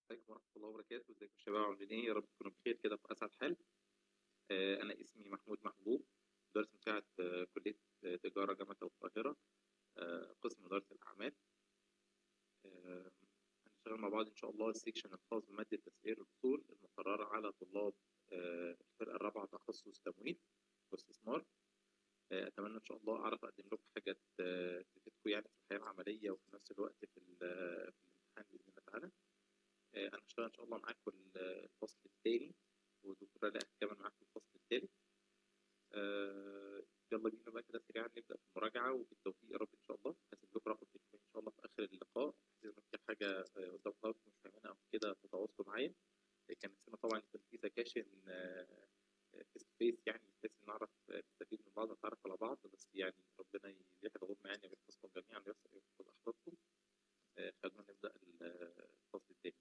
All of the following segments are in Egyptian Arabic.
عليكم ورحمة الله وبركاته، ازيكم يا شباب عاملين إيه؟ يا رب تكونوا بخير كده في أسعد حال. آآ أنا اسمي محمود محبوب، مدرس مساعد في كلية تجارة جامعة القاهرة، آآ قسم إدارة الأعمال. آآ هنشتغل مع بعض إن شاء الله السيكشن الخاص بمادة تسعير الأصول المقررة على طلاب آآ الفرقة الرابعة تخصص تمويل واستثمار. آآ أتمنى إن شاء الله أعرف أقدم لكم حاجة ت تفيدكم يعني في الحياة العملية وفي نفس الوقت في ال في الامتحان بإذن الله تعالى. آآ أنا هاشتغل إن شاء الله معاكم ال الفصل التاني والدكتورة ليلى هتكمل معاكم الفصل التالت. آآ يلا بينا بقى كده سريعًا نبدأ في المراجعة وبالتوفيق يا رب إن شاء الله. هاسيب لكم رقم تليفوني إن شاء الله في آخر اللقاء بحيث لو في حاجة آآ قدام حضراتكم مش فاهمينها أو كده تتواصلوا معايا. كان نفسنا طبعًا يكون في سكاشن face to face يعني بحيث إن نعرف نستفيد من بعض ونتعرف على بعض بس يعني ربنا يزيح الغمة يعني ويحفظكم جميعًا وييسر ويحفظ أحفادكم. آآ خلونا نبدأ ال الفصل التاني.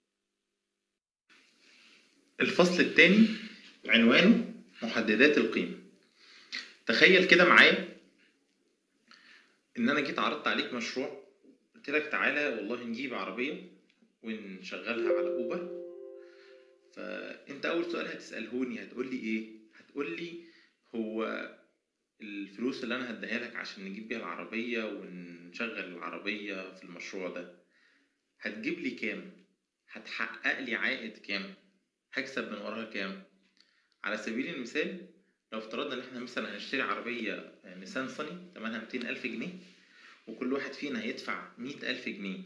الفصل التاني عنوانه محددات القيمة. تخيل كده معايا إن أنا جيت عرضت عليك مشروع قلت لك تعالى والله نجيب عربية ونشغلها على أوبر فأنت أول سؤال هتسألهوني هتقول لي إيه؟ هتقول لي هو الفلوس اللي أنا هديها لك عشان نجيب بيها العربية ونشغل العربية في المشروع ده هتجيب لي كام؟ هتحقق لي عائد كام؟ هكسب من وراها كام؟ على سبيل المثال لو افترضنا إن إحنا مثلا هنشتري عربية نيسان صني تمنها ميتين ألف جنيه وكل واحد فينا هيدفع مية ألف جنيه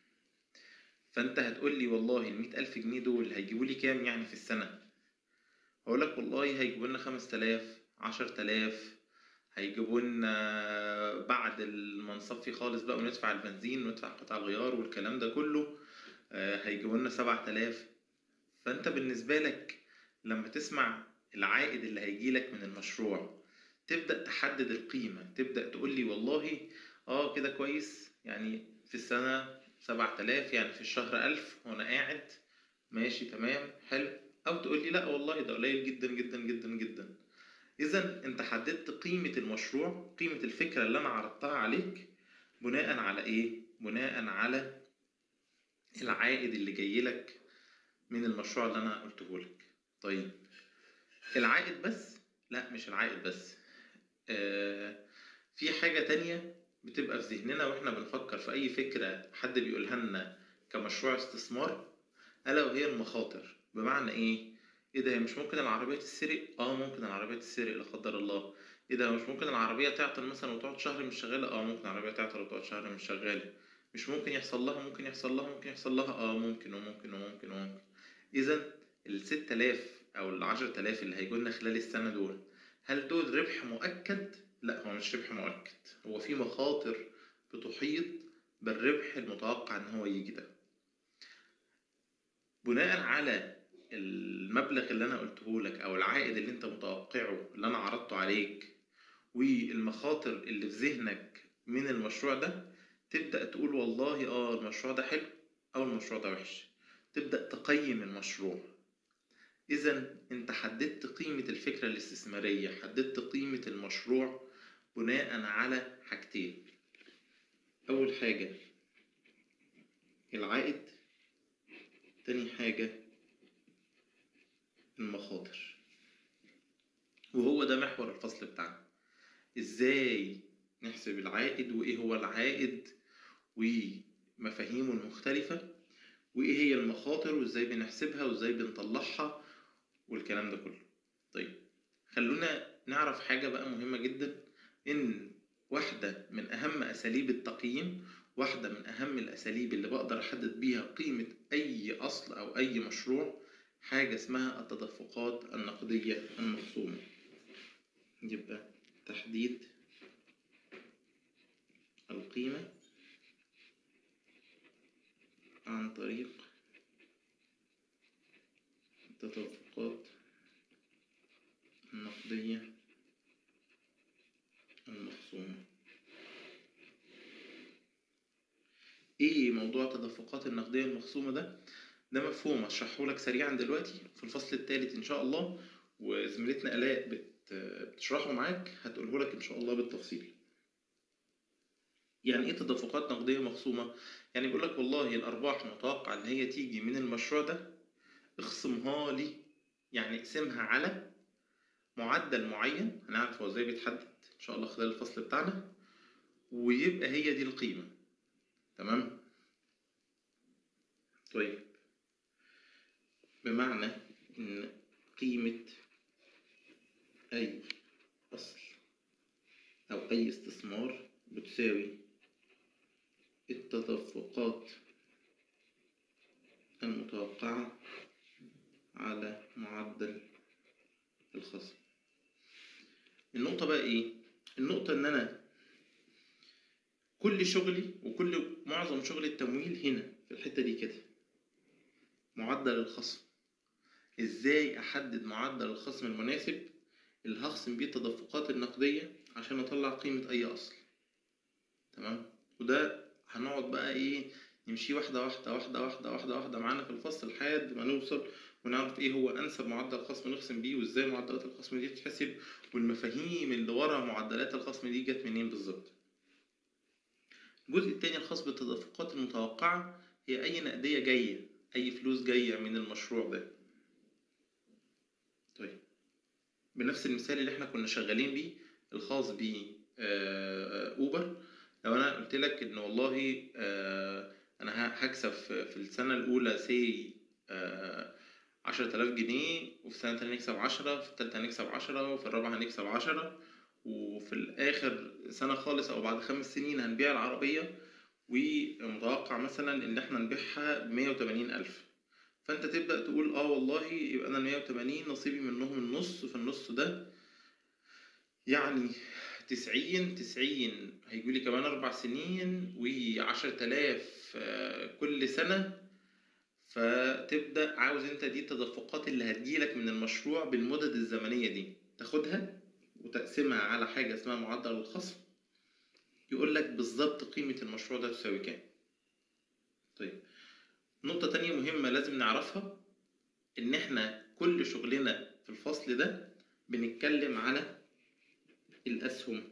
فأنت هتقول لي والله المية ألف جنيه دول هيجيبوا لي كام يعني في السنة؟ هقول لك والله هيجيبوا لنا خمس تلاف عشر تلاف هيجيبوا لنا بعد ما نصفي خالص بقى وندفع البنزين وندفع قطع الغيار والكلام ده كله هيجيبوا لنا سبع تلاف فأنت بالنسبة لك لما تسمع العائد اللي هيجيلك من المشروع تبدأ تحدد القيمة تبدأ تقول لي والله اه كده كويس يعني في السنة سبعة آلاف يعني في الشهر ألف وأنا قاعد ماشي تمام حلو أو تقول لي لأ والله ده قليل جدا جدا جدا جدا إذا أنت حددت قيمة المشروع قيمة الفكرة اللي أنا عرضتها عليك بناء على إيه؟ بناء على العائد اللي جايلك من المشروع اللي أنا قلته لك طيب العائد بس لا مش العائد بس آه في حاجة تانية بتبقى في ذهننا واحنا بنفكر في أي فكرة حد بيقولها لنا كمشروع استثمار ألا وهي المخاطر بمعنى إيه؟ إيه ده هي مش ممكن العربية تتسرق؟ آه ممكن العربية تتسرق لا قدر الله إيه ده مش ممكن العربية تعطل مثلا وتقعد شهر مش شغالة؟ آه ممكن العربية تعطل وتقعد شهر مش شغالة مش ممكن يحصل لها ممكن يحصل لها ممكن يحصل لها آه ممكن وممكن وممكن وممكن إذا الست آلاف أو العشرة آلاف اللي هيجولنا خلال السنة دول هل دول ربح مؤكد؟ لا هو مش ربح مؤكد هو في مخاطر بتحيط بالربح المتوقع إن هو يجي ده بناء على المبلغ اللي أنا قلته لك أو العائد اللي أنت متوقعه اللي أنا عرضته عليك والمخاطر اللي في ذهنك من المشروع ده تبدأ تقول والله آه المشروع ده حلو أو المشروع ده وحش تبدأ تقيم المشروع إذا أنت حددت قيمة الفكرة الاستثمارية حددت قيمة المشروع بناء على حاجتين أول حاجة العائد تاني حاجة المخاطر وهو ده محور الفصل بتاعنا إزاي نحسب العائد وإيه هو العائد ومفاهيمه المختلفة وإيه هي المخاطر وإزاي بنحسبها وإزاي بنطلعها والكلام ده كله طيب خلونا نعرف حاجة بقى مهمة جدا إن واحدة من أهم أساليب التقييم واحدة من أهم الأساليب اللي بقدر أحدد بيها قيمة أي أصل أو أي مشروع حاجة اسمها التدفقات النقدية المرسومة يبقى تحديد القيمة عن طريق التدفقات النقدية المخصومة ايه موضوع التدفقات النقدية المخصومة ده ده مفهوم هشرحه لك سريعا دلوقتي في الفصل الثالث ان شاء الله وزميلتنا الاء بت... بتشرحه معاك هتقوله لك ان شاء الله بالتفصيل يعني ايه تدفقات نقدية مخصومة يعني بيقول لك والله الارباح متوقع ان هي تيجي من المشروع ده اخصمها لي يعني اقسمها على معدل معين هنعرف هو ازاي بيتحدد ان شاء الله خلال الفصل بتاعنا ويبقى هي دي القيمة تمام طيب بمعنى ان قيمة اي اصل او اي استثمار بتساوي التدفقات المتوقعة على معدل الخصم النقطة بقى ايه؟ النقطة ان انا كل شغلي وكل معظم شغل التمويل هنا في الحتة دي كده معدل الخصم ازاي احدد معدل الخصم المناسب اللي هخصم بيه التدفقات النقدية عشان اطلع قيمة اي اصل تمام وده هنقعد بقى ايه نمشي واحدة واحدة واحدة واحدة واحدة واحدة معانا في الفصل لحد ما نوصل ونعرف ايه هو انسب معدل خصم نخصم بيه وازاي معدلات الخصم دي تتحسب والمفاهيم اللي ورا معدلات الخصم دي جت منين بالظبط الجزء التاني الخاص بالتدفقات المتوقعة هي أي نقدية جاية أي فلوس جاية من المشروع ده طيب بنفس المثال اللي احنا كنا شغالين بيه الخاص ب أوبر لو أنا قلت لك إن والله آه، أنا ه- هكسب في في السنة الأولى سي عشرة آلاف جنيه وفي السنة التانية نكسب عشرة في التالتة هنكسب عشرة وفي الرابعة هنكسب عشرة وفي الآخر سنة خالص أو بعد خمس سنين هنبيع العربية ومتوقع مثلا إن إحنا نبيعها بمية وتمانين ألف فأنت تبدأ تقول آه والله يبقى أنا المية وتمانين نصيبي منهم النص في النص ده يعني تسعين تسعين هيجولي كمان أربع سنين وعشرة آلاف آه، كل سنة فتبدأ عاوز انت دي التدفقات اللي هتجيلك من المشروع بالمدد الزمنية دي تاخدها وتقسمها على حاجة اسمها معدل الخصم يقول لك بالظبط قيمة المشروع ده تساوي كام طيب نقطة تانية مهمة لازم نعرفها إن إحنا كل شغلنا في الفصل ده بنتكلم على الأسهم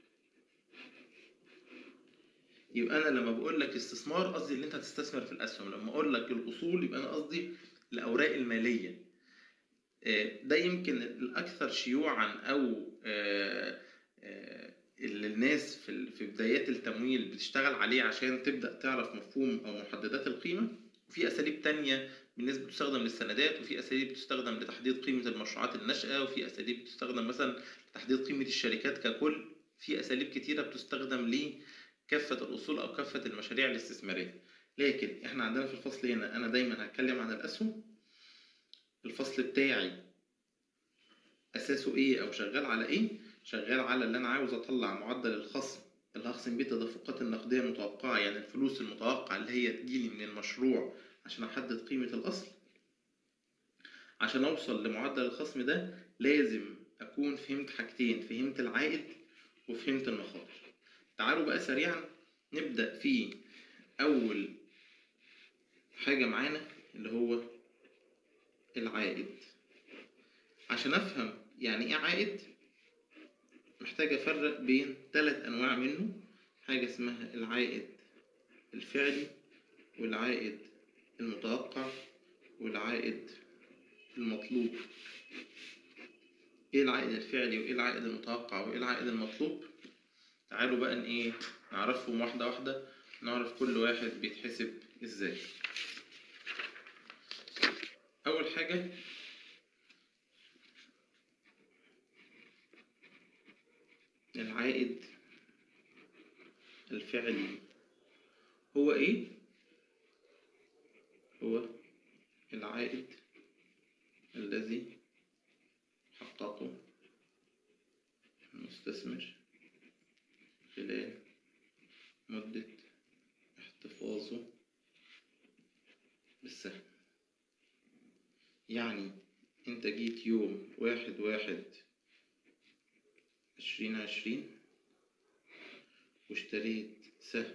يبقى أنا لما بقول لك استثمار قصدي إن أنت هتستثمر في الأسهم لما أقول لك الأصول يبقى أنا قصدي الأوراق المالية آه، ده يمكن الأكثر شيوعا أو آه، آه، اللي الناس في ال- في بدايات التمويل بتشتغل عليه عشان تبدأ تعرف مفهوم أو محددات القيمة وفي أساليب تانية بالنسبة بتستخدم للسندات وفي أساليب بتستخدم لتحديد قيمة المشروعات الناشئة وفي أساليب بتستخدم مثلا لتحديد قيمة الشركات ككل في أساليب كتيرة بتستخدم لكافة الأصول أو كافة المشاريع الاستثمارية لكن إحنا عندنا في الفصل هنا أنا دايما هتكلم عن الأسهم الفصل بتاعي أساسه إيه أو شغال على إيه شغال على اللي أنا عاوز أطلع معدل الخصم اللي هخصم بيه التدفقات النقدية المتوقعة يعني الفلوس المتوقعة اللي هي تجيلي من المشروع عشان أحدد قيمة الأصل عشان أوصل لمعدل الخصم ده لازم أكون فهمت حاجتين فهمت العائد وفهمت المخاطر تعالوا بقى سريعا نبدأ في أول حاجة معانا اللي هو العائد عشان أفهم يعني إيه عائد محتاج أفرق بين ثلاث أنواع منه حاجة اسمها العائد الفعلي والعائد المتوقع والعائد المطلوب ايه العائد الفعلي وايه العائد المتوقع وايه العائد المطلوب تعالوا بقى ان ايه نعرفهم واحدة واحدة نعرف كل واحد بيتحسب ازاي اول حاجة العائد الفعلي هو ايه هو العائد الذي حققه المستثمر خلال مدة احتفاظه بالسهم يعني انت جيت يوم واحد واحد عشرين عشرين واشتريت سهم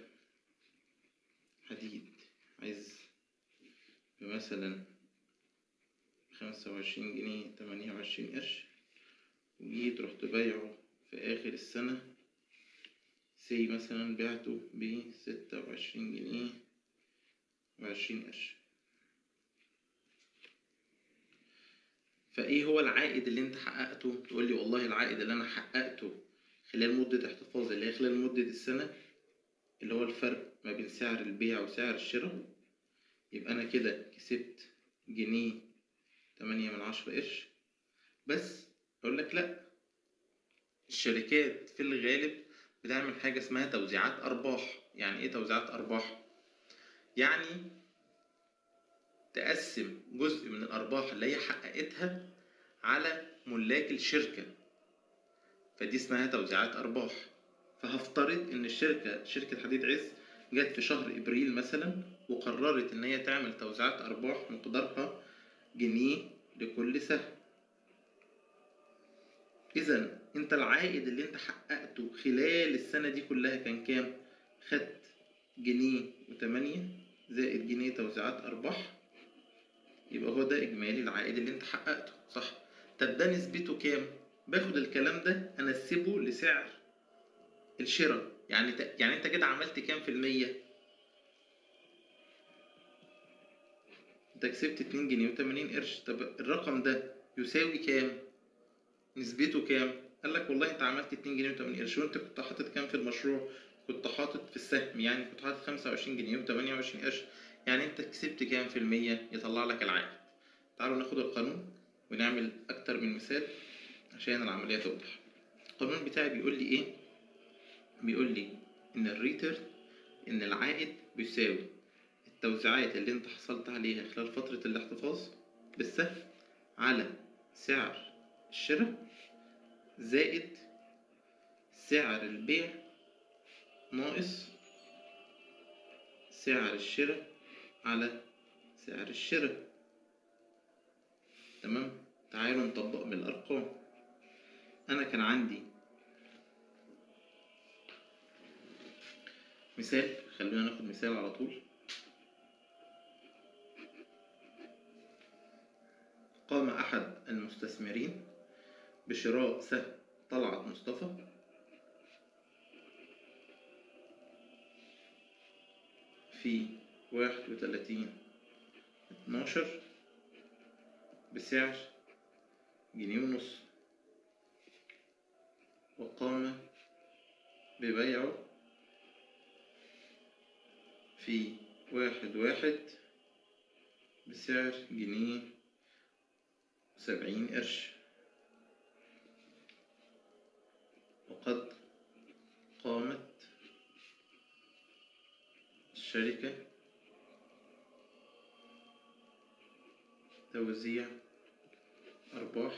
حديد عز بمثلا خمسة وعشرين جنيه تمانية وعشرين قرش وجيت رحت بايعه في آخر السنة سي مثلا بعته بستة وعشرين جنيه وعشرين قرش فايه هو العائد اللي انت حققته تقول لي والله العائد اللي انا حققته خلال مدة احتفاظ اللي هي خلال مدة السنة اللي هو الفرق ما بين سعر البيع وسعر الشراء يبقى انا كده كسبت جنيه تمانية من عشرة قرش بس اقول لك لا الشركات في الغالب بتعمل حاجة اسمها توزيعات أرباح يعني إيه توزيعات أرباح؟ يعني تقسم جزء من الأرباح اللي هي حققتها على ملاك الشركة فدي اسمها توزيعات أرباح فهفترض إن الشركة شركة حديد عز جت في شهر إبريل مثلا وقررت إن هي تعمل توزيعات أرباح مقدارها جنيه لكل سهم إذا أنت العائد اللي أنت حققته خلال السنة دي كلها كان كام؟ خدت جنيه وتمانية زائد جنيه توزيعات أرباح يبقى هو ده إجمالي العائد اللي أنت حققته صح؟ طب ده نسبته كام؟ باخد الكلام ده أنسبه لسعر الشراء يعني ت... يعني أنت كده عملت كام في المية؟ أنت كسبت اتنين جنيه وتمانين قرش طب الرقم ده يساوي كام؟ نسبته كام؟ قال لك والله انت عملت 2 جنيه و80 قرش وانت كنت حاطط كام في المشروع؟ كنت حاطط في السهم يعني كنت حاطط 25 جنيه و28 قرش يعني انت كسبت كام في المية يطلع لك العائد. تعالوا ناخد القانون ونعمل أكتر من مثال عشان العملية توضح. القانون بتاعي بيقول لي إيه؟ بيقول لي إن الريتيرن إن العائد بيساوي التوزيعات اللي انت حصلت عليها خلال فترة الاحتفاظ بالسهم على سعر الشراء زائد سعر البيع ناقص سعر الشراء على سعر الشراء تمام تعالوا نطبق بالأرقام أنا كان عندي مثال خلونا ناخد مثال على طول قام أحد المستثمرين بشراء سهم طلعت مصطفى في واحد وتلاتين اتناشر بسعر جنيه ونص وقام ببيعه في واحد واحد بسعر جنيه وسبعين قرش وقد قامت الشركة توزيع أرباح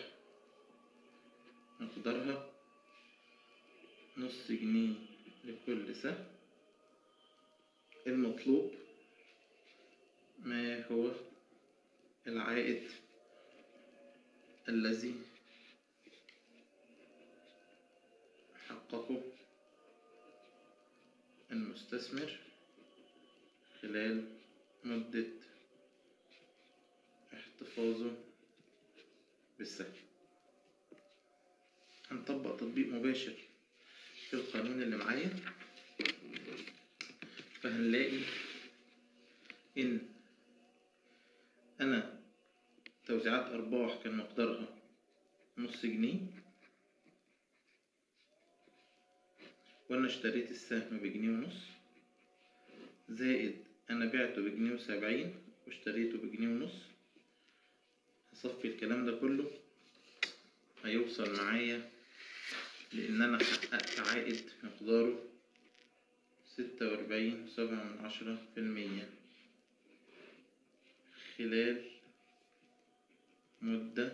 مقدارها نص جنيه لكل سهم المطلوب ما هو العائد الذي حققه المستثمر خلال مدة احتفاظه بالسهم هنطبق تطبيق مباشر في القانون اللي معايا فهنلاقي إن أنا توزيعات أرباح كان مقدارها نص جنيه وأنا اشتريت السهم بجنيه ونص زائد أنا بعته بجنيه وسبعين واشتريته بجنيه ونص هصفي الكلام ده كله هيوصل معايا لأن أنا حققت عائد مقداره ستة وأربعين وسبعة من عشرة في المية خلال مدة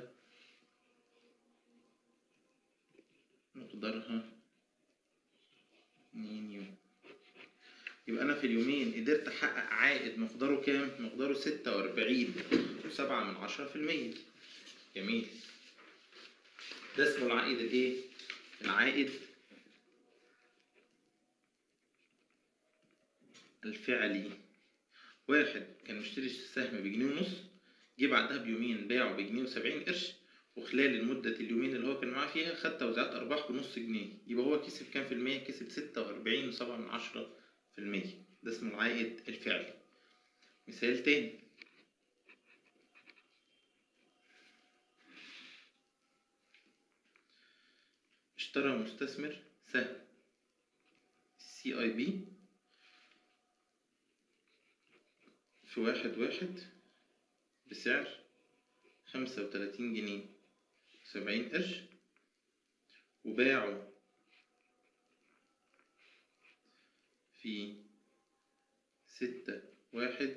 مقدارها اتنين يوم يبقى أنا في اليومين قدرت أحقق عائد مقداره كام؟ مقداره ستة وأربعين وسبعة من عشرة في المية جميل ده اسمه العائد الإيه؟ العائد الفعلي واحد كان مشتري السهم بجنيه ونص جه بعدها بيومين باعه بجنيه وسبعين قرش وخلال المدة اليومين اللي هو كان معاه فيها خد توزيعات أرباح بنص جنيه يبقى هو كسب كام في المية؟ كسب ستة وأربعين وسبعة من عشرة في المية ده اسمه العائد الفعلي مثال تاني اشترى مستثمر سهم سي اي بي في واحد واحد بسعر خمسة وتلاتين جنيه وسبعين قرش وباعه في ستة واحد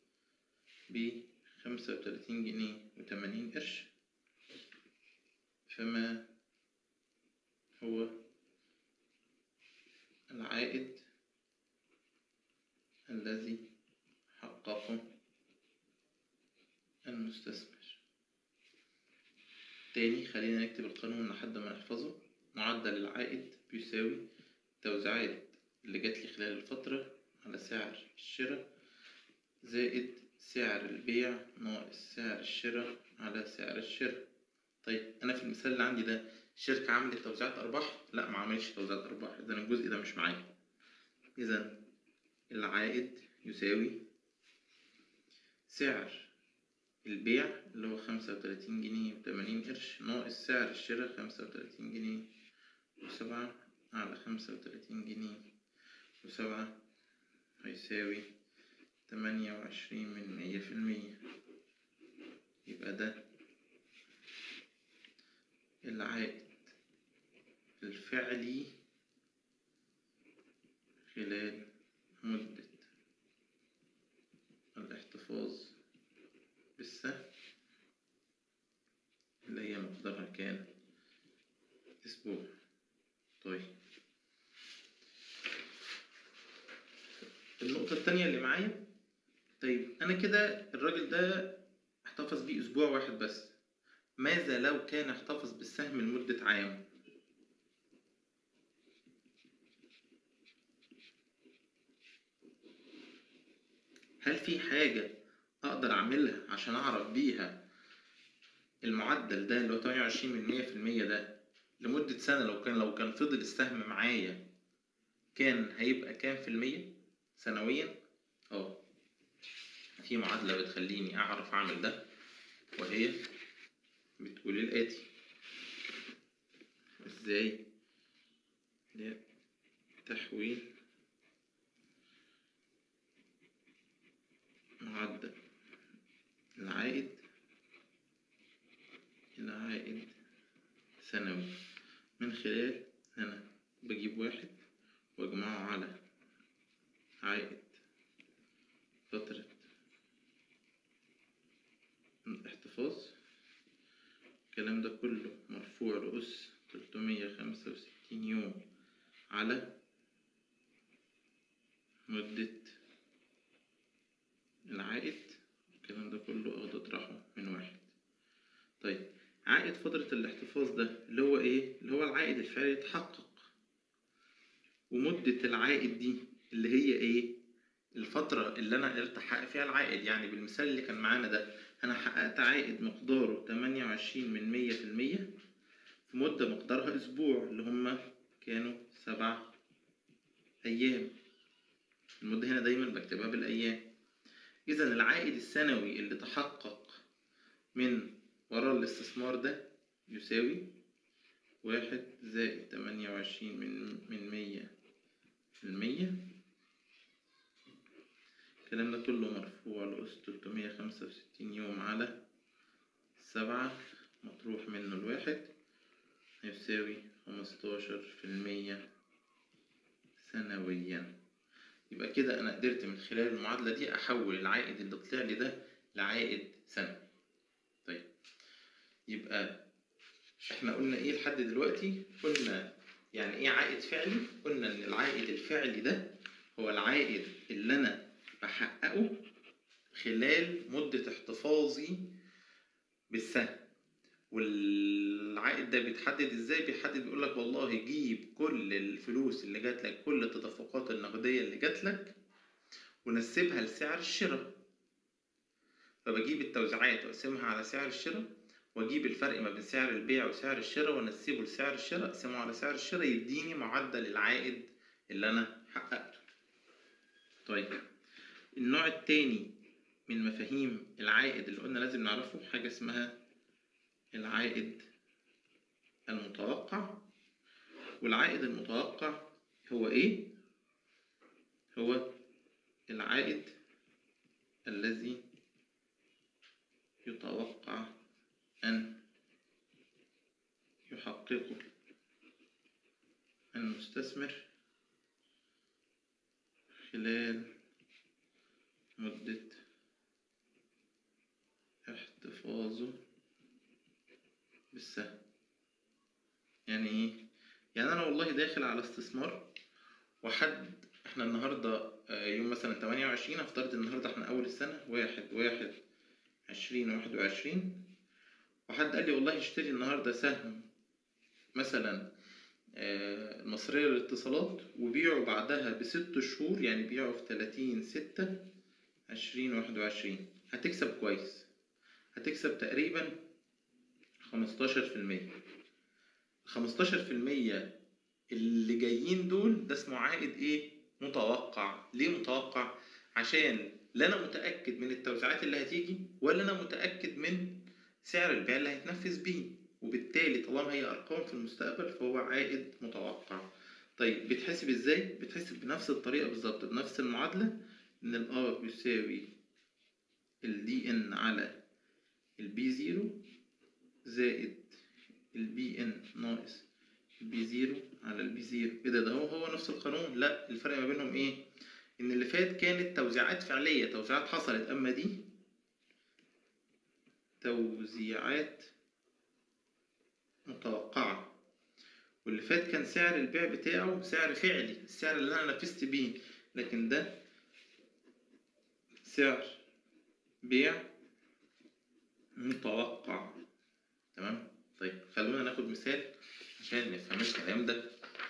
بخمسة وتلاتين جنيه وتمانين قرش فما هو العائد الذي حققه المستثمر تاني خلينا نكتب القانون لحد ما نحفظه معدل العائد بيساوي توزيعات اللي جات لي خلال الفترة على سعر الشراء زائد سعر البيع ناقص سعر الشراء على سعر الشراء طيب أنا في المثال اللي عندي ده الشركة عملت توزيعات أرباح؟ لا ما عملتش توزيعات أرباح إذا الجزء ده مش معايا إذا العائد يساوي سعر البيع اللي هو خمسة وتلاتين جنيه وتمانين قرش ناقص سعر الشراء خمسة وتلاتين جنيه وسبعة على خمسة وتلاتين جنيه وسبعة هيساوي تمانية وعشرين من مية في المية يبقى ده العائد الفعلي خلال مدة الاحتفاظ بالسهم اللي هي مقدارها كان أسبوع طيب النقطة التانية اللي معايا طيب أنا كده الراجل ده احتفظ بيه أسبوع واحد بس ماذا لو كان احتفظ بالسهم لمدة عام؟ هل في حاجة أقدر أعملها عشان أعرف بيها المعدل ده اللي هو 28 من 100 في المية ده لمدة سنة لو كان لو كان فضل السهم معايا كان هيبقى كام في المية سنويا؟ اه في معادلة بتخليني أعرف أعمل ده وهي بتقول الآتي إزاي تحويل معدل العائد إلى عائد سنوي من خلال أنا بجيب واحد وأجمعه على عائد فترة الاحتفاظ الكلام ده كله مرفوع لأس 365 يوم على مدة العائد الكلام ده كله اخده اطرحه من واحد طيب عائد فترة الاحتفاظ ده اللي هو ايه؟ اللي هو العائد الفعلي يتحقق ومدة العائد دي اللي هي ايه؟ الفترة اللي أنا قدرت أحقق فيها العائد يعني بالمثال اللي كان معانا ده أنا حققت عائد مقداره تمانية وعشرين من مية في المية في مدة مقدارها أسبوع اللي هما كانوا سبع أيام المدة هنا دايما بكتبها بالأيام إذا العائد السنوي اللي تحقق من وراء الاستثمار ده يساوي واحد زائد تمانية وعشرين من من مية في المية الكلام ده كله مرفوع لأس تلتمية خمسة وستين يوم على سبعة مطروح منه الواحد يساوي خمستاشر في المية سنويا يبقى كده أنا قدرت من خلال المعادلة دي أحول العائد اللي طلع لي ده لعائد سنوي طيب يبقى احنا قلنا ايه لحد دلوقتي قلنا يعني ايه عائد فعلي قلنا ان العائد الفعلي ده هو العائد اللي انا بحققه خلال مدة احتفاظي بالسهم والعائد ده بيتحدد ازاي بيحدد بيقول لك والله جيب كل الفلوس اللي جات لك كل التدفقات النقدية اللي جات لك ونسبها لسعر الشراء فبجيب التوزيعات واقسمها على سعر الشراء واجيب الفرق ما بين سعر البيع وسعر الشراء وانسبه لسعر الشراء اقسمه على سعر الشراء يديني معدل العائد اللي انا حققته طيب النوع التاني من مفاهيم العائد اللي قلنا لازم نعرفه حاجة اسمها العائد المتوقع والعائد المتوقع هو ايه؟ هو العائد الذي يتوقع أن يحققه المستثمر خلال مدة احتفاظه بالسهم يعني ايه؟ يعني انا والله داخل على استثمار وحد احنا النهارده آه، يوم مثلا 28 افترض النهارده احنا اول السنه واحد واحد عشرين واحد وعشرين وحد قال لي والله اشتري النهارده سهم مثلا آه، المصرية للاتصالات وبيعه بعدها بست شهور يعني بيعه في تلاتين ستة عشرين واحد وعشرين هتكسب كويس هتكسب تقريبا خمستاشر في المية خمستاشر في المية اللي جايين دول ده اسمه عائد ايه متوقع ليه متوقع عشان لا انا متاكد من التوزيعات اللي هتيجي ولا انا متاكد من سعر البيع اللي هيتنفذ بيه وبالتالي طالما هي ارقام في المستقبل فهو عائد متوقع طيب بيتحسب ازاي بيتحسب بنفس الطريقه بالظبط بنفس المعادله ان الار بيساوي الدي ان على البي زيرو زائد البي ان ناقص البي زيرو على البي زيرو ايه ده ده هو هو نفس القانون لا الفرق ما بينهم ايه ان اللي فات كانت توزيعات فعليه توزيعات حصلت اما دي توزيعات متوقعه واللي فات كان سعر البيع بتاعه سعر فعلي السعر اللي انا نفذت بيه لكن ده سعر بيع متوقع تمام طيب خلونا ناخد مثال عشان نفهم الكلام ده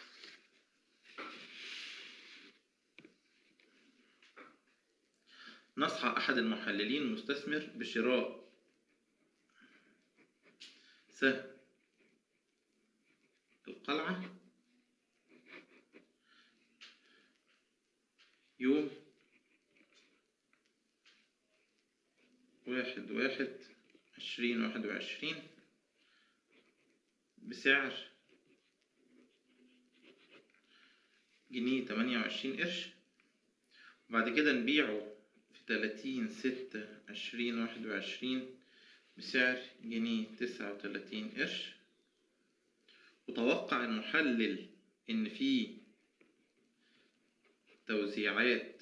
نصح أحد المحللين المستثمر بشراء سهم القلعة يوم واحد واحد عشرين واحد وعشرين بسعر جنيه تمانية وعشرين قرش وبعد كده نبيعه في تلاتين ستة عشرين واحد وعشرين بسعر جنيه تسعة وتلاتين قرش وتوقع المحلل إن في توزيعات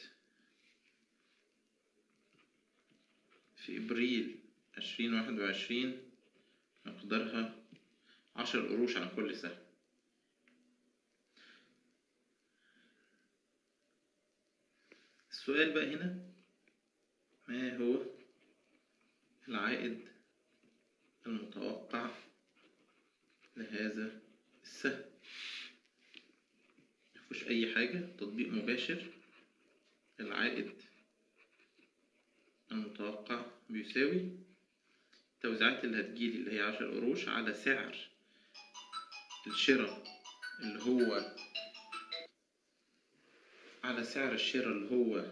في إبريل عشرين واحد وعشرين مقدارها عشر قروش عن كل سهم السؤال بقى هنا ما هو العائد المتوقع لهذا السهم مفيهوش أي حاجة تطبيق مباشر العائد المتوقع بيساوي التوزيعات اللي هتجيلي اللي هي عشر قروش على سعر الشراء اللي هو على سعر الشراء اللي هو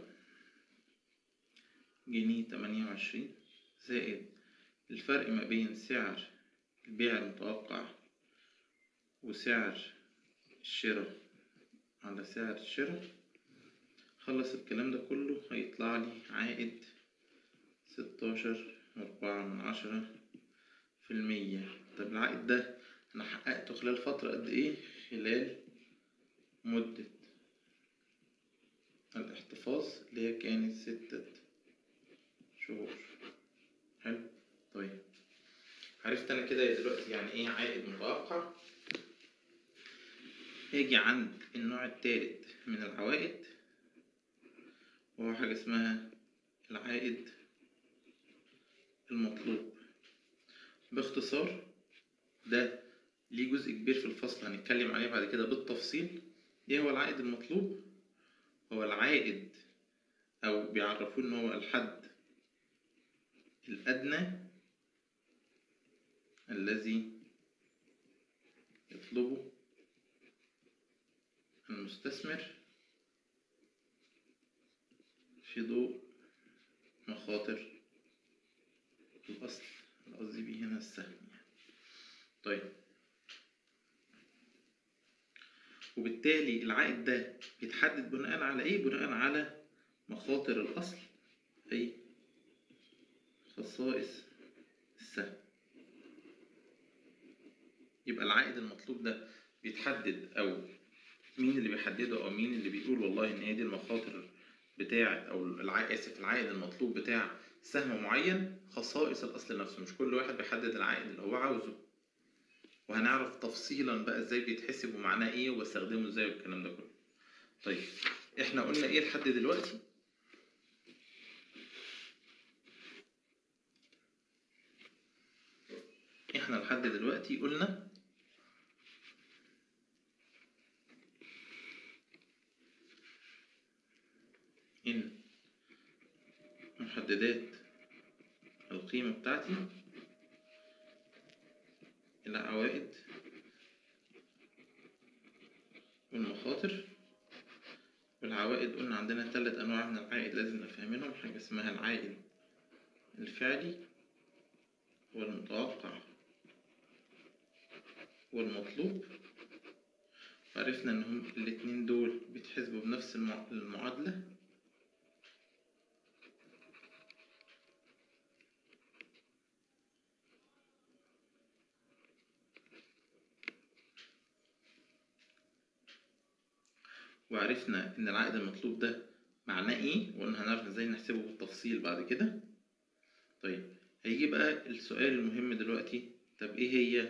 جنيه تمانية وعشرين زائد الفرق ما بين سعر البيع المتوقع وسعر الشراء على سعر الشراء خلص الكلام ده كله هيطلع لي عائد ستاشر وأربعة من عشرة في المية طب العائد ده أنا حققته خلال فترة قد إيه؟ خلال مدة الاحتفاظ اللي هي كانت ستة شهور حلو طيب عرفت أنا كده دلوقتي يعني إيه عائد متوقع هاجي عند النوع التالت من العوائد وهو حاجة اسمها العائد المطلوب باختصار ده ليه جزء كبير في الفصل هنتكلم عليه بعد كده بالتفصيل ايه هو العائد المطلوب هو العائد او بيعرفوه ان هو الحد الادنى الذي يطلبه المستثمر في ضوء مخاطر الأصل قصدي بيه هنا السهم يعني. طيب وبالتالي العائد ده بيتحدد بناء على ايه؟ بناء على مخاطر الأصل أي خصائص السهم يبقى العائد المطلوب ده بيتحدد أو مين اللي بيحدده أو مين اللي بيقول والله إن هي دي المخاطر بتاعة أو العائد آسف العائد المطلوب بتاع سهم معين خصائص الأصل نفسه مش كل واحد بيحدد العائد اللي هو عاوزه وهنعرف تفصيلا بقى ازاي بيتحسب ومعناه ايه وبستخدمه ازاي والكلام ده كله طيب احنا قلنا ايه لحد دلوقتي احنا لحد دلوقتي قلنا ان محددات القيمة بتاعتي العوائد والمخاطر والعوائد قلنا عندنا ثلاث أنواع من العائد لازم نبقى فاهمينهم حاجة اسمها العائد الفعلي والمتوقع والمطلوب وعرفنا إن هم الاتنين دول بيتحسبوا بنفس المع- المعادلة وعرفنا ان العائد المطلوب ده معناه ايه وقلنا هنعرف ازاي نحسبه بالتفصيل بعد كده طيب هيجي بقى السؤال المهم دلوقتي طب ايه هي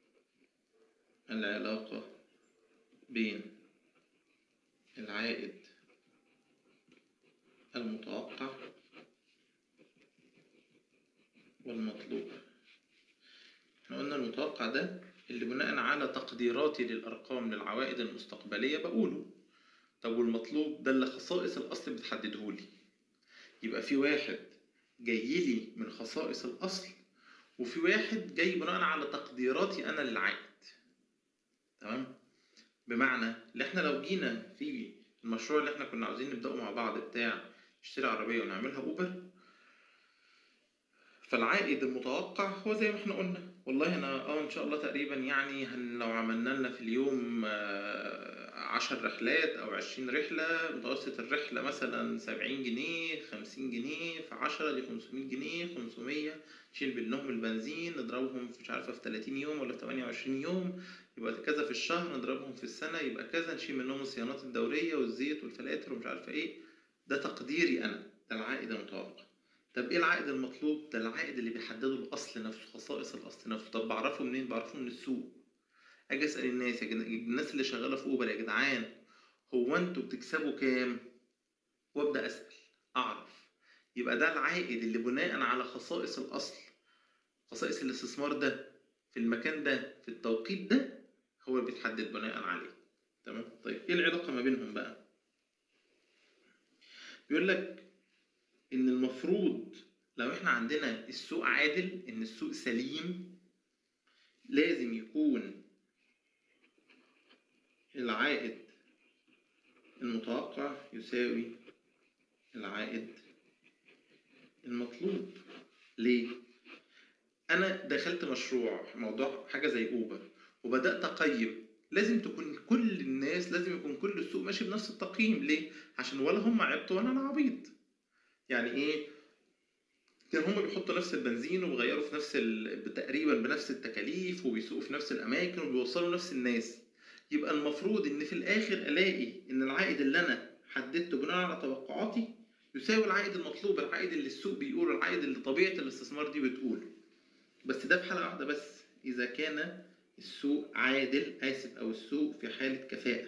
العلاقة بين العائد المتوقع والمطلوب احنا قلنا المتوقع ده اللي بناء على تقديراتي للأرقام للعوائد المستقبلية بقوله طب والمطلوب ده اللي خصائص الأصل بتحددهولي يبقى في واحد جاي لي من خصائص الأصل وفي واحد جاي بناء على تقديراتي أنا للعائد تمام بمعنى ان احنا لو جينا في المشروع اللي احنا كنا عاوزين نبدأه مع بعض بتاع نشتري عربية ونعملها أوبر فالعائد المتوقع هو زي ما احنا قلنا والله انا اه ان شاء الله تقريبا يعني هن لو عملنا لنا في اليوم آه، عشر رحلات او عشرين رحلة متوسط الرحلة مثلا سبعين جنيه خمسين جنيه في عشرة دي خمسمية جنيه خمسمية نشيل منهم البنزين نضربهم في مش عارفة في تلاتين يوم ولا في تمانية وعشرين يوم يبقى كذا في الشهر نضربهم في السنة يبقى كذا نشيل منهم الصيانات الدورية والزيت والفلاتر ومش عارفة ايه ده تقديري انا ده العائد المتوقع طب ايه العائد المطلوب؟ ده العائد اللي بيحدده الاصل نفسه خصائص الاصل نفسه طب بعرفه منين؟ بعرفه من السوق اجي اسال الناس يا جدعان الناس اللي شغاله في اوبر يا جدعان هو انتوا بتكسبوا كام؟ وابدا اسال اعرف يبقى ده العائد اللي بناء على خصائص الاصل خصائص الاستثمار ده في المكان ده في التوقيت ده هو اللي بيتحدد بناء عليه تمام طيب ايه العلاقه ما بينهم بقى بيقول لك ان المفروض لو احنا عندنا السوق عادل ان السوق سليم لازم يكون العائد المتوقع يساوي العائد المطلوب ليه انا دخلت مشروع موضوع حاجه زي اوبر وبدات اقيم لازم تكون كل الناس لازم يكون كل السوق ماشي بنفس التقييم ليه عشان ولا هم عبط ولا انا عبيط يعني ايه كان هم بيحطوا نفس البنزين وبيغيروا في نفس ال... تقريبا بنفس التكاليف وبيسوقوا في نفس الاماكن وبيوصلوا نفس الناس يبقى المفروض ان في الاخر الاقي ان العائد اللي انا حددته بناء على توقعاتي يساوي العائد المطلوب العائد اللي السوق بيقوله العائد اللي طبيعه الاستثمار دي بتقوله بس ده في حاله واحده بس اذا كان السوق عادل اسف او السوق في حاله كفاءه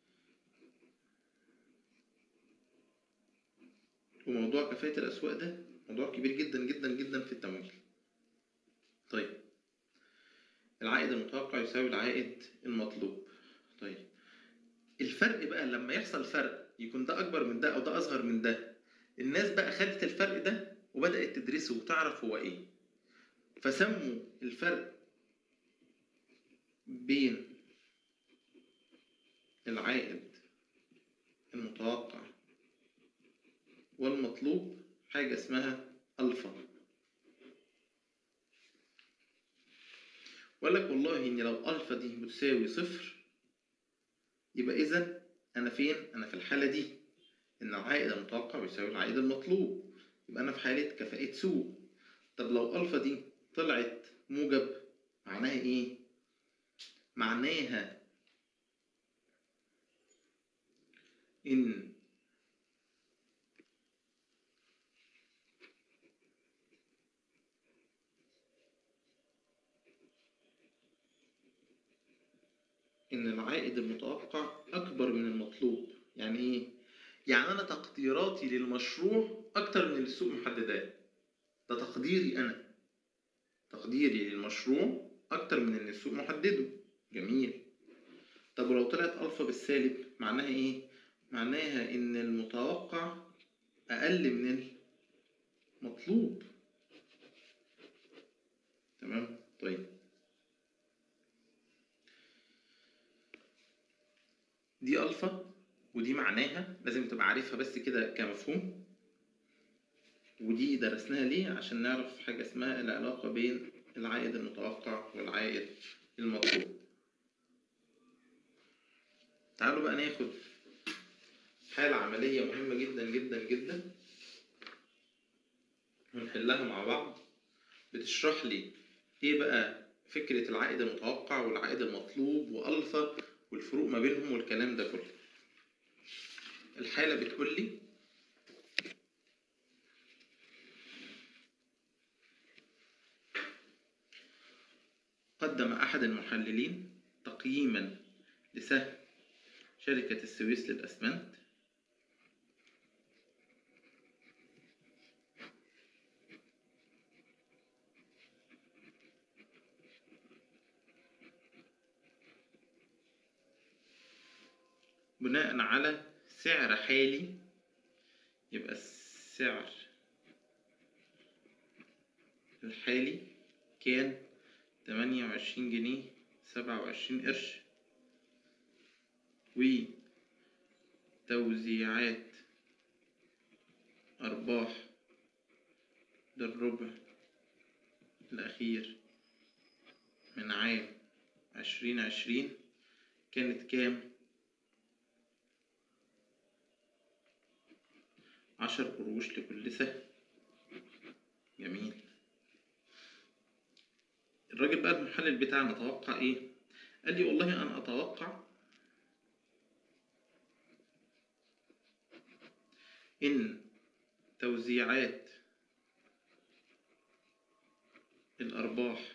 وموضوع كفاءة الأسواق ده موضوع كبير جدا جدا جدا في التمويل. طيب العائد المتوقع يساوي العائد المطلوب. طيب الفرق بقى لما يحصل فرق يكون ده أكبر من ده أو ده أصغر من ده الناس بقى خدت الفرق ده وبدأت تدرسه وتعرف هو إيه. فسموا الفرق بين العائد المتوقع والمطلوب حاجة اسمها ألفا وقال لك والله إن لو ألفا دي بتساوي صفر يبقى إذا أنا فين؟ أنا في الحالة دي إن العائد المتوقع بيساوي العائد المطلوب يبقى أنا في حالة كفاءة سوق طب لو ألفا دي طلعت موجب معناها إيه؟ معناها إن إن العائد المتوقع أكبر من المطلوب يعني إيه؟ يعني أنا تقديراتي للمشروع أكتر من اللي السوق محدداه ده تقديري أنا تقديري للمشروع أكتر من اللي السوق محدده جميل طب ولو طلعت ألفا بالسالب معناها إيه؟ معناها إن المتوقع أقل من المطلوب تمام؟ طيب دي ألفا ودي معناها لازم تبقى عارفها بس كده كمفهوم ودي درسناها ليه عشان نعرف حاجة اسمها العلاقة بين العائد المتوقع والعائد المطلوب تعالوا بقى ناخد حالة عملية مهمة جدا جدا جدا ونحلها مع بعض بتشرح لي ايه بقى فكرة العائد المتوقع والعائد المطلوب وألفا والفروق ما بينهم والكلام ده كله الحالة بتقول لي قدم أحد المحللين تقييما لسهم شركة السويس للأسمنت بناء على سعر حالي يبقى السعر الحالي كان تمانية وعشرين جنيه سبعة وعشرين قرش وتوزيعات أرباح للربع الأخير من عام عشرين عشرين كانت كام؟ عشر قروش لكل سهم جميل الراجل بقى المحلل بتاعنا توقع ايه قال لي والله انا اتوقع ان توزيعات الارباح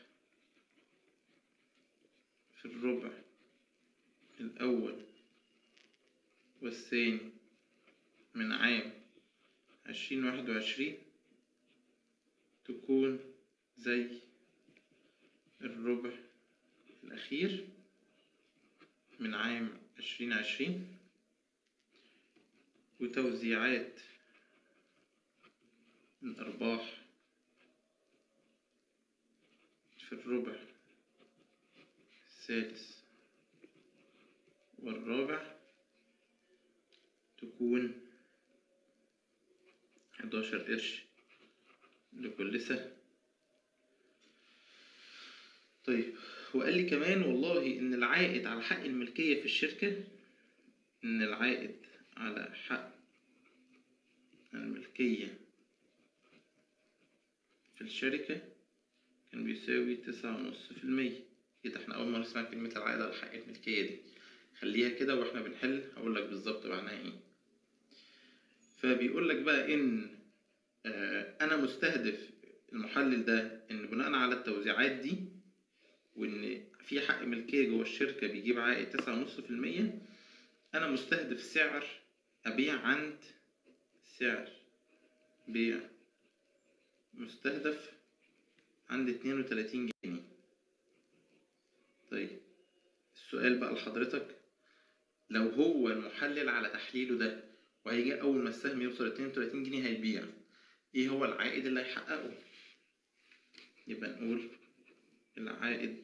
في الربع الاول والثاني من عام عشرين واحد وعشرين تكون زي الربع الأخير من عام عشرين عشرين وتوزيعات الأرباح في الربع السادس والرابع تكون حداشر قرش لكل سهم طيب وقال لي كمان والله ان العائد على حق الملكية في الشركة ان العائد على حق الملكية في الشركة كان بيساوي تسعة ونص في المية كده احنا أول مرة نسمع كلمة العائد على حق الملكية دي خليها كده واحنا بنحل هقول لك بالظبط معناها ايه فبيقول لك بقى ان آه انا مستهدف المحلل ده ان بناء على التوزيعات دي وان في حق ملكيه جوه الشركه بيجيب عائد تسعة ونص في المية انا مستهدف سعر ابيع عند سعر بيع مستهدف عند اتنين وتلاتين جنيه طيب السؤال بقى لحضرتك لو هو المحلل على تحليله ده وهيجي اول ما السهم يوصل اتنين وتلاتين جنيه هيبيع ايه هو العائد اللي هيحققه يبقى نقول العائد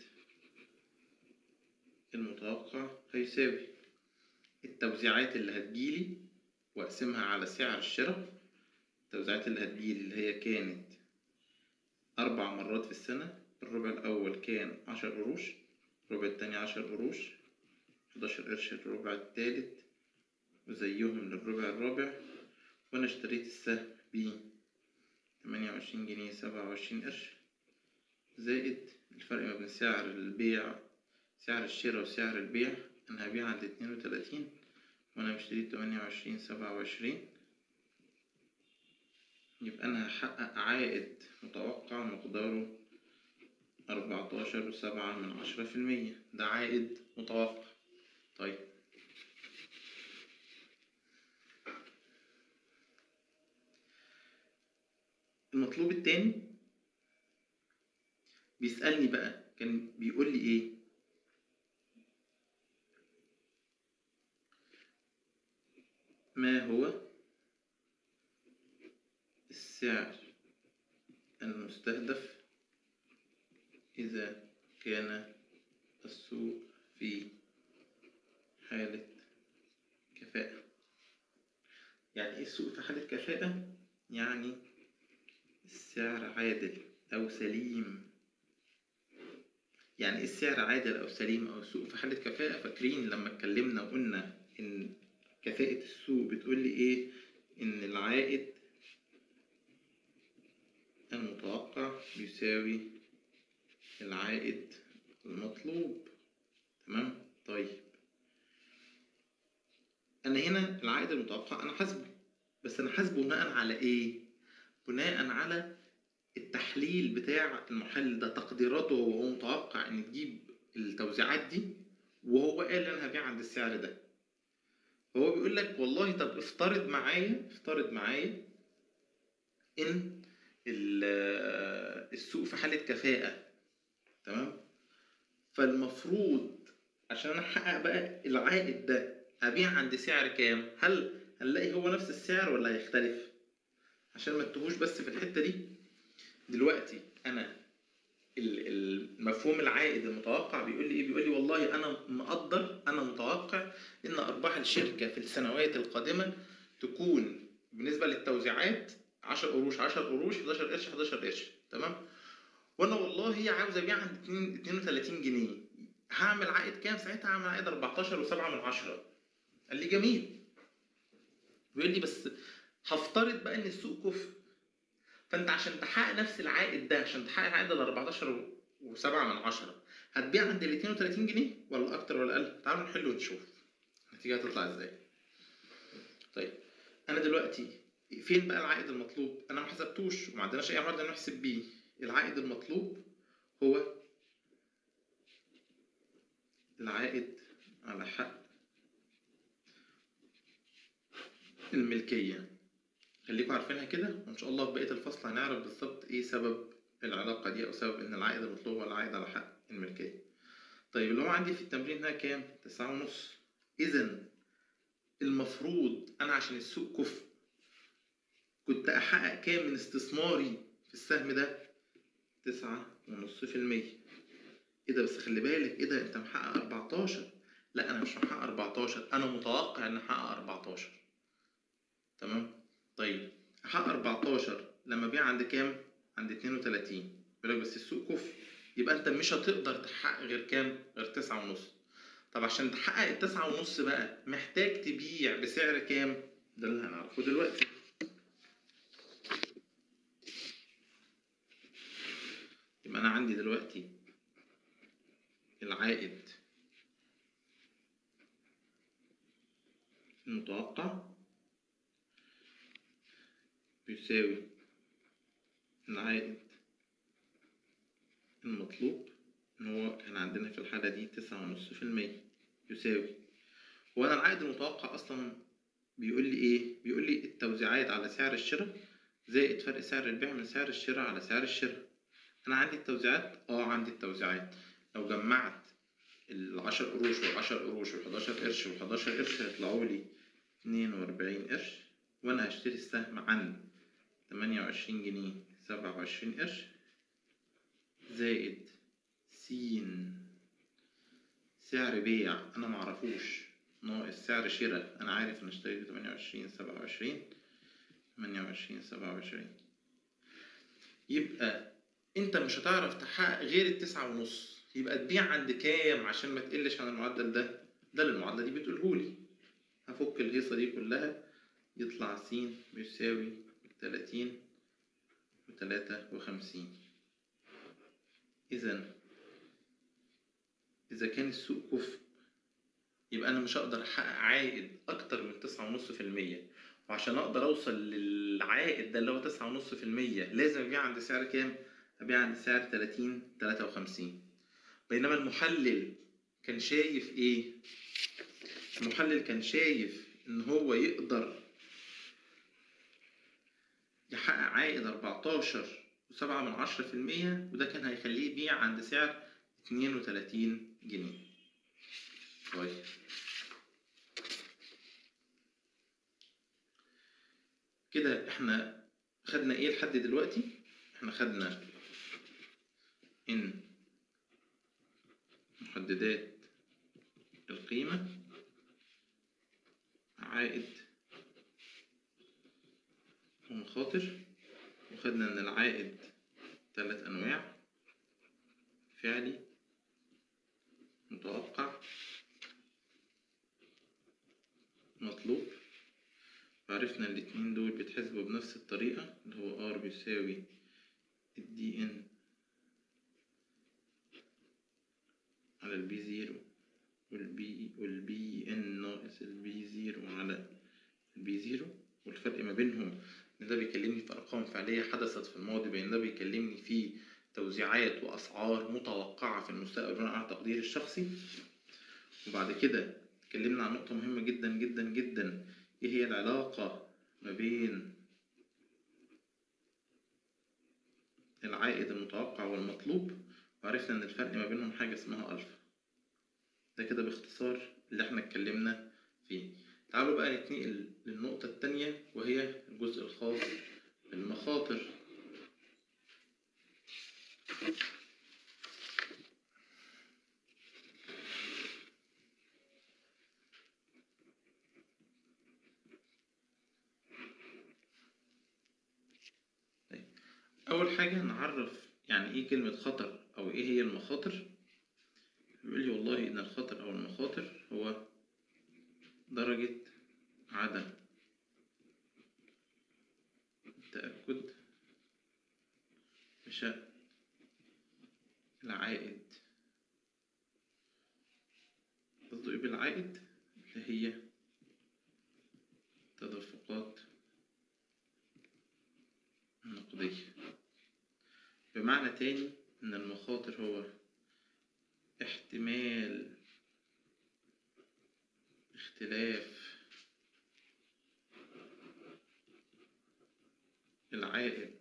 المتوقع هيساوي التوزيعات اللي هتجيلي واقسمها على سعر الشراء التوزيعات اللي هتجيلي اللي هي كانت أربع مرات في السنة الربع الأول كان عشر قروش الربع التاني عشر قروش حداشر قرش الربع التالت وزيهم للربع الرابع وأنا اشتريت السهم ب تمانية وعشرين جنيه سبعة وعشرين قرش زائد الفرق ما بين سعر البيع سعر الشراء وسعر البيع أنا هبيع عند اتنين وتلاتين وأنا مشتري تمانية وعشرين سبعة وعشرين يبقى أنا هحقق عائد متوقع مقداره أربعتاشر وسبعة من عشرة في المية ده عائد متوقع طيب المطلوب التاني بيسألني بقى كان بيقول لي ايه ما هو السعر المستهدف إذا كان السوق في حالة كفاءة يعني ايه السوق في حالة كفاءة؟ يعني السعر عادل أو سليم يعني ايه السعر عادل أو سليم أو السوق في حالة كفاءة فاكرين لما اتكلمنا وقلنا إن كفاءة السوق بتقول لي إيه إن العائد المتوقع بيساوي العائد المطلوب تمام طيب انا هنا العائد المتوقع انا حاسبه بس انا حاسبه بناء على ايه بناء على التحليل بتاع المحلل ده تقديراته وهو متوقع ان تجيب التوزيعات دي وهو قال انا هبيع عند السعر ده هو بيقول لك والله طب افترض معايا افترض معايا ان السوق في حالة كفاءة تمام فالمفروض عشان انا احقق بقى العائد ده ابيع عند سعر كام هل هنلاقي هو نفس السعر ولا هيختلف عشان ما تتوهوش بس في الحتة دي دلوقتي انا المفهوم العائد المتوقع بيقول لي ايه بيقول لي والله انا مقدر انا متوقع ان ارباح الشركة في السنوات القادمة تكون بالنسبة للتوزيعات 10 قروش 10 قروش 11 قرش 11 قرش تمام وانا والله عاوز ابيع عند 32 جنيه هعمل عائد كام ساعتها هعمل عائد 14 و7 من عشرة قال لي جميل بيقول لي بس هفترض بقى ان السوق كفء فانت عشان تحقق نفس العائد ده عشان تحقق العائد ال 14 و7 من عشرة هتبيع عند ال 32 جنيه ولا اكتر ولا اقل تعالوا نحل ونشوف النتيجه هتطلع ازاي طيب انا دلوقتي فين بقى العائد المطلوب انا ما حسبتوش وما عندناش اي معدل نحسب بيه العائد المطلوب هو العائد على حق الملكية خليكم عارفينها كده وإن شاء الله في بقية الفصل هنعرف بالظبط إيه سبب العلاقة دي أو سبب إن العائد المطلوب هو العائد على حق الملكية طيب اللي هو عندي في التمرين هنا كام؟ تسعة ونص إذا المفروض أنا عشان السوق كفء كنت أحقق كام من استثماري في السهم ده؟ تسعة ونص في المية ايه ده بس خلي بالك ايه ده انت محقق 14 لا انا مش محقق 14 انا متوقع ان احقق 14 تمام طيب احقق 14 لما ابيع عند كام عند 32 يقول لك بس السوق كفء يبقى انت مش هتقدر تحقق غير كام غير 9 ونص طب عشان تحقق التسعة ونص بقى محتاج تبيع بسعر كام ده اللي هنعرفه دلوقتي يبقى انا عندي دلوقتي العائد المتوقع بيساوي العائد المطلوب ان هو كان عندنا في الحالة دي تسعة ونص في المية يساوي هو انا العائد المتوقع اصلا بيقول لي ايه بيقول لي التوزيعات على سعر الشراء زائد فرق سعر البيع من سعر الشراء على سعر الشراء انا عندي التوزيعات اه عندي التوزيعات لو جمعت العشر قروش والعشر قروش والحداشر قرش والحداشر قرش هيطلعوا لي اتنين وأربعين قرش وأنا هشتري السهم عن تمانية وعشرين جنيه سبعة وعشرين قرش زائد سين سعر بيع أنا معرفوش ناقص سعر شراء أنا عارف أنا اشتريت تمانية وعشرين سبعة وعشرين 28 27 يبقى انت مش هتعرف تحقق غير التسعة ونص يبقى تبيع عند كام عشان ما تقلش عن المعدل ده ده اللي المعادلة دي بتقولهولي هفك الهيصة دي كلها يطلع س بيساوي تلاتين وتلاتة وخمسين إذا إذا كان السوق كفء يبقى أنا مش هقدر أحقق عائد أكتر من تسعة ونص في المية وعشان أقدر أوصل للعائد ده اللي هو تسعة ونص في المية لازم أبيع عند سعر كام؟ أبيع عند سعر تلاتين تلاتة وخمسين بينما المحلل كان شايف إيه؟ المحلل كان شايف إن هو يقدر يحقق عائد 14 وسبعة من عشرة في المية وده كان هيخليه يبيع عند سعر اتنين وتلاتين جنيه طيب كده احنا خدنا ايه لحد دلوقتي احنا خدنا ان محددات القيمة عائد ومخاطر وخدنا ان العائد ثلاث انواع فعلي متوقع مطلوب وعرفنا الاتنين دول بيتحسبوا بنفس الطريقة اللي هو R بيساوي الدي ان على البي زيرو والبي والبي ان ناقص البي زيرو على البي زيرو والفرق ما بينهم ان ده بيكلمني في ارقام فعليه حدثت في الماضي بين ده بيكلمني في توزيعات واسعار متوقعه في المستقبل بناء على تقديري الشخصي وبعد كده اتكلمنا عن نقطه مهمه جدا جدا جدا ايه هي العلاقه ما بين العائد المتوقع والمطلوب وعرفنا ان الفرق ما بينهم حاجه اسمها الفا ده كده باختصار اللي احنا اتكلمنا فيه تعالوا بقى نتنقل للنقطة التانية وهي الجزء الخاص بالمخاطر طيب. أول حاجة نعرف يعني إيه كلمة خطر أو إيه هي المخاطر بيقول لي والله إن الخطر أو المخاطر هو درجة عدم التأكد بشأن العائد قصده إيه بالعائد اللي هي تدفقات النقدية بمعنى تاني إن المخاطر هو احتمال اختلاف العائد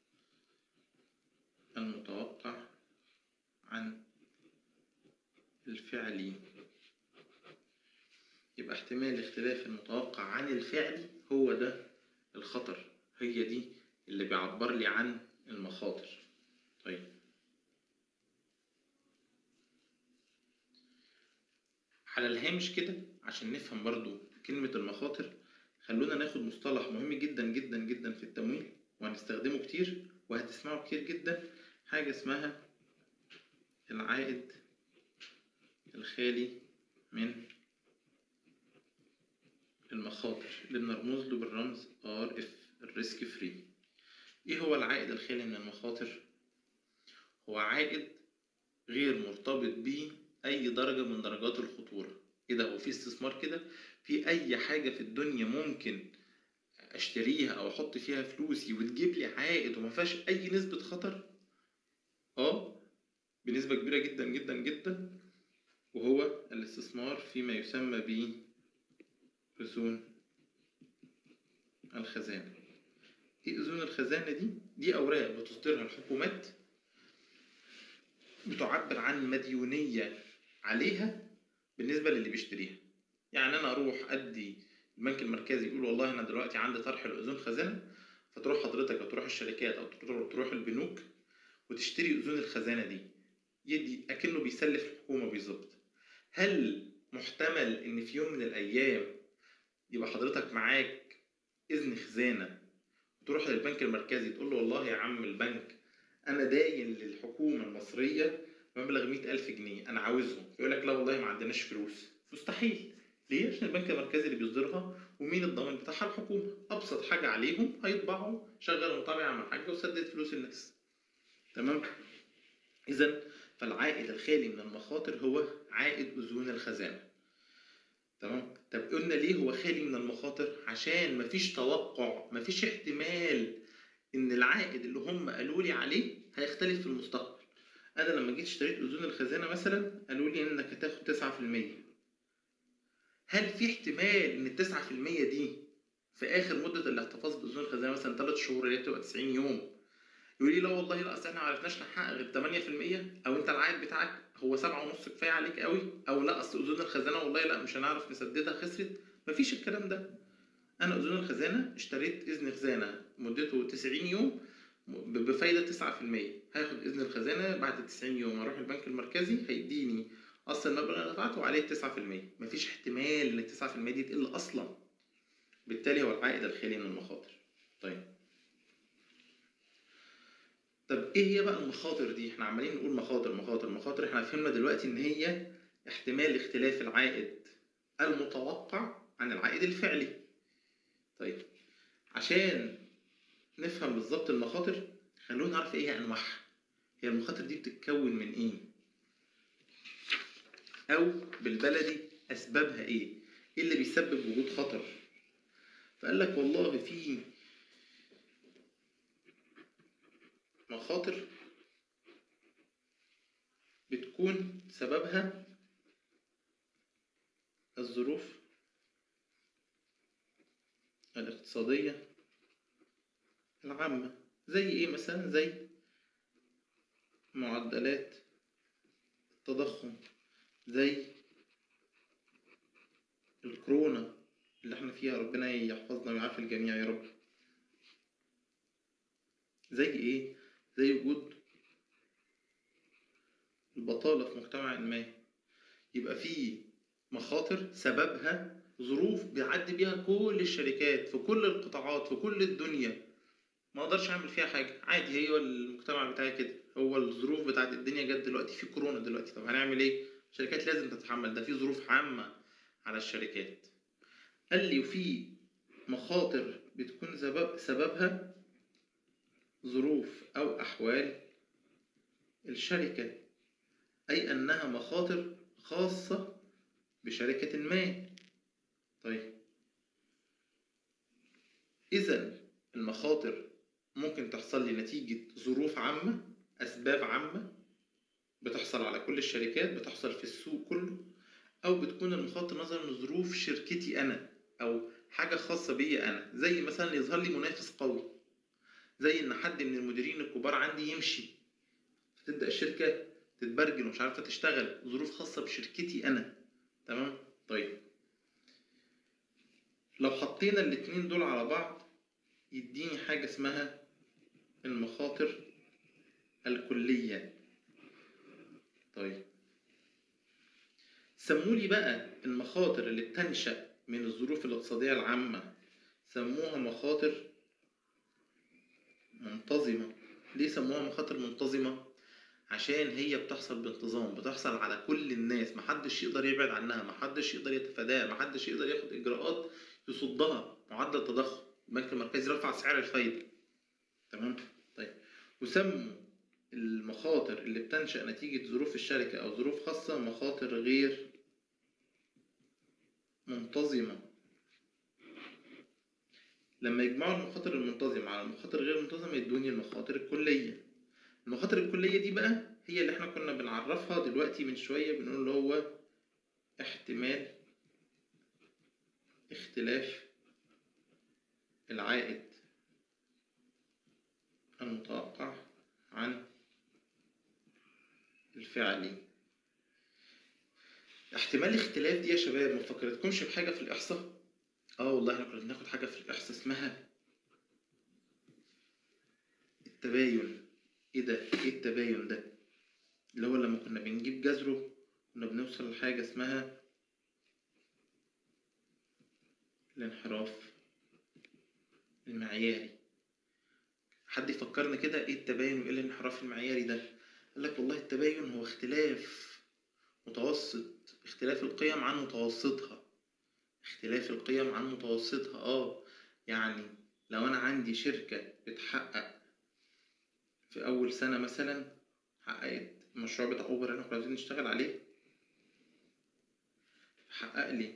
المتوقع عن الفعلي يبقى احتمال اختلاف المتوقع عن الفعلي هو ده الخطر هي دي اللي بيعبر لي عن المخاطر طيب على الهامش كده عشان نفهم برضو كلمة المخاطر خلونا ناخد مصطلح مهم جدا جدا جدا في التمويل وهنستخدمه كتير وهتسمعه كتير جدا حاجة اسمها العائد الخالي من المخاطر اللي بنرمز له بالرمز RF الريسك فري ايه هو العائد الخالي من المخاطر هو عائد غير مرتبط بيه اي درجة من درجات الخطورة ايه ده هو في استثمار كده في اي حاجة في الدنيا ممكن اشتريها او احط فيها فلوسي وتجيب لي عائد وما فيهاش اي نسبة خطر اه بنسبة كبيرة جدا جدا جدا وهو الاستثمار فيما يسمى ب أذون الخزانة ايه أذون الخزانة دي؟ دي أوراق بتصدرها الحكومات بتعبر عن مديونية عليها بالنسبة للي بيشتريها يعني أنا أروح أدي البنك المركزي يقول والله أنا دلوقتي عندي طرح الأذون خزانة فتروح حضرتك أو تروح الشركات أو تروح البنوك وتشتري أذون الخزانة دي يدي أكنه بيسلف الحكومة بالظبط هل محتمل إن في يوم من الأيام يبقى حضرتك معاك إذن خزانة تروح للبنك المركزي تقول له والله يا عم البنك انا داين للحكومه المصريه مبلغ مئة ألف جنيه أنا عاوزهم يقول لك لا والله ما عندناش فلوس مستحيل ليه؟ عشان البنك المركزي اللي بيصدرها ومين الضامن بتاعها الحكومة أبسط حاجة عليهم هيطبعوا شغل مطابع عمل حاجة وسدد فلوس الناس تمام؟ إذا فالعائد الخالي من المخاطر هو عائد أذون الخزانة تمام؟ طب قلنا ليه هو خالي من المخاطر؟ عشان مفيش توقع مفيش احتمال إن العائد اللي هم قالوا لي عليه هيختلف في المستقبل انا لما جيت اشتريت اذون الخزانه مثلا قالوا لي انك هتاخد 9% هل في احتمال ان ال 9% دي في اخر مده الاحتفاظ باذون الخزانه مثلا 3 شهور اللي هي بتبقى 90 يوم يقول لي لا والله لا اصل احنا ما عرفناش نحقق غير 8% او انت العائد بتاعك هو 7.5 كفايه عليك قوي او لا اصل اذون الخزانه والله لا مش هنعرف نسددها خسرت مفيش الكلام ده انا اذون الخزانه اشتريت اذن خزانه مدته 90 يوم بفايدة 9% هاخد إذن الخزانة بعد 90 يوم أروح البنك المركزي هيديني أصل المبلغ اللي دفعته وعليه 9% مفيش احتمال إن ال 9% دي تقل أصلا بالتالي هو العائد الخالي من المخاطر طيب طب إيه هي بقى المخاطر دي؟ إحنا عمالين نقول مخاطر مخاطر مخاطر إحنا فهمنا دلوقتي إن هي احتمال اختلاف العائد المتوقع عن العائد الفعلي طيب عشان نفهم بالظبط المخاطر خلونا نعرف ايه هي انواعها هي المخاطر دي بتتكون من ايه او بالبلدي اسبابها ايه ايه اللي بيسبب وجود خطر فقال لك والله في مخاطر بتكون سببها الظروف الاقتصاديه العامة زي ايه مثلا زي معدلات التضخم زي الكورونا اللي احنا فيها ربنا يحفظنا ويعافي الجميع يا رب زي ايه زي وجود البطالة في مجتمع ما يبقى في مخاطر سببها ظروف بيعدي بيها كل الشركات في كل القطاعات في كل الدنيا ما اقدرش اعمل فيها حاجه عادي هي المجتمع بتاعي كده هو الظروف بتاعت الدنيا جت دلوقتي في كورونا دلوقتي طب هنعمل ايه الشركات لازم تتحمل ده في ظروف عامه على الشركات قال لي وفي مخاطر بتكون سبب سببها ظروف او احوال الشركه اي انها مخاطر خاصه بشركه ما طيب اذا المخاطر ممكن تحصل لي نتيجة ظروف عامة أسباب عامة بتحصل على كل الشركات بتحصل في السوق كله أو بتكون المخاطر نظرا لظروف شركتي أنا أو حاجة خاصة بيا أنا زي مثلا يظهر لي منافس قوي زي إن حد من المديرين الكبار عندي يمشي فتبدأ الشركة تتبرجل ومش عارفة تشتغل ظروف خاصة بشركتي أنا تمام طيب لو حطينا الاتنين دول على بعض يديني حاجة اسمها المخاطر الكلية طيب سمولي بقى المخاطر اللي بتنشأ من الظروف الاقتصادية العامة سموها مخاطر منتظمة ليه سموها مخاطر منتظمة؟ عشان هي بتحصل بانتظام بتحصل على كل الناس محدش يقدر يبعد عنها محدش يقدر يتفاداها محدش يقدر ياخد إجراءات يصدها معدل التضخم البنك المركزي رفع سعر الفايدة تمام طيب وسموا المخاطر اللي بتنشأ نتيجة ظروف الشركة أو ظروف خاصة مخاطر غير منتظمة لما يجمعوا المخاطر المنتظمة على المخاطر غير المنتظمة يدوني المخاطر الكلية المخاطر الكلية دي بقى هي اللي احنا كنا بنعرفها دلوقتي من شوية بنقول اللي هو احتمال اختلاف العائد المتوقع عن الفعلي احتمال الاختلاف دي يا شباب ما فكرتكمش بحاجة في الإحصاء؟ اه والله احنا كنا بناخد حاجة في الإحصاء اسمها التباين ايه ده؟ ايه التباين ده؟ اللي هو لما كنا بنجيب جذره كنا بنوصل لحاجة اسمها الانحراف المعياري حد يفكرنا كده ايه التباين وايه الانحراف المعياري ده قال لك والله التباين هو اختلاف متوسط اختلاف القيم عن متوسطها اختلاف القيم عن متوسطها اه يعني لو انا عندي شركة بتحقق في اول سنة مثلا حققت المشروع بتاع اوبر احنا كنا عايزين نشتغل عليه حقق لي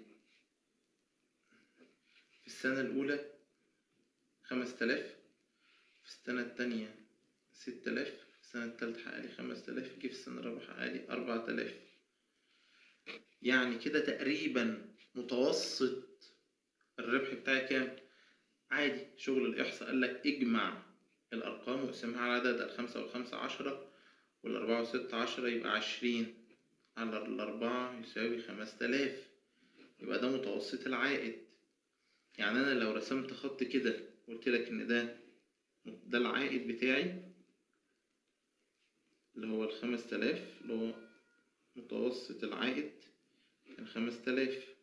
في السنة الأولى خمس تلاف في السنة التانية ست تلاف في السنة التالتة حقق لي خمس تلاف جه في السنة الرابعة حقق لي أربع تلاف يعني كده تقريبا متوسط الربح بتاعي كام؟ عادي شغل الإحصاء قال لك اجمع الأرقام واقسمها على عدد الخمسة والخمسة عشرة والأربعة وستة عشرة يبقى عشرين على الأربعة يساوي خمس تلاف يبقى ده متوسط العائد يعني أنا لو رسمت خط كده قلت لك إن ده ده العائد بتاعي اللي هو الخمس تلاف اللي هو متوسط العائد كان خمس تلاف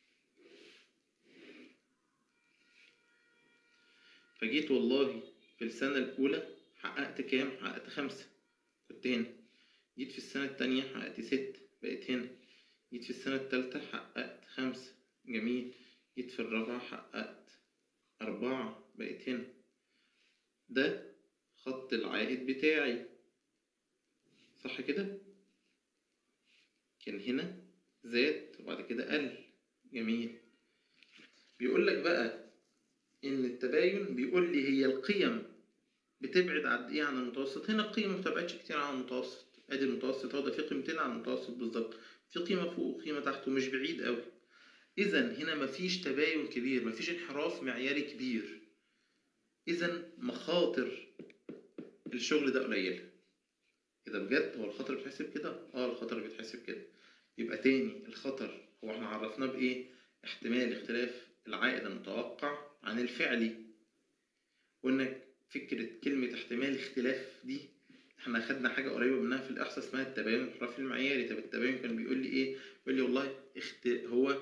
فجيت والله في السنة الأولى حققت كام؟ حققت خمسة كنت هنا جيت في السنة التانية حققت ست بقيت هنا جيت في السنة التالتة حققت خمسة جميل جيت في الرابعة حققت أربعة بقيت هنا ده خط العائد بتاعي صح كده كان هنا زاد وبعد كده قل جميل بيقول لك بقى ان التباين بيقول لي هي القيم بتبعد قد ايه عن المتوسط هنا القيمه ما بتبعدش كتير عن المتوسط ادي المتوسط اهو ده في قيمتين عن المتوسط بالظبط في قيمه فوق وقيمه تحت ومش بعيد قوي اذا هنا مفيش تباين كبير مفيش انحراف معياري كبير اذا مخاطر الشغل ده قليله اذا بجد هو الخطر بيتحسب كده اه الخطر بيتحسب كده يبقى تاني الخطر هو احنا عرفناه بايه احتمال اختلاف العائد المتوقع عن الفعلي وانك فكرة كلمة احتمال اختلاف دي احنا خدنا حاجة قريبة منها في الإحصاء اسمها التباين الانحرافي المعياري طب التباين كان بيقول لي ايه؟ بيقول لي والله اخت... هو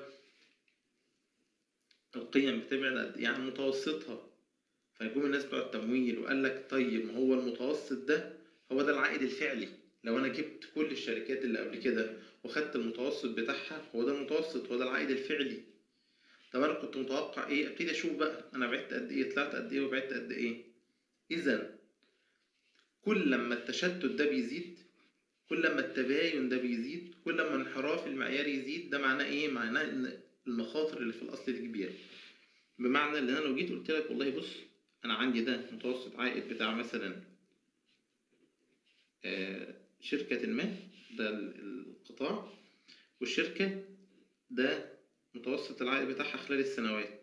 القيم بتبعد قد ايه عن متوسطها فيقوم الناس بتوع التمويل وقال لك طيب ما هو المتوسط ده هو ده العائد الفعلي لو انا جبت كل الشركات اللي قبل كده وخدت المتوسط بتاعها هو ده المتوسط هو ده العائد الفعلي طب انا كنت متوقع ايه ابتدي اشوف بقى انا بعدت قد ايه طلعت قد ايه وبعدت قد ايه اذا كل لما التشتت ده بيزيد كل لما التباين ده بيزيد كل لما انحراف المعيار يزيد ده معناه ايه معناه ان المخاطر اللي في الاصل دي كبيره بمعنى ان انا لو جيت قلت لك والله بص انا عندي ده متوسط عائد بتاع مثلا آه، شركة ما ده ال- القطاع والشركة ده متوسط العائد بتاعها خلال السنوات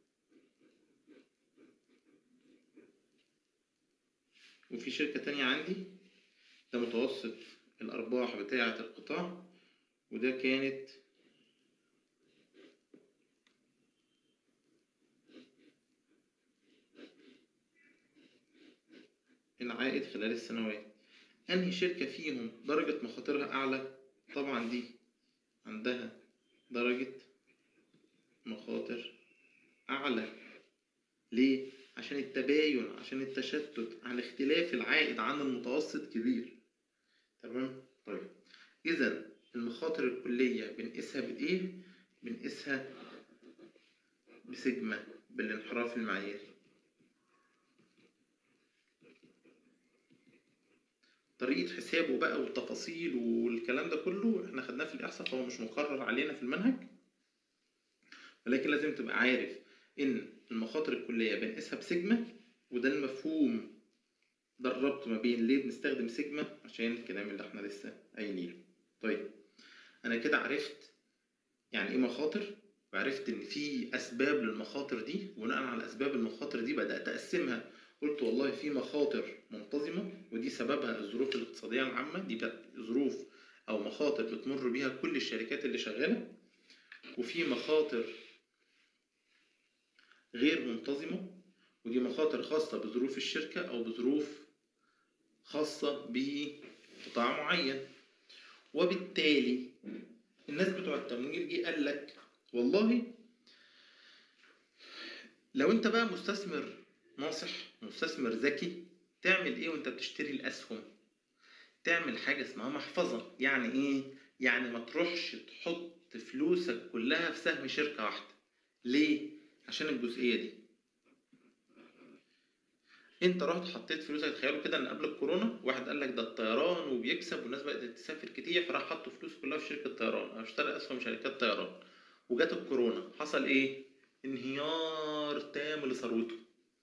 وفي شركة تانية عندي ده متوسط الأرباح بتاعة القطاع وده كانت العائد خلال السنوات أنهي شركة فيهم درجة مخاطرها أعلى طبعا دي عندها درجة مخاطر أعلى ليه؟ عشان التباين عشان التشتت عن اختلاف العائد عن المتوسط كبير تمام؟ طيب إذا المخاطر الكلية بنقيسها بإيه؟ بنقيسها بسجمة بالانحراف المعياري طريقة حسابه بقى والتفاصيل والكلام ده كله احنا خدناه في الإحصاء فهو مش مقرر علينا في المنهج ولكن لازم تبقى عارف إن المخاطر الكلية بنقيسها بسيجما وده المفهوم ده الربط ما بين ليه بنستخدم سيجما عشان الكلام اللي احنا لسه قايلينه طيب أنا كده عرفت يعني إيه مخاطر وعرفت إن في أسباب للمخاطر دي وبناء على أسباب المخاطر دي بدأت أقسمها قلت والله في مخاطر منتظمة ودي سببها الظروف الاقتصادية العامة دي بقت ظروف أو مخاطر بتمر بيها كل الشركات اللي شغالة وفي مخاطر غير منتظمة ودي مخاطر خاصة بظروف الشركة أو بظروف خاصة بقطاع معين وبالتالي الناس بتوع التمويل جه قال لك والله لو انت بقى مستثمر ناصح مستثمر ذكي تعمل ايه وانت بتشتري الاسهم تعمل حاجه اسمها محفظه يعني ايه يعني ما تروحش تحط فلوسك كلها في سهم شركه واحده ليه عشان الجزئيه دي انت رحت حطيت فلوسك تخيلوا كده ان قبل الكورونا واحد قال لك ده الطيران وبيكسب والناس بقت تسافر كتير فراح حط فلوسه كلها في شركه طيران او اشترى اسهم شركات طيران وجات الكورونا حصل ايه انهيار تام لثروته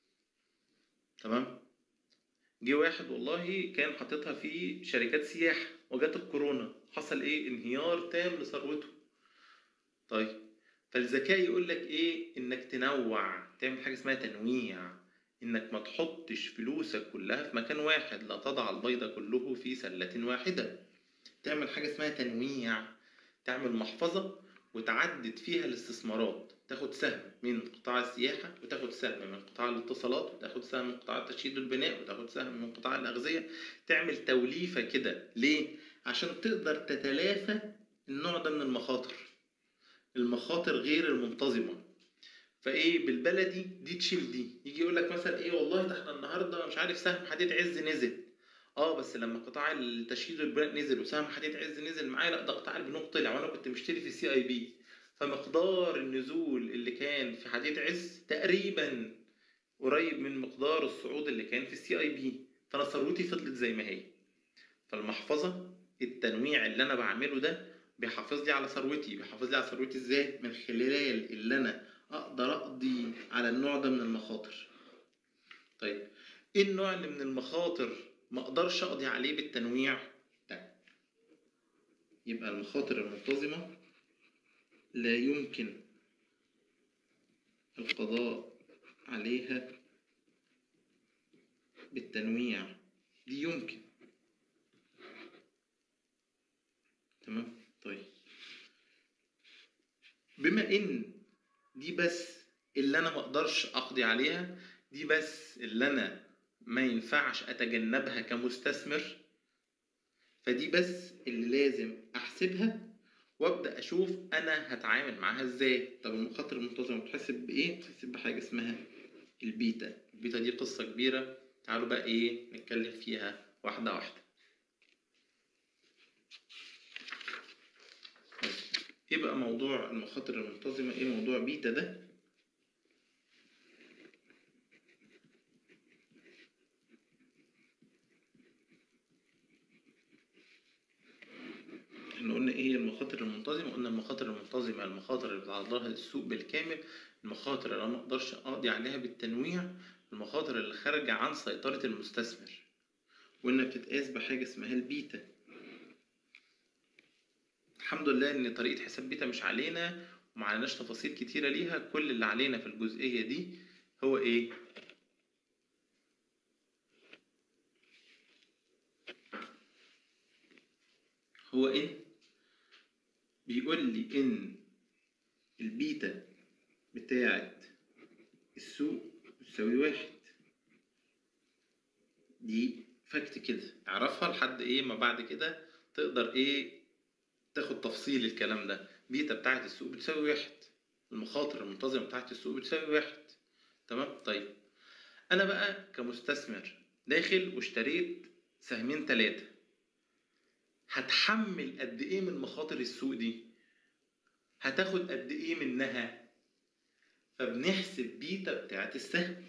تمام جه واحد والله كان حاططها في شركات سياحه وجات الكورونا حصل ايه انهيار تام لثروته طيب فالذكاء يقول لك ايه انك تنوع تعمل حاجه اسمها تنويع انك ما تحطش فلوسك كلها في مكان واحد لا تضع البيض كله في سلة واحدة تعمل حاجة اسمها تنويع تعمل محفظة وتعدد فيها الاستثمارات تاخد سهم من قطاع السياحة وتاخد سهم من قطاع الاتصالات وتاخد سهم من قطاع التشييد والبناء وتاخد سهم من قطاع الأغذية تعمل توليفة كده ليه؟ عشان تقدر تتلافى النوع ده من المخاطر المخاطر غير المنتظمة فايه بالبلدي دي تشيل دي يجي يقول لك مثلا ايه والله ده احنا النهارده مش عارف سهم حديد عز نزل اه بس لما قطاع التشييد والبناء نزل وسهم حديد عز نزل معايا لا ده قطاع البنوك طلع وانا كنت مشتري في السي اي بي فمقدار النزول اللي كان في حديد عز تقريبا قريب من مقدار الصعود اللي كان في السي اي بي فانا ثروتي فضلت زي ما هي فالمحفظه التنويع اللي انا بعمله ده بيحافظ لي على ثروتي بيحافظ لي على ثروتي ازاي من خلال اللي انا اقدر اقضي على النوع ده من المخاطر طيب ايه النوع اللي من المخاطر ما اقدرش اقضي عليه بالتنويع ده يبقى المخاطر المنتظمة لا يمكن القضاء عليها بالتنويع دي يمكن تمام طيب بما ان دي بس اللي انا ما اقدرش اقضي عليها دي بس اللي انا ما ينفعش اتجنبها كمستثمر فدي بس اللي لازم احسبها وابدا اشوف انا هتعامل معاها ازاي طب المخاطر المنتظمه بتحسب بايه بتحسب بحاجه اسمها البيتا البيتا دي قصه كبيره تعالوا بقى ايه نتكلم فيها واحده واحده ايه بقى موضوع المخاطر المنتظمة ايه موضوع بيتا ده احنا قلنا ايه هي المخاطر المنتظمة قلنا المخاطر المنتظمة المخاطر اللي بتعرض لها السوق بالكامل المخاطر اللي انا ما اقدرش اقضي عليها بالتنويع المخاطر اللي خارجة عن سيطرة المستثمر وانها بتتقاس بحاجة اسمها البيتا الحمد لله ان طريقه حساب بيتا مش علينا وما عليناش تفاصيل كتيره ليها كل اللي علينا في الجزئيه دي هو ايه هو ان بيقول لي ان البيتا بتاعت السوق بتساوي واحد دي فاكت كده اعرفها لحد ايه ما بعد كده تقدر ايه تاخد تفصيل الكلام ده بيتا بتاعت السوق بتساوي واحد المخاطر المنتظمة بتاعت السوق بتساوي واحد تمام طيب انا بقى كمستثمر داخل واشتريت سهمين تلاتة هتحمل قد ايه من مخاطر السوق دي هتاخد قد ايه منها فبنحسب بيتا بتاعت السهم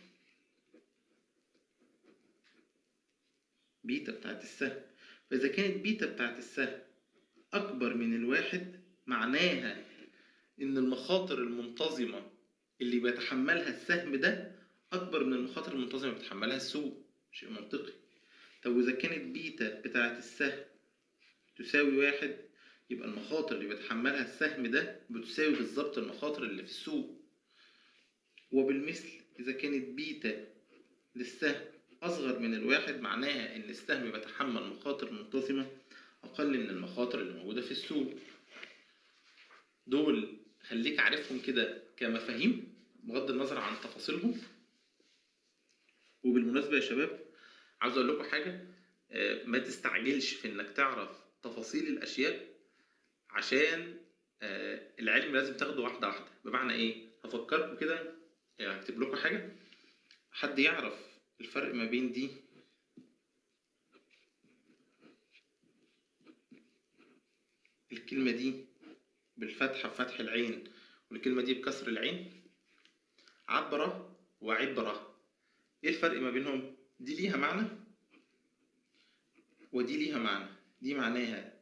بيتا بتاعت السهم فاذا كانت بيتا بتاعت السهم اكبر من الواحد معناها ان المخاطر المنتظمه اللي بيتحملها السهم ده اكبر من المخاطر المنتظمه اللي بيتحملها السوق شيء منطقي طب واذا كانت بيتا بتاعه السهم تساوي واحد يبقى المخاطر اللي بيتحملها السهم ده بتساوي بالظبط المخاطر اللي في السوق وبالمثل اذا كانت بيتا للسهم اصغر من الواحد معناها ان السهم بيتحمل مخاطر منتظمه اقل من المخاطر اللي موجوده في السوق دول خليك عارفهم كده كمفاهيم بغض النظر عن تفاصيلهم وبالمناسبه يا شباب عاوز اقول لكم حاجه آه، ما تستعجلش في انك تعرف تفاصيل الاشياء عشان آه، العلم لازم تاخده واحده واحده بمعنى ايه هفكركم كده يعني هكتب لكم حاجه حد يعرف الفرق ما بين دي الكلمة دي بالفتحة بفتح العين والكلمة دي بكسر العين عبرة وعبرة ايه الفرق ما بينهم دي ليها معنى ودي ليها معنى دي معناها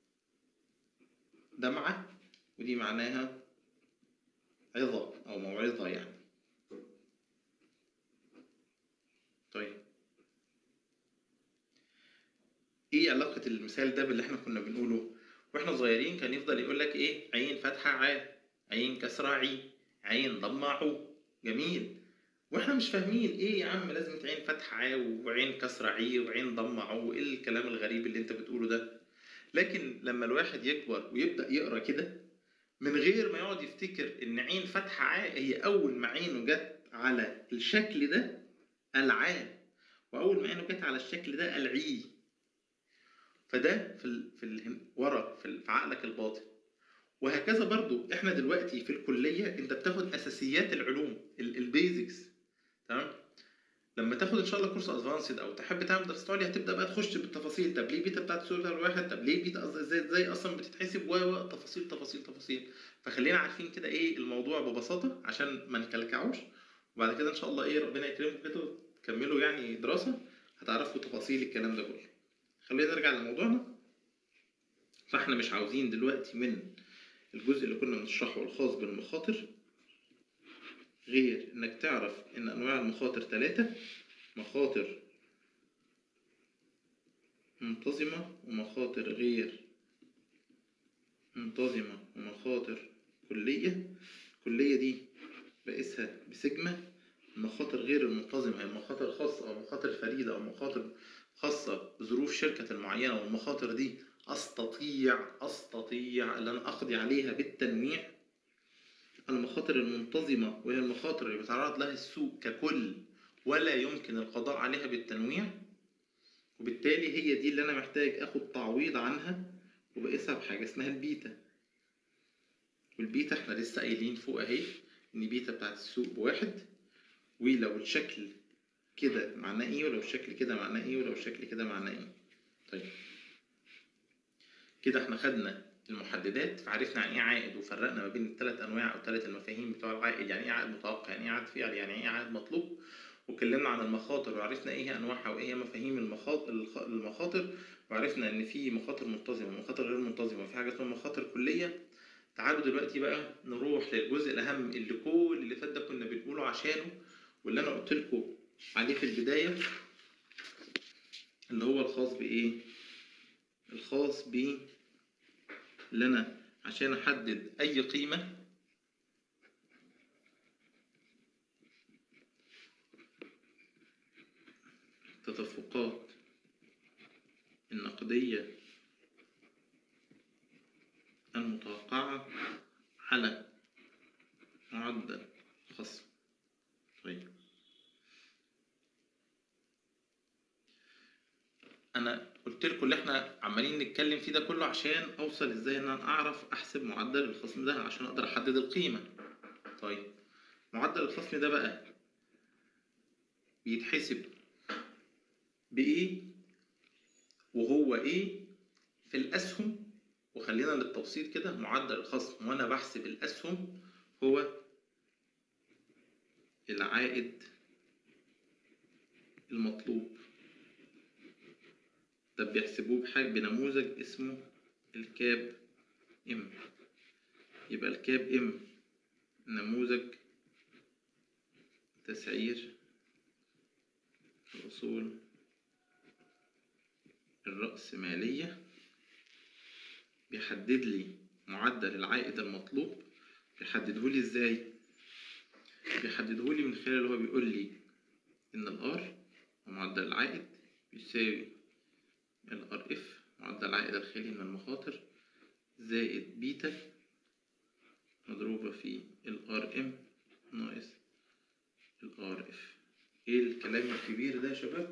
دمعة ودي معناها عظة أو موعظة يعني طيب ايه علاقة المثال ده باللي احنا كنا بنقوله واحنا صغيرين كان يفضل يقول لك ايه عين فتحة ع عين كسرة عي عين ضمة عو جميل واحنا مش فاهمين ايه يا عم لازمة عين فتحة ع وعين كسرة عي وعين ضمة عو ايه الكلام الغريب اللي انت بتقوله ده لكن لما الواحد يكبر ويبدأ يقرا كده من غير ما يقعد يفتكر ان عين فتحة ع هي اول ما عينه جت على الشكل ده العا واول ما عينه جت على الشكل ده العي فده في ال... في ال... ورا في, ال... في عقلك الباطن وهكذا برضو احنا دلوقتي في الكليه انت بتاخد اساسيات العلوم البيزكس تمام لما تاخد ان شاء الله كورس ادفانسد او تحب تعمل دراسات عليا هتبدا بقى تخش بالتفاصيل طب ليه بيتا بتاعت سوري الواحد طب ليه بيتا قصدي ازاي ازاي اصلا بتتحسب و تفاصيل تفاصيل تفاصيل فخلينا عارفين كده ايه الموضوع ببساطه عشان ما نكلكعوش وبعد كده ان شاء الله ايه ربنا يكرمكم كده وتكملوا يعني دراسه هتعرفوا تفاصيل الكلام ده كله خلينا نرجع لموضوعنا فاحنا مش عاوزين دلوقتي من الجزء اللي كنا بنشرحه الخاص بالمخاطر غير انك تعرف ان انواع المخاطر ثلاثة مخاطر منتظمة ومخاطر غير منتظمة ومخاطر كلية الكلية دي بقيسها بسجمة المخاطر غير المنتظمة هي المخاطر الخاصة أو المخاطر الفريدة أو المخاطر خاصة بظروف شركة المعينة والمخاطر دي أستطيع أستطيع أن أنا أقضي عليها بالتنويع المخاطر المنتظمة وهي المخاطر اللي بيتعرض لها السوق ككل ولا يمكن القضاء عليها بالتنويع وبالتالي هي دي اللي أنا محتاج أخد تعويض عنها وبقيسها بحاجة اسمها البيتا والبيتا احنا لسه قايلين فوق اهي ان بيتا بتاعت السوق بواحد ولو الشكل كده معناه ايه ولو الشكل كده معناه ايه ولو الشكل كده معناه ايه طيب كده احنا خدنا المحددات فعرفنا عن ايه عائد وفرقنا ما بين الثلاث انواع او ثلاث المفاهيم بتوع العائد يعني ايه عائد متوقع يعني ايه عائد فعلي يعني ايه عائد مطلوب واتكلمنا عن المخاطر وعرفنا ايه هي انواعها وايه هي مفاهيم المخاطر المخاطر وعرفنا ان في مخاطر منتظمه ومخاطر غير منتظمه وفي حاجه اسمها مخاطر كليه تعالوا دلوقتي بقى نروح للجزء الاهم اللي كل اللي فات ده كنا بنقوله عشانه واللي انا قلت لكم عليه في البدايه اللي هو الخاص بايه الخاص ب اللي انا عشان احدد اي قيمه التدفقات النقديه المتوقعه على معدل خصم طيب انا قلت لكم اللي احنا عمالين نتكلم فيه ده كله عشان اوصل ازاي ان انا اعرف احسب معدل الخصم ده عشان اقدر احدد القيمه طيب معدل الخصم ده بقى بيتحسب بايه وهو ايه في الاسهم وخلينا للتبسيط كده معدل الخصم وانا بحسب الاسهم هو العائد المطلوب ده بيحسبوه بحاجة بنموذج اسمه الكاب ام يبقى الكاب ام نموذج تسعير الأصول الرأسمالية بيحدد لي معدل العائد المطلوب بيحدده لي ازاي بيحدده لي من خلال اللي هو بيقول لي ان الار معدل العائد يساوي الار اف معدل العائد الخالي من المخاطر زائد بيتا مضروبة في الار ام ناقص الار اف ايه الكلام الكبير ده يا شباب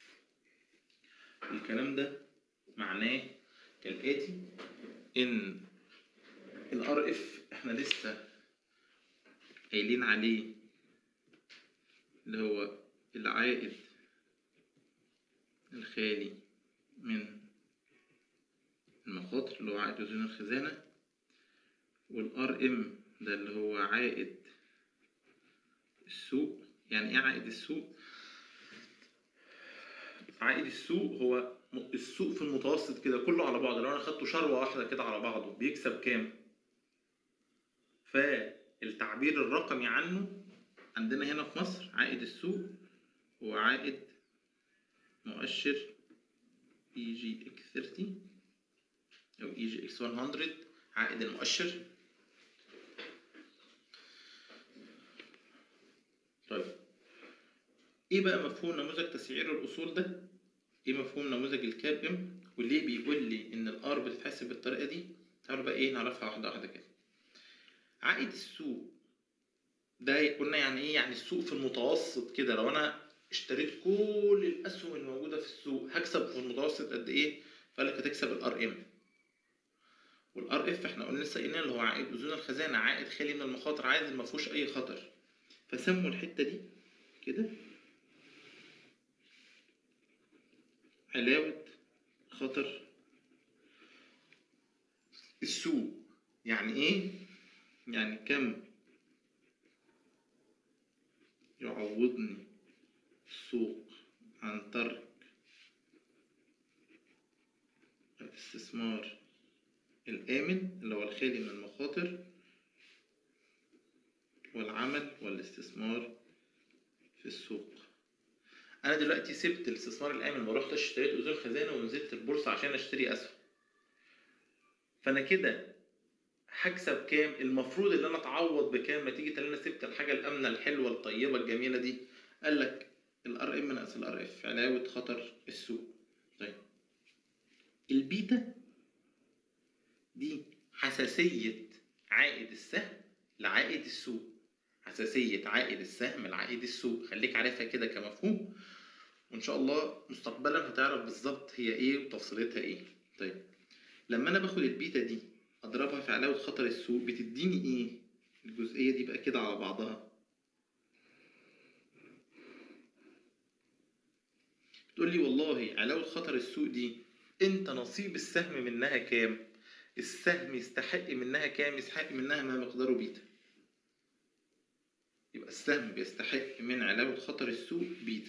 الكلام ده معناه كالآتي ان الار اف احنا لسه قايلين عليه اللي هو العائد الخالي من المخاطر اللي هو عائد أذون الخزانة والار ام ده اللي هو عائد السوق يعني ايه عائد السوق عائد السوق هو م- السوق في المتوسط كده كله على بعضه لو انا خدته شروه واحده كده على بعضه بيكسب كام فالتعبير الرقمي عنه عندنا هنا في مصر عائد السوق هو عائد مؤشر اي جي اكس 30 او اي جي اكس 100 عائد المؤشر طيب ايه بقى مفهوم نموذج تسعير الاصول ده ايه مفهوم نموذج الكاب ام وليه بيقول لي ان الار بتتحسب بالطريقه دي تعالوا بقى ايه نعرفها واحده واحده كده عائد السوق ده قلنا يعني ايه يعني السوق في المتوسط كده لو انا اشتريت كل الاسهم الموجوده في السوق هكسب في المتوسط قد ايه فقال لك هتكسب الار ام والار اف احنا قلنا لسه قايلين اللي هو عائد اذون الخزانه عائد خالي من المخاطر عائد اللي ما فيهوش اي خطر فسموا الحته دي كده علاوه خطر السوق يعني ايه يعني كم يعوضني السوق عن ترك الاستثمار الآمن اللي هو الخالي من المخاطر والعمل والاستثمار في السوق أنا دلوقتي سبت الاستثمار الآمن ما رحتش اشتريت أذون خزانة ونزلت البورصة عشان أشتري أسهم فأنا كده هكسب كام المفروض ان انا اتعوض بكام نتيجه ان انا سبت الحاجه الامنه الحلوه الطيبه الجميله دي قال لك الار ام ناقص الار اف علاوه خطر السوق طيب البيتا دي حساسيه عائد السهم لعائد السوق حساسيه عائد السهم لعائد السوق خليك عارفها كده كمفهوم وان شاء الله مستقبلا هتعرف بالظبط هي ايه وتفصيلتها ايه طيب لما انا باخد البيتا دي اضربها في علاوه خطر السوق بتديني ايه الجزئيه دي بقى كده على بعضها بتقول لي والله علاوه خطر السوق دي انت نصيب السهم منها كام السهم يستحق منها كام يستحق منها ما مقداره بيتا يبقى السهم بيستحق من علاوه خطر السوق بيتا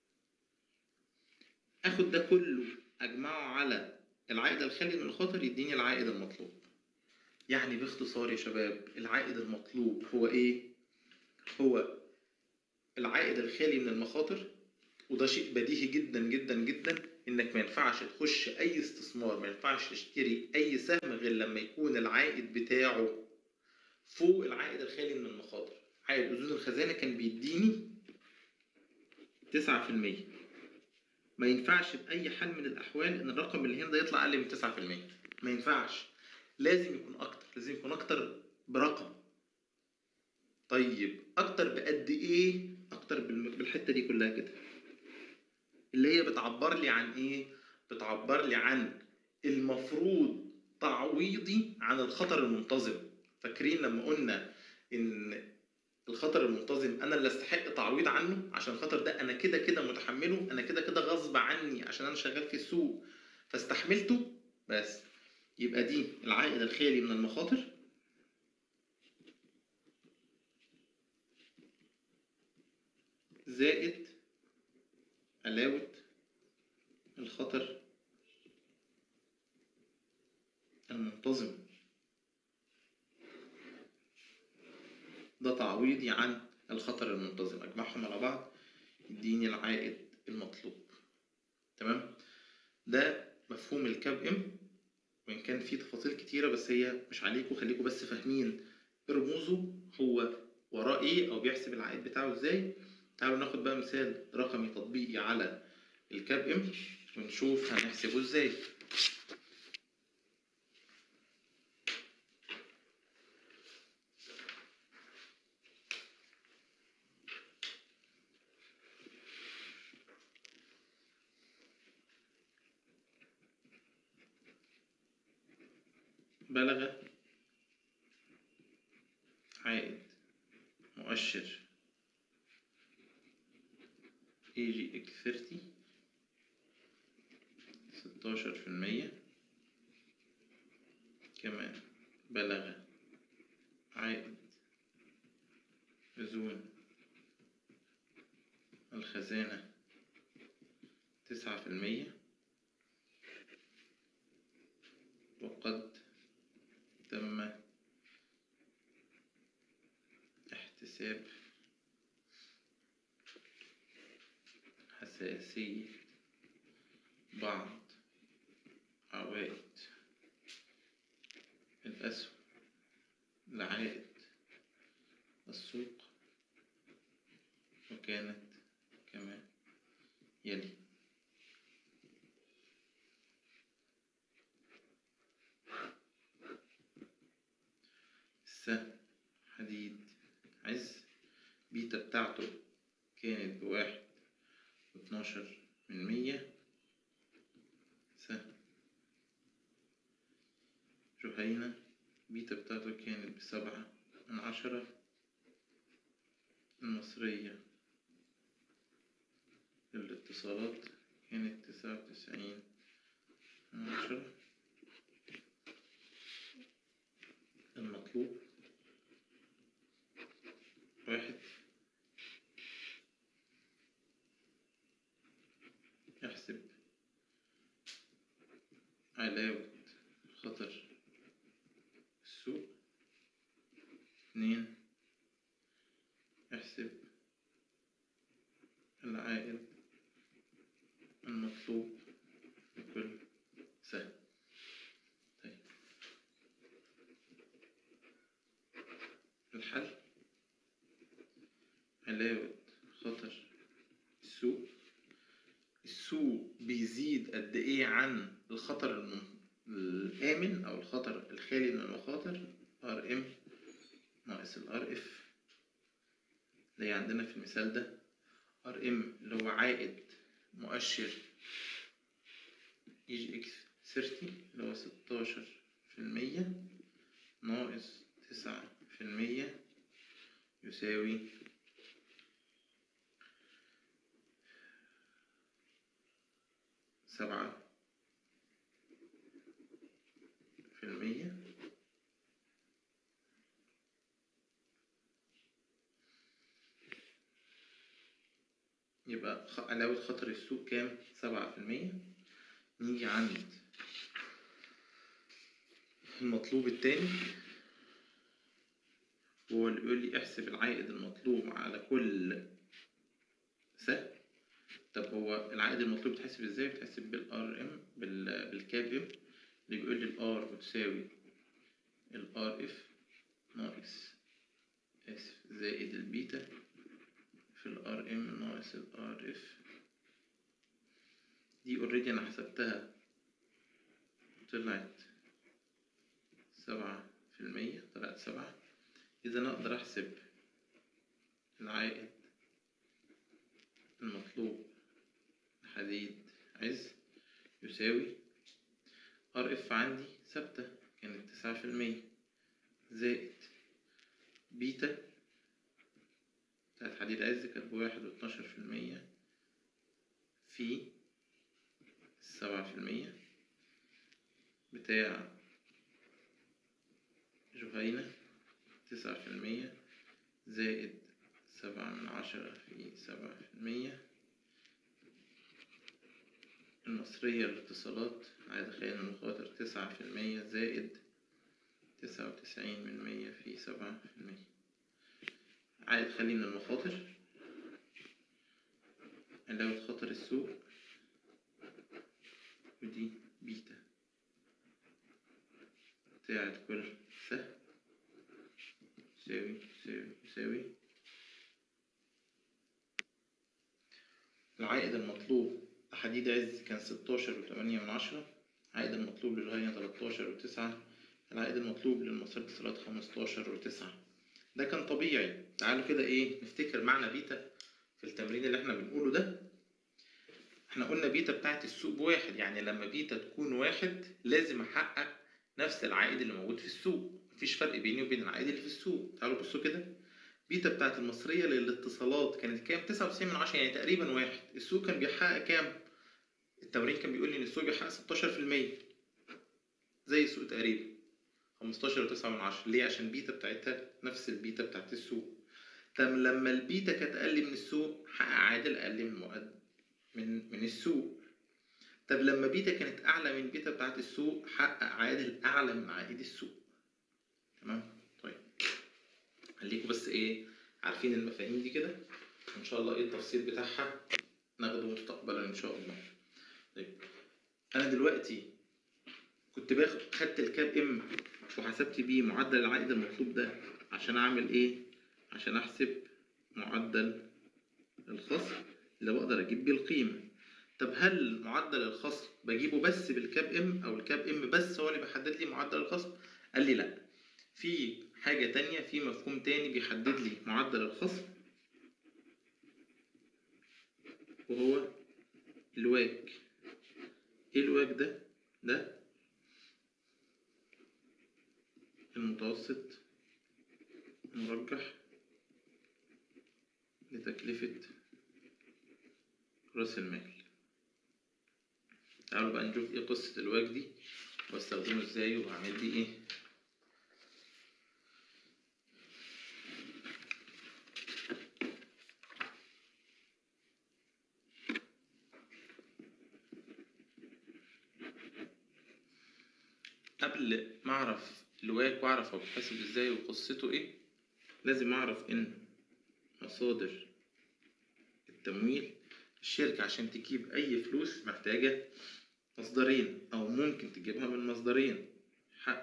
اخد ده كله اجمعه على العائد الخالي من الخطر يديني العائد المطلوب يعني باختصار يا شباب العائد المطلوب هو ايه هو العائد الخالي من المخاطر وده شيء بديهي جدا جدا جدا انك ما ينفعش تخش اي استثمار ما ينفعش تشتري اي سهم غير لما يكون العائد بتاعه فوق العائد الخالي من المخاطر عائد اذون الخزانه كان بيديني 9% ما ينفعش بأي حال من الأحوال إن الرقم اللي هنا ده يطلع أقل من 9% ما ينفعش لازم يكون أكتر لازم يكون أكتر برقم طيب أكتر بقد إيه؟ أكتر بالم- بالحتة دي كلها كده اللي هي بتعبر لي عن إيه؟ بتعبر لي عن المفروض تعويضي عن الخطر المنتظم فاكرين لما قلنا إن الخطر المنتظم انا اللي استحق تعويض عنه عشان الخطر ده انا كده كده متحمله انا كده كده غصب عني عشان انا شغال في السوق فاستحملته بس يبقى دي العائد الخالي من المخاطر زائد علاوة الخطر المنتظم ده تعويضي عن الخطر المنتظم اجمعهم على بعض يديني العائد المطلوب تمام ده مفهوم الكاب ام وان كان فيه تفاصيل كتيره بس هي مش عليكم خليكم بس فاهمين رموزه هو وراه ايه او بيحسب العائد بتاعه ازاي تعالوا ناخد بقى مثال رقمي تطبيقي على الكاب ام ونشوف هنحسبه ازاي بلغ عائد مؤشر اي جي اكس 30 ستاشر في المية كما بلغ عائد أذون الخزانة تسعة في المية وقد تم احتساب حساسية بعض عوائد الأسهم لعائد السوق وكانت كما يلي السهم حديد عز بيتا بتاعته كانت بواحد واتناشر من مية سهم جهينة بيتا بتاعته كانت بسبعة من عشرة المصرية للاتصالات كانت تسعة وتسعين من عشرة المطلوب واحد يحسب علاوة خطر السوق اثنين يحسب العائد المطلوب لكل سهم طيب الحل علاوة خطر السوق السوق بيزيد قد ايه عن الخطر الم- الآمن أو الخطر الخالي من المخاطر ار ام ناقص الار اف اللي هي عندنا في المثال ده ار ام اللي هو عائد مؤشر اي جي اكس 30 اللي هو ستاشر في المية ناقص تسعة في المية يساوي سبعة في المية يبقى خ- علاوة خطر السوق كام؟ سبعة في المية نيجي عند المطلوب التاني هو اللي بيقول لي احسب العائد المطلوب على كل سهم طب هو العائد المطلوب بيتحسب ازاي؟ بيتحسب بالار ام بالكاب ام اللي بيقول لي الار بتساوي الار اف ناقص اسف زائد البيتا في الار ام ناقص الار اف دي اوريدي انا حسبتها طلعت سبعة في المية طلعت سبعة إذا أنا أقدر أحسب العائد المطلوب حديد عز يساوي ار اف عندي ثابتة كانت تسعة في المية زائد بيتا بتاعت حديد عز كانت بواحد واتناشر في المية في السبعة في المية بتاع جهينة تسعة في المية زائد سبعة من عشرة في سبعة في المية المصرية للاتصالات عايز أخلي المخاطر تسعة في المية زائد تسعة وتسعين من مية في سبعة في المية عايز أخلي من المخاطر علاوة خطر السوق ودي بيتا بتاعت كل سهم يساوي يساوي يساوي العائد المطلوب لحديد عز كان ستاشر وتمانية من عشرة العائد المطلوب للغاية تلاتاشر وتسعة العائد المطلوب للمصاري الاتصالات خمستاشر وتسعة ده كان طبيعي تعالوا كده ايه نفتكر معنى بيتا في التمرين اللي احنا بنقوله ده احنا قلنا بيتا بتاعت السوق بواحد يعني لما بيتا تكون واحد لازم احقق نفس العائد اللي موجود في السوق مفيش فرق بيني وبين العائد اللي في السوق تعالوا بصوا كده بيتا بتاعت المصرية للاتصالات كانت كام 99 من 10 يعني تقريبا واحد السوق كان بيحقق كام التمرين كان بيقول لي ان السوق بيحقق 16% زي السوق تقريبا 15 وتسعة من عشرة ليه عشان البيتا بتاعتها نفس البيتا بتاعت السوق طب لما البيتا كانت اقل من السوق حقق عادل اقل من مؤد من من السوق طب لما بيتا كانت اعلى من البيتا بتاعت السوق حقق عادل اعلى من عائد السوق تمام طيب خليكم بس ايه عارفين المفاهيم دي كده ان شاء الله ايه التفصيل بتاعها ناخده مستقبلا ان شاء الله طيب انا دلوقتي كنت باخد خدت الكاب ام وحسبت بيه معدل العائد المطلوب ده عشان اعمل ايه عشان احسب معدل الخصم اللي بقدر اجيب بيه القيمه طب هل معدل الخصم بجيبه بس بالكاب ام او الكاب ام بس هو اللي بيحدد لي معدل الخصم قال لي لا في حاجه تانية في مفهوم تاني بيحدد لي معدل الخصم وهو الواج ايه الواج ده ده المتوسط المرجح لتكلفة رأس المال تعالوا بقى نشوف ايه قصة الواج دي واستخدمه ازاي وبعمل بيه ايه قبل ما اعرف الواج واعرف هو بيتحسب ازاي وقصته ايه لازم اعرف ان مصادر التمويل الشركة عشان تجيب أي فلوس محتاجة مصدرين أو ممكن تجيبها من مصدرين حق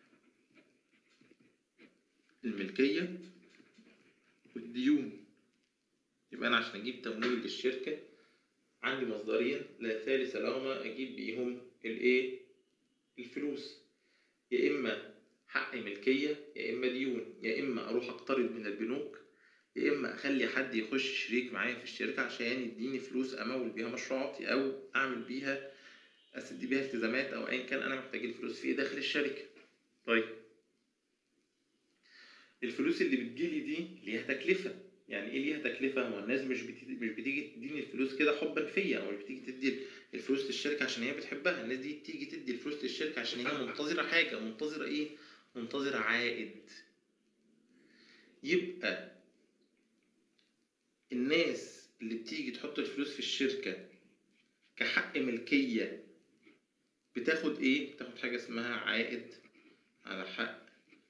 الملكية والديون يبقى أنا عشان أجيب تمويل للشركة عندي مصدرين لا ثالث لهما أجيب بيهم الإيه الفلوس يا إما حق ملكية يا إما ديون يا إما أروح أقترض من البنوك يا اما اخلي حد يخش شريك معايا في الشركه عشان يديني فلوس امول بيها مشروعاتي او اعمل بيها اسد بيها التزامات او ايا كان انا محتاج الفلوس في ايه داخل الشركه طيب الفلوس اللي بتجيلي دي ليها تكلفه يعني ايه ليها تكلفه هو الناس مش بتيجي مش بتيجي تديني الفلوس كده حبا فيا او مش بتيجي تدي الفلوس للشركه عشان هي بتحبها الناس دي تيجي تدي الفلوس للشركه عشان هي منتظره حاجه منتظره ايه منتظره عائد يبقى الناس اللي بتيجي تحط الفلوس في الشركة كحق ملكية بتاخد ايه؟ بتاخد حاجة اسمها عائد على حق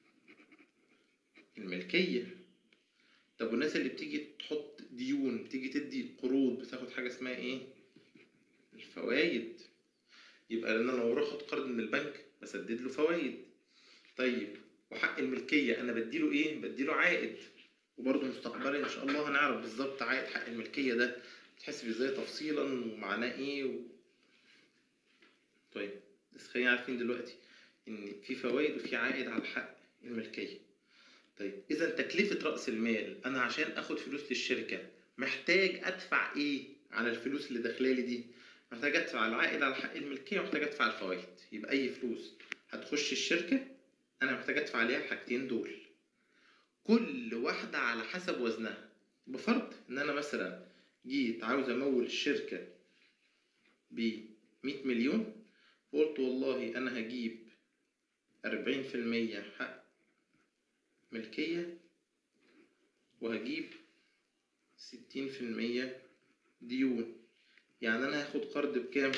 الملكية طب والناس اللي بتيجي تحط ديون بتيجي تدي قروض بتاخد حاجة اسمها ايه؟ الفوايد يبقى انا لو اروح اخد قرض من البنك بسدد له فوايد طيب وحق الملكية انا بديله ايه؟ بديله عائد وبرضه مستقبلا ان شاء الله هنعرف بالظبط عائد حق الملكيه ده بتحسب ازاي تفصيلا ومعناه ايه و... طيب بس خلينا عارفين دلوقتي ان في فوائد وفي عائد على حق الملكيه طيب اذا تكلفه راس المال انا عشان اخد فلوس للشركه محتاج ادفع ايه على الفلوس اللي داخلالي دي محتاج ادفع العائد على حق الملكيه ومحتاج ادفع الفوائد يبقى اي فلوس هتخش الشركه انا محتاج ادفع عليها الحاجتين دول كل واحدة على حسب وزنها بفرض إن أنا مثلا جيت عاوز أمول الشركة ب 100 مليون قلت والله أنا هجيب أربعين في المية حق ملكية وهجيب ستين في المية ديون يعني أنا هاخد قرض بكام؟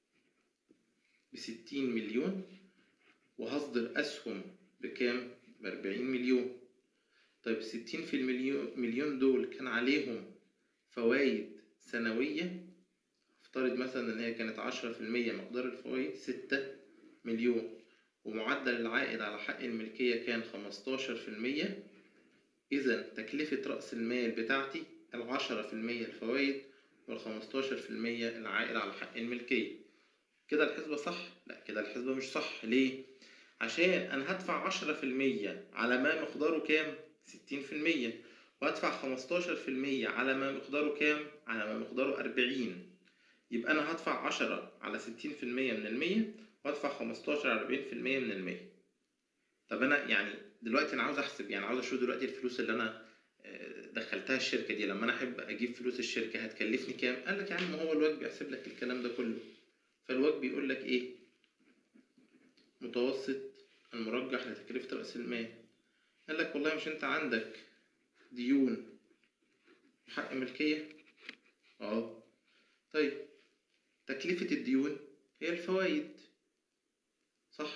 بستين مليون وهصدر أسهم بكام؟ بأربعين مليون طيب ستين في المليون مليون دول كان عليهم فوايد سنوية افترض مثلا إن هي كانت عشرة في المية مقدار الفوايد ستة مليون ومعدل العائد على حق الملكية كان خمستاشر في المية إذا تكلفة رأس المال بتاعتي العشرة في المية الفوايد والخمستاشر في المية العائد على حق الملكية كده الحسبة صح؟ لا كده الحسبة مش صح ليه؟ عشان أنا هدفع عشرة في المية على ما مقداره كام؟ ستين في المية وهدفع خمستاشر في المية على ما مقداره كام؟ على ما مقداره أربعين يبقى أنا هدفع عشرة على ستين في المية من المية وهدفع خمستاشر على أربعين في المية من المية طب أنا يعني دلوقتي أنا عاوز أحسب يعني عاوز أشوف دلوقتي الفلوس اللي أنا دخلتها الشركة دي لما أنا أحب أجيب فلوس الشركة هتكلفني كام؟ قال لك يا عم هو الواد بيحسب لك الكلام ده كله فالواد بيقول لك إيه؟ متوسط المرجح لتكلفة رأس المال قال لك والله مش انت عندك ديون حق ملكية اه طيب تكلفة الديون هي الفوائد صح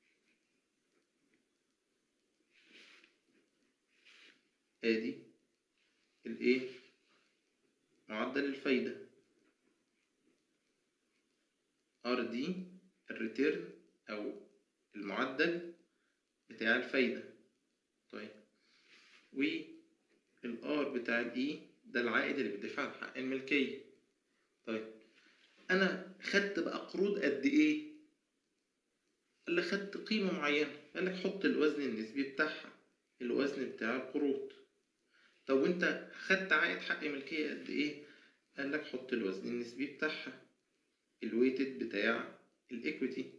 ادي الايه معدل الفايدة ار دي الريتيرن او المعدل بتاع الفايدة طيب والار بتاع الاي ده العائد اللي بيدفع عن حق الملكية طيب انا خدت بقى قروض قد ايه قال لك خدت قيمة معينة قال لك حط الوزن النسبي بتاعها الوزن بتاع القروض طب وانت خدت عائد حق ملكية قد ايه قال لك حط الوزن النسبي بتاعها الويتد بتاع الايكويتي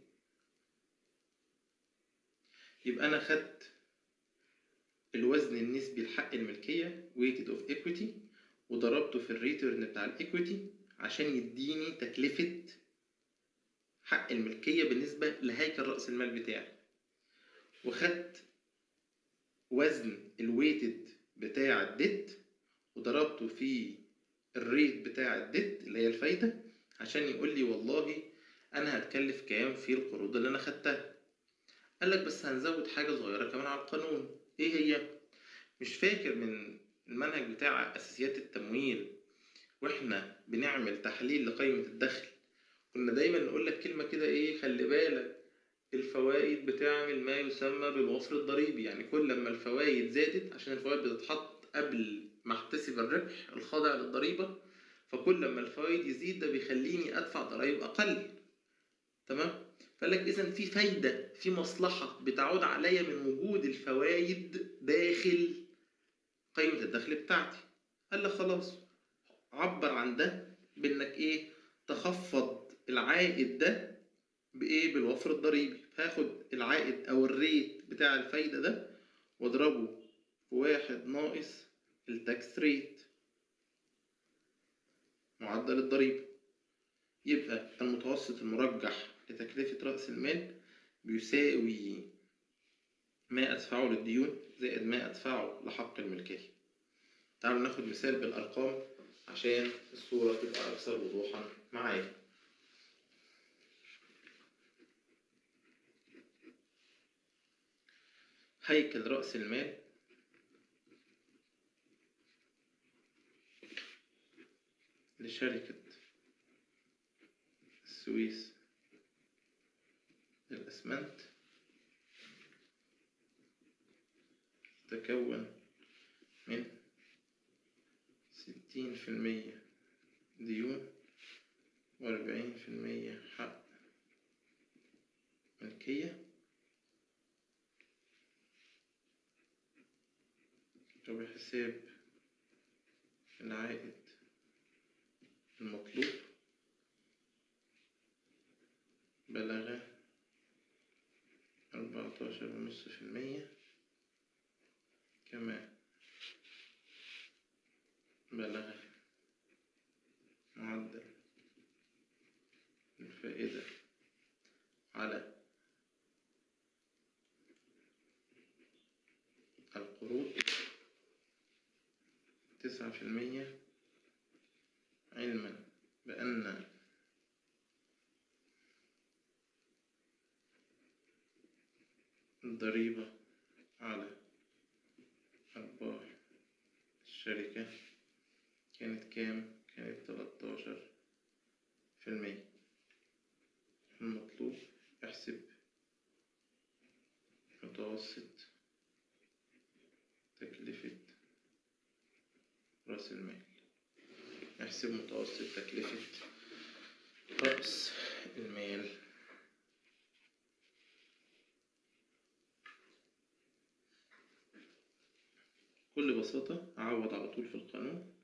يبقى انا خدت الوزن النسبي لحق الملكية weighted of equity وضربته في الريتيرن بتاع الايكويتي عشان يديني تكلفة حق الملكية بالنسبة لهيكل رأس المال بتاعي وخدت وزن الويتد بتاع الديت وضربته في الريت بتاع الديت اللي هي الفايدة عشان يقول لي والله أنا هتكلف كام في القروض اللي أنا خدتها قال لك بس هنزود حاجة صغيرة كمان على القانون إيه هي؟ مش فاكر من المنهج بتاع أساسيات التمويل وإحنا بنعمل تحليل لقيمة الدخل كنا دايما نقول لك كلمة كده إيه خلي بالك الفوائد بتعمل ما يسمى بالوفر الضريبي يعني كل لما الفوائد زادت عشان الفوائد بتتحط قبل ما احتسب الربح الخاضع للضريبة فكل لما الفوائد يزيد ده بيخليني ادفع ضرائب اقل تمام فقال لك اذا في فايده في مصلحه بتعود عليا من وجود الفوائد داخل قيمه الدخل بتاعتي قال لك خلاص عبر عن ده بانك ايه تخفض العائد ده بايه بالوفر الضريبي فهاخد العائد او الريت بتاع الفايده ده واضربه في واحد ناقص التاكس ريت معدل الضريبة يبقى المتوسط المرجح لتكلفة رأس المال بيساوي ما أدفعه للديون زائد ما أدفعه لحق الملكية تعالوا ناخد مثال بالأرقام عشان الصورة تبقى أكثر وضوحا معايا هيكل رأس المال لشركة السويس للأسمنت تكون من ستين في المية ديون وأربعين في المية حق ملكية وبحساب العائد المطلوب بلغ أربعتاشر ونص في المية كما بلغ معدل الفائدة على القروض تسعة في المية علما بأن الضريبة على أرباح الشركة كانت كام؟ كانت تلاتاشر في المية المطلوب احسب متوسط تكلفة رأس المال احسب متوسط تكلفة رأس المال بكل بساطة أعوض على طول في القانون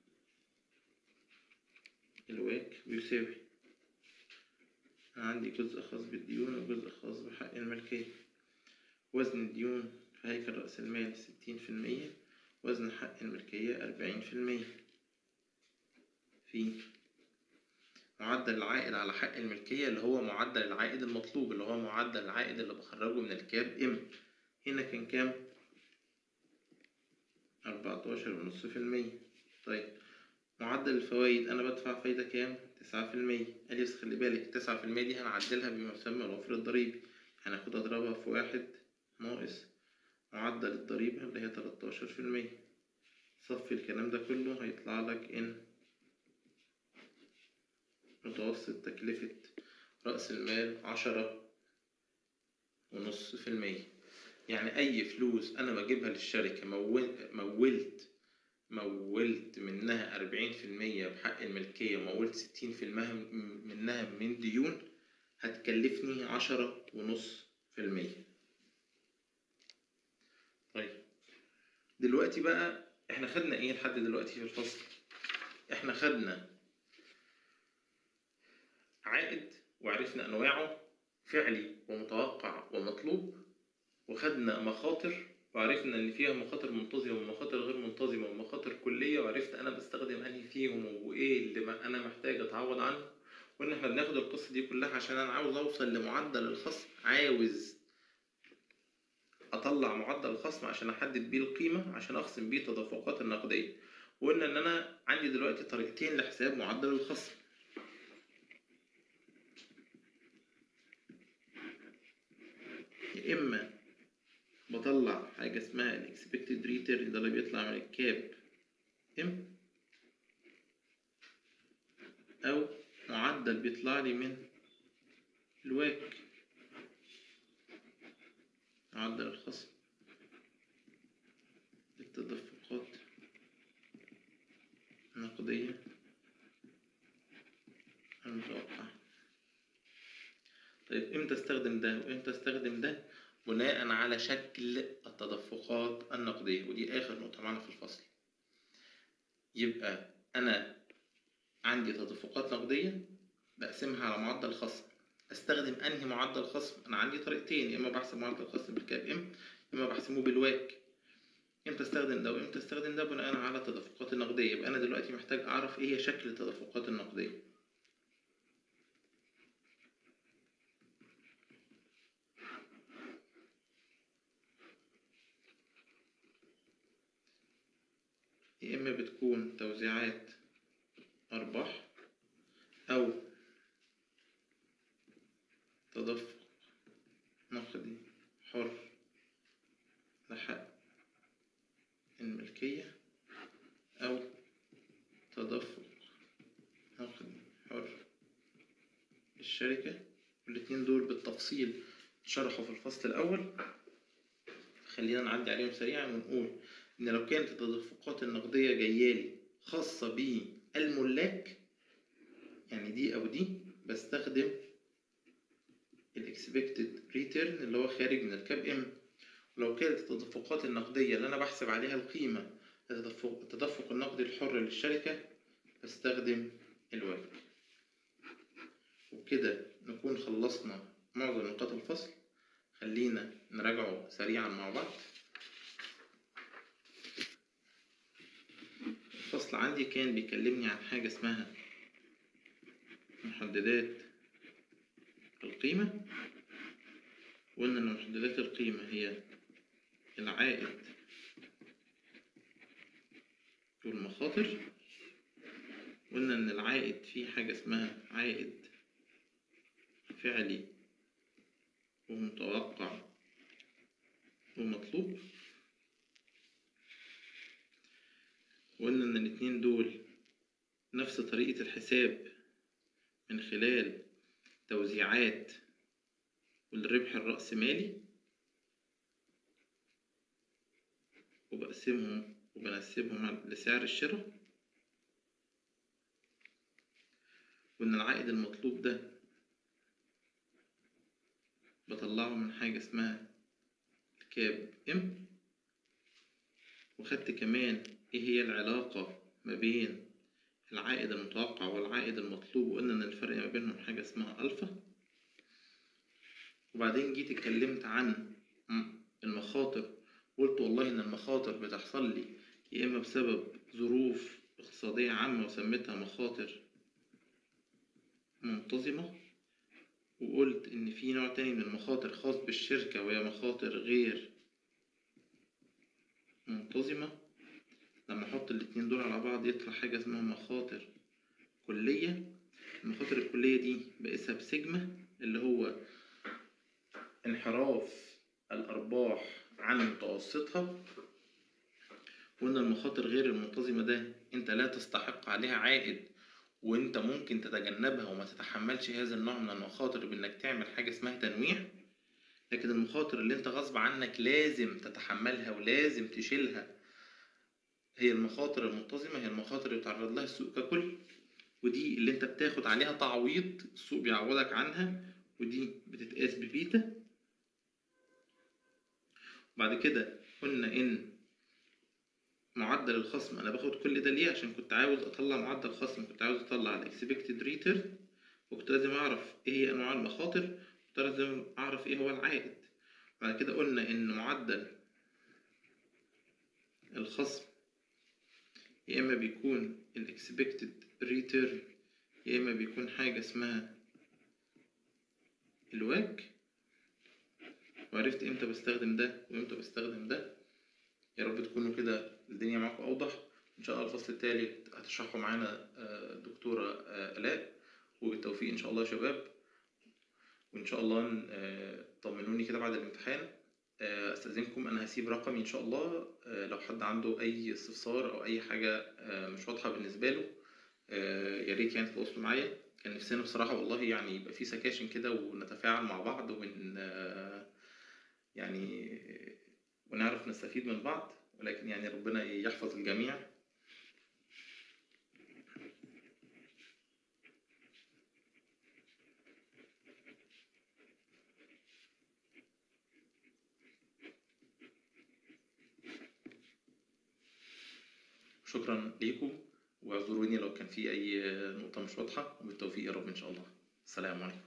الواك بيساوي أنا عندي جزء خاص بالديون وجزء خاص بحق الملكية وزن الديون في هيكل رأس المال ستين في المية وزن حق الملكية أربعين في المية في معدل العائد على حق الملكية اللي هو معدل العائد المطلوب اللي هو معدل العائد اللي بخرجه من الكاب ام هنا كان كام أربعتاشر ونص في المية طيب معدل الفوائد أنا بدفع فايدة كام تسعة في المية قال بس خلي بالك التسعة في المية دي هنعدلها بما يسمى الوفر الضريبي هناخدها اضربها في واحد ناقص معدل الضريبة اللي هي تلاتاشر في المية صفي الكلام ده كله هيطلع لك إن متوسط تكلفة رأس المال عشرة ونص في المية يعني أي فلوس أنا بجيبها للشركة مول مولت مولت منها أربعين في المية بحق الملكية مولت ستين في المية منها من ديون هتكلفني عشرة ونص في المية طيب دلوقتي بقى احنا خدنا ايه لحد دلوقتي في الفصل احنا خدنا عائد وعرفنا انواعه فعلي ومتوقع ومطلوب وخدنا مخاطر وعرفنا ان فيها مخاطر منتظمه ومخاطر غير منتظمه ومخاطر كليه وعرفت انا بستخدم انهي فيهم وايه اللي ما- انا محتاج اتعوض عنه وان احنا بناخد القصه دي كلها عشان انا عاوز اوصل لمعدل الخصم عاوز اطلع معدل الخصم عشان احدد بيه القيمه عشان اخصم بيه التدفقات النقديه وقلنا ان انا عندي دلوقتي طريقتين لحساب معدل الخصم يا اما بطلع حاجه اسمها الاكسبكتد ريتيرن ده اللي بيطلع من الكاب ام او معدل بيطلع لي من الواك معدل الخصم التدفقات النقدية المتوقعة طيب امتى استخدم ده وامتى استخدم ده بناء على شكل التدفقات النقدية ودي آخر نقطة معانا في الفصل يبقى أنا عندي تدفقات نقدية بقسمها على معدل خصم استخدم انهي معدل خصم انا عندي طريقتين يا اما بحسب معدل الخصم بالكاب ام يا اما بحسبه بالواك امتى استخدم ده وامتى استخدم ده بناء على التدفقات النقديه يبقى انا دلوقتي محتاج اعرف ايه هي شكل التدفقات النقديه يا اما بتكون توزيعات ارباح او تدفق نقدي حر لحق الملكية أو تدفق نقدي حر الشركة والاتنين دول بالتفصيل شرحوا في الفصل الأول خلينا نعدي عليهم سريعا ونقول إن لو كانت التدفقات النقدية جايالي خاصة بالملاك يعني دي أو دي بستخدم الاكسبكتد ريتيرن اللي هو خارج من الكاب ام ولو كانت التدفقات النقدية اللي أنا بحسب عليها القيمة التدفق, التدفق النقدي الحر للشركة بستخدم الواك وبكده نكون خلصنا معظم نقاط الفصل خلينا نراجعه سريعا مع بعض الفصل عندي كان بيكلمني عن حاجة اسمها محددات القيمة وقلنا إن محددات القيمة هي العائد والمخاطر قلنا إن العائد فيه حاجة اسمها عائد فعلي ومتوقع ومطلوب وقلنا إن الاتنين دول نفس طريقة الحساب من خلال توزيعات والربح الرأسمالي وبقسمهم وبنسبهم لسعر الشراء وإن العائد المطلوب ده بطلعه من حاجة اسمها الكاب ام وخدت كمان ايه هي العلاقة ما بين العائد المتوقع والعائد المطلوب وقلنا ان الفرق ما بينهم حاجة اسمها الفا وبعدين جيت اتكلمت عن المخاطر قلت والله ان المخاطر بتحصل لي يا اما بسبب ظروف اقتصادية عامة وسميتها مخاطر منتظمة وقلت ان في نوع تاني من المخاطر خاص بالشركة وهي مخاطر غير منتظمة لما احط الاتنين دول على بعض يطلع حاجة اسمها مخاطر كلية المخاطر الكلية دي بقيسها بسيجما اللي هو انحراف الأرباح عن متوسطها وإن المخاطر غير المنتظمة ده أنت لا تستحق عليها عائد وأنت ممكن تتجنبها وما تتحملش هذا النوع من المخاطر بإنك تعمل حاجة اسمها تنويع لكن المخاطر اللي أنت غصب عنك لازم تتحملها ولازم تشيلها هي المخاطر المنتظمة هي المخاطر اللي بيتعرض لها السوق ككل ودي اللي انت بتاخد عليها تعويض السوق بيعوضك عنها ودي بتتقاس ببيتا بعد كده قلنا ان معدل الخصم انا باخد كل ده ليه عشان كنت عاوز اطلع معدل خصم كنت عاوز اطلع الاكسبكتد ريتيرن وكنت لازم اعرف ايه هي انواع المخاطر كنت لازم اعرف ايه هو العائد بعد كده قلنا ان معدل الخصم يا اما بيكون الاكسبكتد ريتيرن يا اما بيكون حاجه اسمها الواج وعرفت امتى بستخدم ده وامتى بستخدم ده يا رب تكونوا كده الدنيا معاكم اوضح ان شاء الله الفصل التالت هتشرحه معانا آه، دكتوره آه، الاء وبالتوفيق ان شاء الله يا شباب وان شاء الله آه، طمنوني كده بعد الامتحان آه، استاذنكم انا هسيب رقمي ان شاء الله آه، لو حد عنده اي استفسار او اي حاجه آه، مش واضحه بالنسبه له آه، يا ريت يعني تتواصلوا معايا كان نفسنا بصراحه والله يعني يبقى في سكاشن كده ونتفاعل مع بعض ون آه، يعني ونعرف نستفيد من بعض ولكن يعني ربنا يحفظ الجميع شكرا ليكم واعذروني لو كان في اي نقطة مش واضحة وبالتوفيق يا رب ان شاء الله السلام عليكم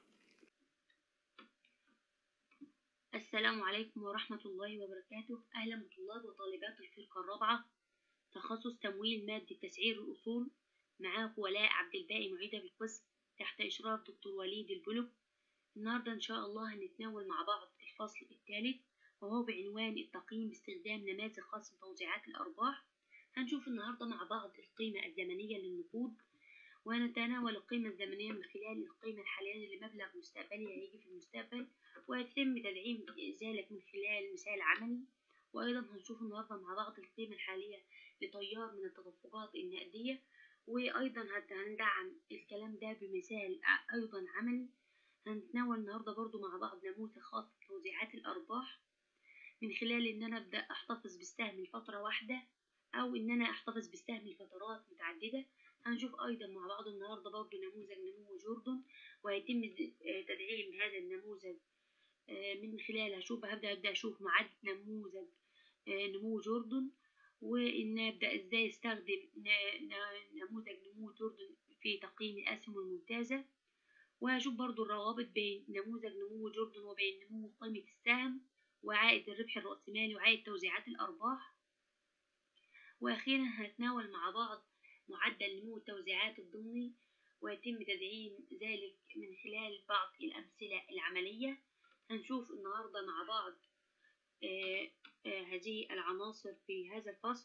السلام عليكم ورحمة الله وبركاته أهلا بطلاب وطالبات الفرقة الرابعة تخصص تمويل مادة تسعير الأصول معاكم ولاء عبد الباقي معيدة بالقسم تحت إشراف دكتور وليد البلو النهاردة إن شاء الله هنتناول مع بعض الفصل الثالث وهو بعنوان التقييم باستخدام نماذج خصم توزيعات الأرباح هنشوف النهاردة مع بعض القيمة الزمنية للنقود ونتناول القيمة الزمنية من خلال القيمة الحالية لمبلغ مستقبلي هيجي في المستقبل ويتم تدعيم ذلك من خلال مثال عملي وأيضا هنشوف النهاردة مع بعض القيمة الحالية لتيار من التدفقات النقدية وأيضا هت- هندعم الكلام ده بمثال ع- أيضا عملي هنتناول النهاردة برضو مع بعض نموذج خاص بتوزيعات الأرباح من خلال إن أنا أبدأ أحتفظ بالسهم لفترة واحدة أو إن أنا أحتفظ بالسهم لفترات متعددة هنشوف أيضا مع بعض النهاردة برضو نموذج نمو جوردن ويتم د- آه، تدعيم هذا النموذج آه، من خلال هشوف هبدأ أبدأ أشوف معدل نموذج آه، نمو جوردن وإن أبدأ إزاي أستخدم ن- ن- نموذج نمو جوردن في تقييم الأسهم الممتازة وهشوف برضو الروابط بين نموذج نمو جوردن وبين نمو قيمة السهم وعائد الربح الرأسمالي وعائد توزيعات الأرباح وأخيرا هنتناول مع بعض معدل نمو التوزيعات الضمني ويتم تدعيم ذلك من خلال بعض الأمثلة العملية هنشوف النهاردة مع بعض آه، آه، هذه العناصر في هذا الفصل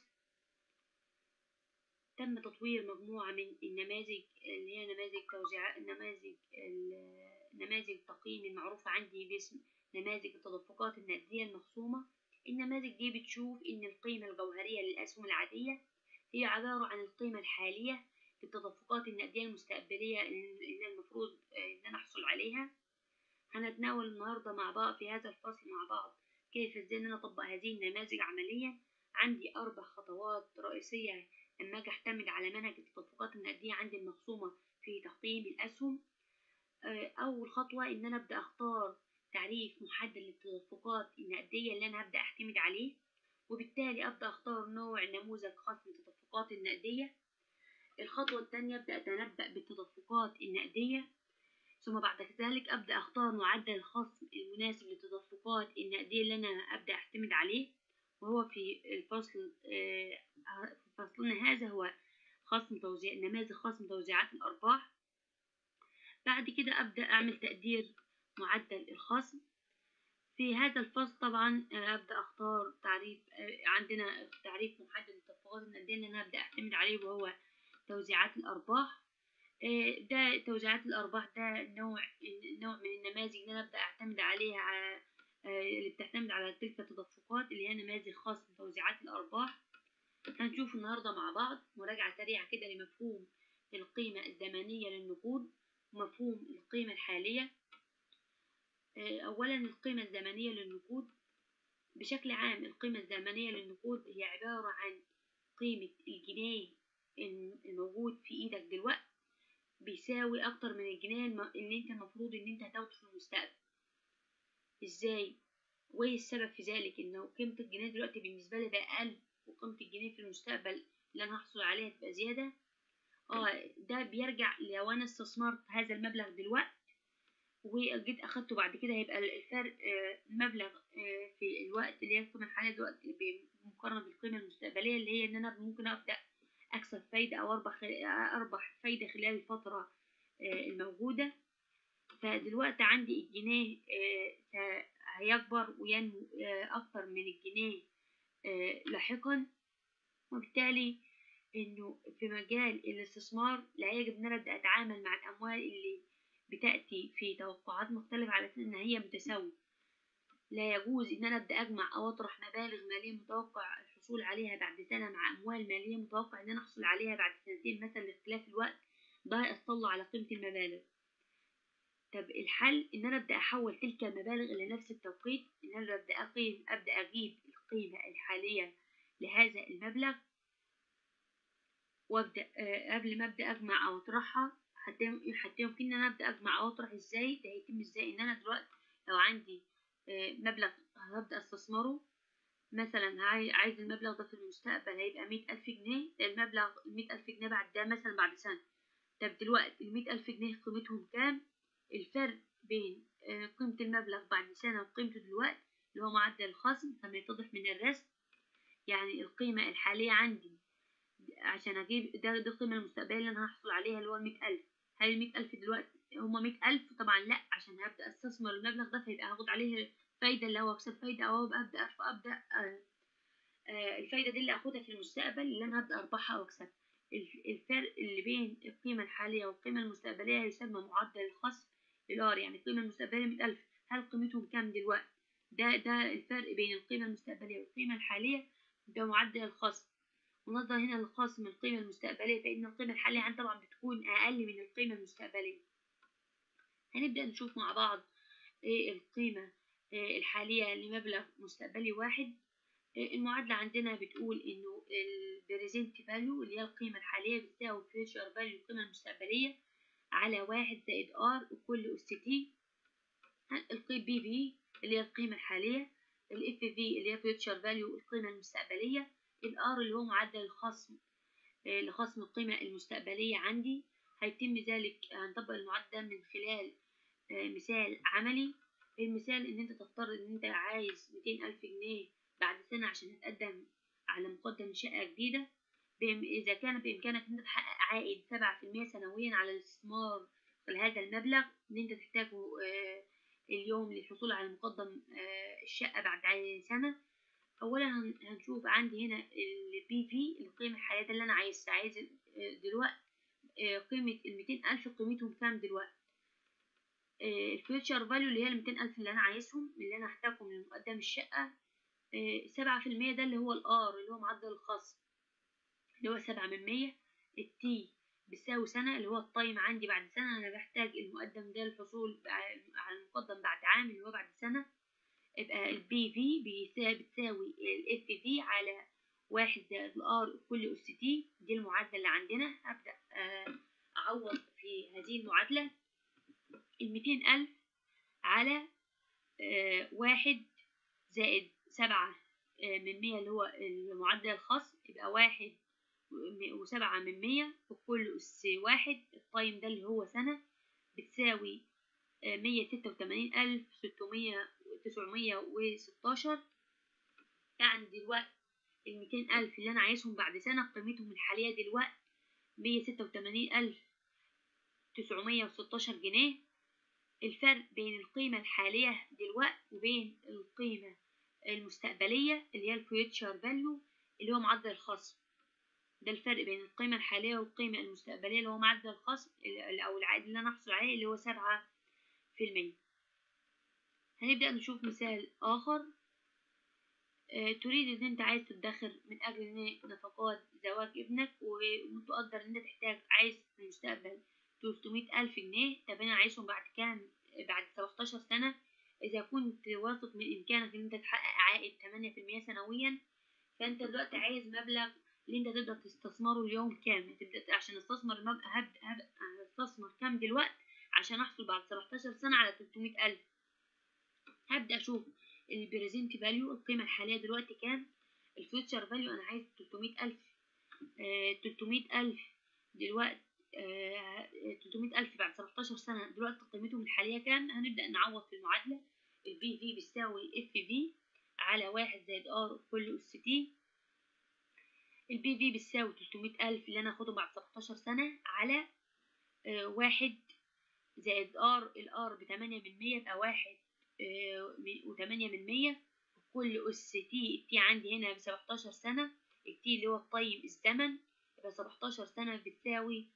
تم تطوير مجموعة من النماذج اللي هي نماذج توزيع نماذج ال- نماذج تقييم المعروفة عندي باسم نماذج التدفقات النقدية المخصومة النماذج دي بتشوف إن القيمة الجوهرية للأسهم العادية هي عبارة عن القيمة الحالية للتدفقات النقدية المستقبلية اللي المفروض آه، إن أنا أحصل عليها هنتناول النهاردة مع بعض في هذا الفصل مع بعض كيف ازاي ان انا اطبق هذه النماذج عمليا عندي اربع خطوات رئيسية لما اجي اعتمد على منهج التدفقات النقدية عندي المخصومة في تقييم الاسهم آه، اول خطوة ان انا ابدأ اختار تعريف محدد للتدفقات النقدية اللي انا هبدأ اعتمد عليه وبالتالي ابدأ اختار نوع نموذج خاص بالتدفقات النقدية الخطوة الثانية ابدأ اتنبأ بالتدفقات النقدية ثم بعد ذلك أبدأ أختار معدل الخصم المناسب للتدفقات النقدية اللي أنا أبدأ أعتمد عليه وهو في الفصل آه، في فصلنا هذا هو خصم توزيع نماذج خصم توزيعات الأرباح بعد كده أبدأ أعمل تقدير معدل الخصم في هذا الفصل طبعا آه، أبدأ أختار تعريف آه، عندنا تعريف محدد للتدفقات النقدية اللي أنا أبدأ أعتمد عليه وهو توزيعات الأرباح آه، ده توزيعات الأرباح ده نوع نوع من النماذج اللي أنا أبدأ أعتمد عليها على آه، اللي بتعتمد على تلك التدفقات اللي هي نماذج خاصة بتوزيعات الأرباح هنشوف النهاردة مع بعض مراجعة سريعة كده لمفهوم القيمة الزمنية للنقود ومفهوم القيمة الحالية آه، أولا القيمة الزمنية للنقود بشكل عام القيمة الزمنية للنقود هي عبارة عن قيمة الجنيه الم- الموجود في إيدك دلوقتي بيساوي أكتر من الجنيه الم- اللي أنت المفروض إن أنت هتاخده في المستقبل إزاي؟ وإيه السبب في ذلك؟ إنه قيمة الجنيه دلوقتي بالنسبة لي بقى أقل وقيمة الجنيه في المستقبل اللي أنا هحصل عليها تبقى زيادة اه ده بيرجع لو أنا استثمرت هذا المبلغ دلوقتي وجيت أخدته بعد كده هيبقى الفرق آه، المبلغ آه، في الوقت اللي هي القيمة الحالية دلوقتي بمقارنة بالقيمة المستقبلية اللي هي إن أنا ممكن أبدأ أكسب فايدة أو أربح أربح فايدة خلال الفترة آه، الموجودة فدلوقتي عندي الجنيه آه، س- هيكبر وينمو آه، أكتر من الجنيه آه، لاحقا وبالتالي إنه في مجال الاستثمار لا يجب إن أنا أبدأ أتعامل مع الأموال اللي بتأتي في توقعات مختلفة على أساس إن هي متساوية لا يجوز إن أنا أبدأ أجمع أو أطرح مبالغ مالية متوقع الحصول عليها بعد سنة مع أموال مالية متوقع إن أنا أحصل عليها بعد سنتين مثلا لاختلاف الوقت ده هيأثر على قيمة المبالغ طب الحل إن أنا أبدأ أحول تلك المبالغ إلى نفس التوقيت إن أنا أبدأ أقيم أبدأ أجيب القيمة الحالية لهذا المبلغ وأبدأ آه، قبل ما أبدأ أجمع أو أطرحها حتى حتى يمكن إن أنا أبدأ أجمع أو أطرح إزاي ده هيتم إزاي إن أنا دلوقتي لو عندي آه، مبلغ هبدأ استثمره مثلا عاي- عايز المبلغ ده في المستقبل هيبقى مية ألف جنيه المبلغ المية ألف جنيه بعد ده مثلا بعد سنة طب دلوقتي المية ألف جنيه قيمتهم كام الفرق بين آه، قيمة المبلغ بعد سنة وقيمته دلوقتي اللي هو معدل الخصم كما يتضح من الرسم يعني القيمة الحالية عندي عشان أجيب ده ده القيمة المستقبلية اللي أنا هحصل عليها اللي هو المية ألف هل المية ألف دلوقتي هما مية ألف طبعا لأ عشان هبدأ أستثمر المبلغ ده فيبقى هاخد عليه فايدة اللي هو أكسب فايدة أو أبقى أبدأ أبدأ آه، آه، الفايدة دي اللي أخدها في المستقبل اللي أنا هبدأ أربحها وأكسب الف- الفرق اللي بين القيمة الحالية والقيمة المستقبلية يسمى معدل الخصم الار يعني القيمة المستقبلية مية ألف هل قيمتهم كام دلوقتي ده ده الفرق بين القيمة المستقبلية والقيمة الحالية ده معدل الخصم ونظر هنا للخصم القيمة المستقبلية فإن القيمة الحالية عندي طبعا بتكون أقل من القيمة المستقبلية هنبدأ نشوف مع بعض إيه القيمة إيه الحالية لمبلغ مستقبلي واحد إيه المعادلة عندنا بتقول إنه البريزنت فاليو اللي هي القيمة الحالية بتساوي فيوتشر فاليو القيمة المستقبلية على واحد زائد ار كل أس تي القيم بي في اللي هي القيمة الحالية الاف في اللي هي فيوتشر فاليو القيمة المستقبلية الار اللي هو معدل الخصم آه، لخصم القيمة المستقبلية عندي هيتم ذلك هنطبق المعدل ده من خلال آه، مثال عملي المثال ان انت تفترض ان انت عايز 200 الف جنيه بعد سنة عشان تقدم على مقدم شقة جديدة بإم- إذا كان بإمكانك إن أنت تحقق عائد سبعة في المية سنويا على الاستثمار في هذا المبلغ إن أنت تحتاجه آه، اليوم للحصول على مقدم آه، الشقة بعد عي- سنة أولا هن- هنشوف عندي هنا البي في القيمة الحالية ده اللي أنا عايز عايز آه، دلوقتي آه، قيمة الميتين ألف قيمتهم كام دلوقتي الفيوتشر فاليو اللي هي الميتين ألف اللي أنا عايزهم اللي أنا هحتاجهم لمقدم الشقة سبعة في المية ده اللي هو الآر اللي هو معدل الخصم اللي هو سبعة من مية التي بتساوي سنة اللي هو التايم عندي بعد سنة أنا بحتاج المقدم ده للحصول بع- على المقدم بعد عام اللي هو بعد سنة يبقى البي في بتساوي الاف في على واحد زائد الار كل اس تي دي المعادلة اللي عندنا هبدأ آه، أعوض في هذه المعادلة الميتين ألف على آه، واحد زائد سبعة آه، من مية اللي هو المعدل الخاص يبقى واحد و- وسبعة من مية وكل أس واحد التايم ده اللي هو سنة بتساوي مية ستة وتمانين ألف ستمية تسعمية وستاشر يعني دلوقتي الميتين ألف اللي أنا عايزهم بعد سنة قيمتهم الحالية دلوقتي مية ستة وتمانين ألف تسعمية وستاشر جنيه الفرق بين القيمة الحالية دلوقتي وبين القيمة المستقبلية اللي هي الفيوتشر فاليو اللي هو معدل الخصم ده الفرق بين القيمة الحالية والقيمة المستقبلية اللي هو معدل الخصم أو العائد اللي أنا أحصل عليه اللي هو سبعة في المية هنبدأ نشوف مثال آخر آه، تريد إن أنت عايز تدخر من أجل نفقات زواج ابنك ومتقدر إن أنت تحتاج عايز في المستقبل تلتمية ألف جنيه طب أنا عايزهم بعد كام بعد سبعتاشر سنة إذا كنت واثق من إمكانك إن أنت تحقق عائد تمانية في المية سنويا فأنت دلوقتي عايز مبلغ اللي أنت تقدر تستثمره اليوم كام تبدأ عشان استثمر المبلغ هبدأ هبدأ استثمر كام دلوقتي عشان أحصل بعد سبعتاشر سنة على تلتمية ألف هبدأ أشوف البريزنت فاليو القيمة الحالية دلوقتي كام الفيوتشر فاليو أنا عايز تلتمية ألف تلتمية ألف دلوقتي تلتمية ألف بعد سبعتاشر سنة دلوقتي قيمتهم الحالية كام هنبدأ نعوض في المعادلة البي في بيساوي اف في على واحد زائد ار كل اس تي البي في بيساوي تلتمية ألف اللي أنا هاخده بعد سبعتاشر سنة على آه واحد زائد ار الار بتمانية من مية يبقى واحد وتمانية من مية كل أس تي التي عندي هنا بسبعتاشر سنة التي اللي هو الطيب الزمن يبقى سبعتاشر سنة بتساوي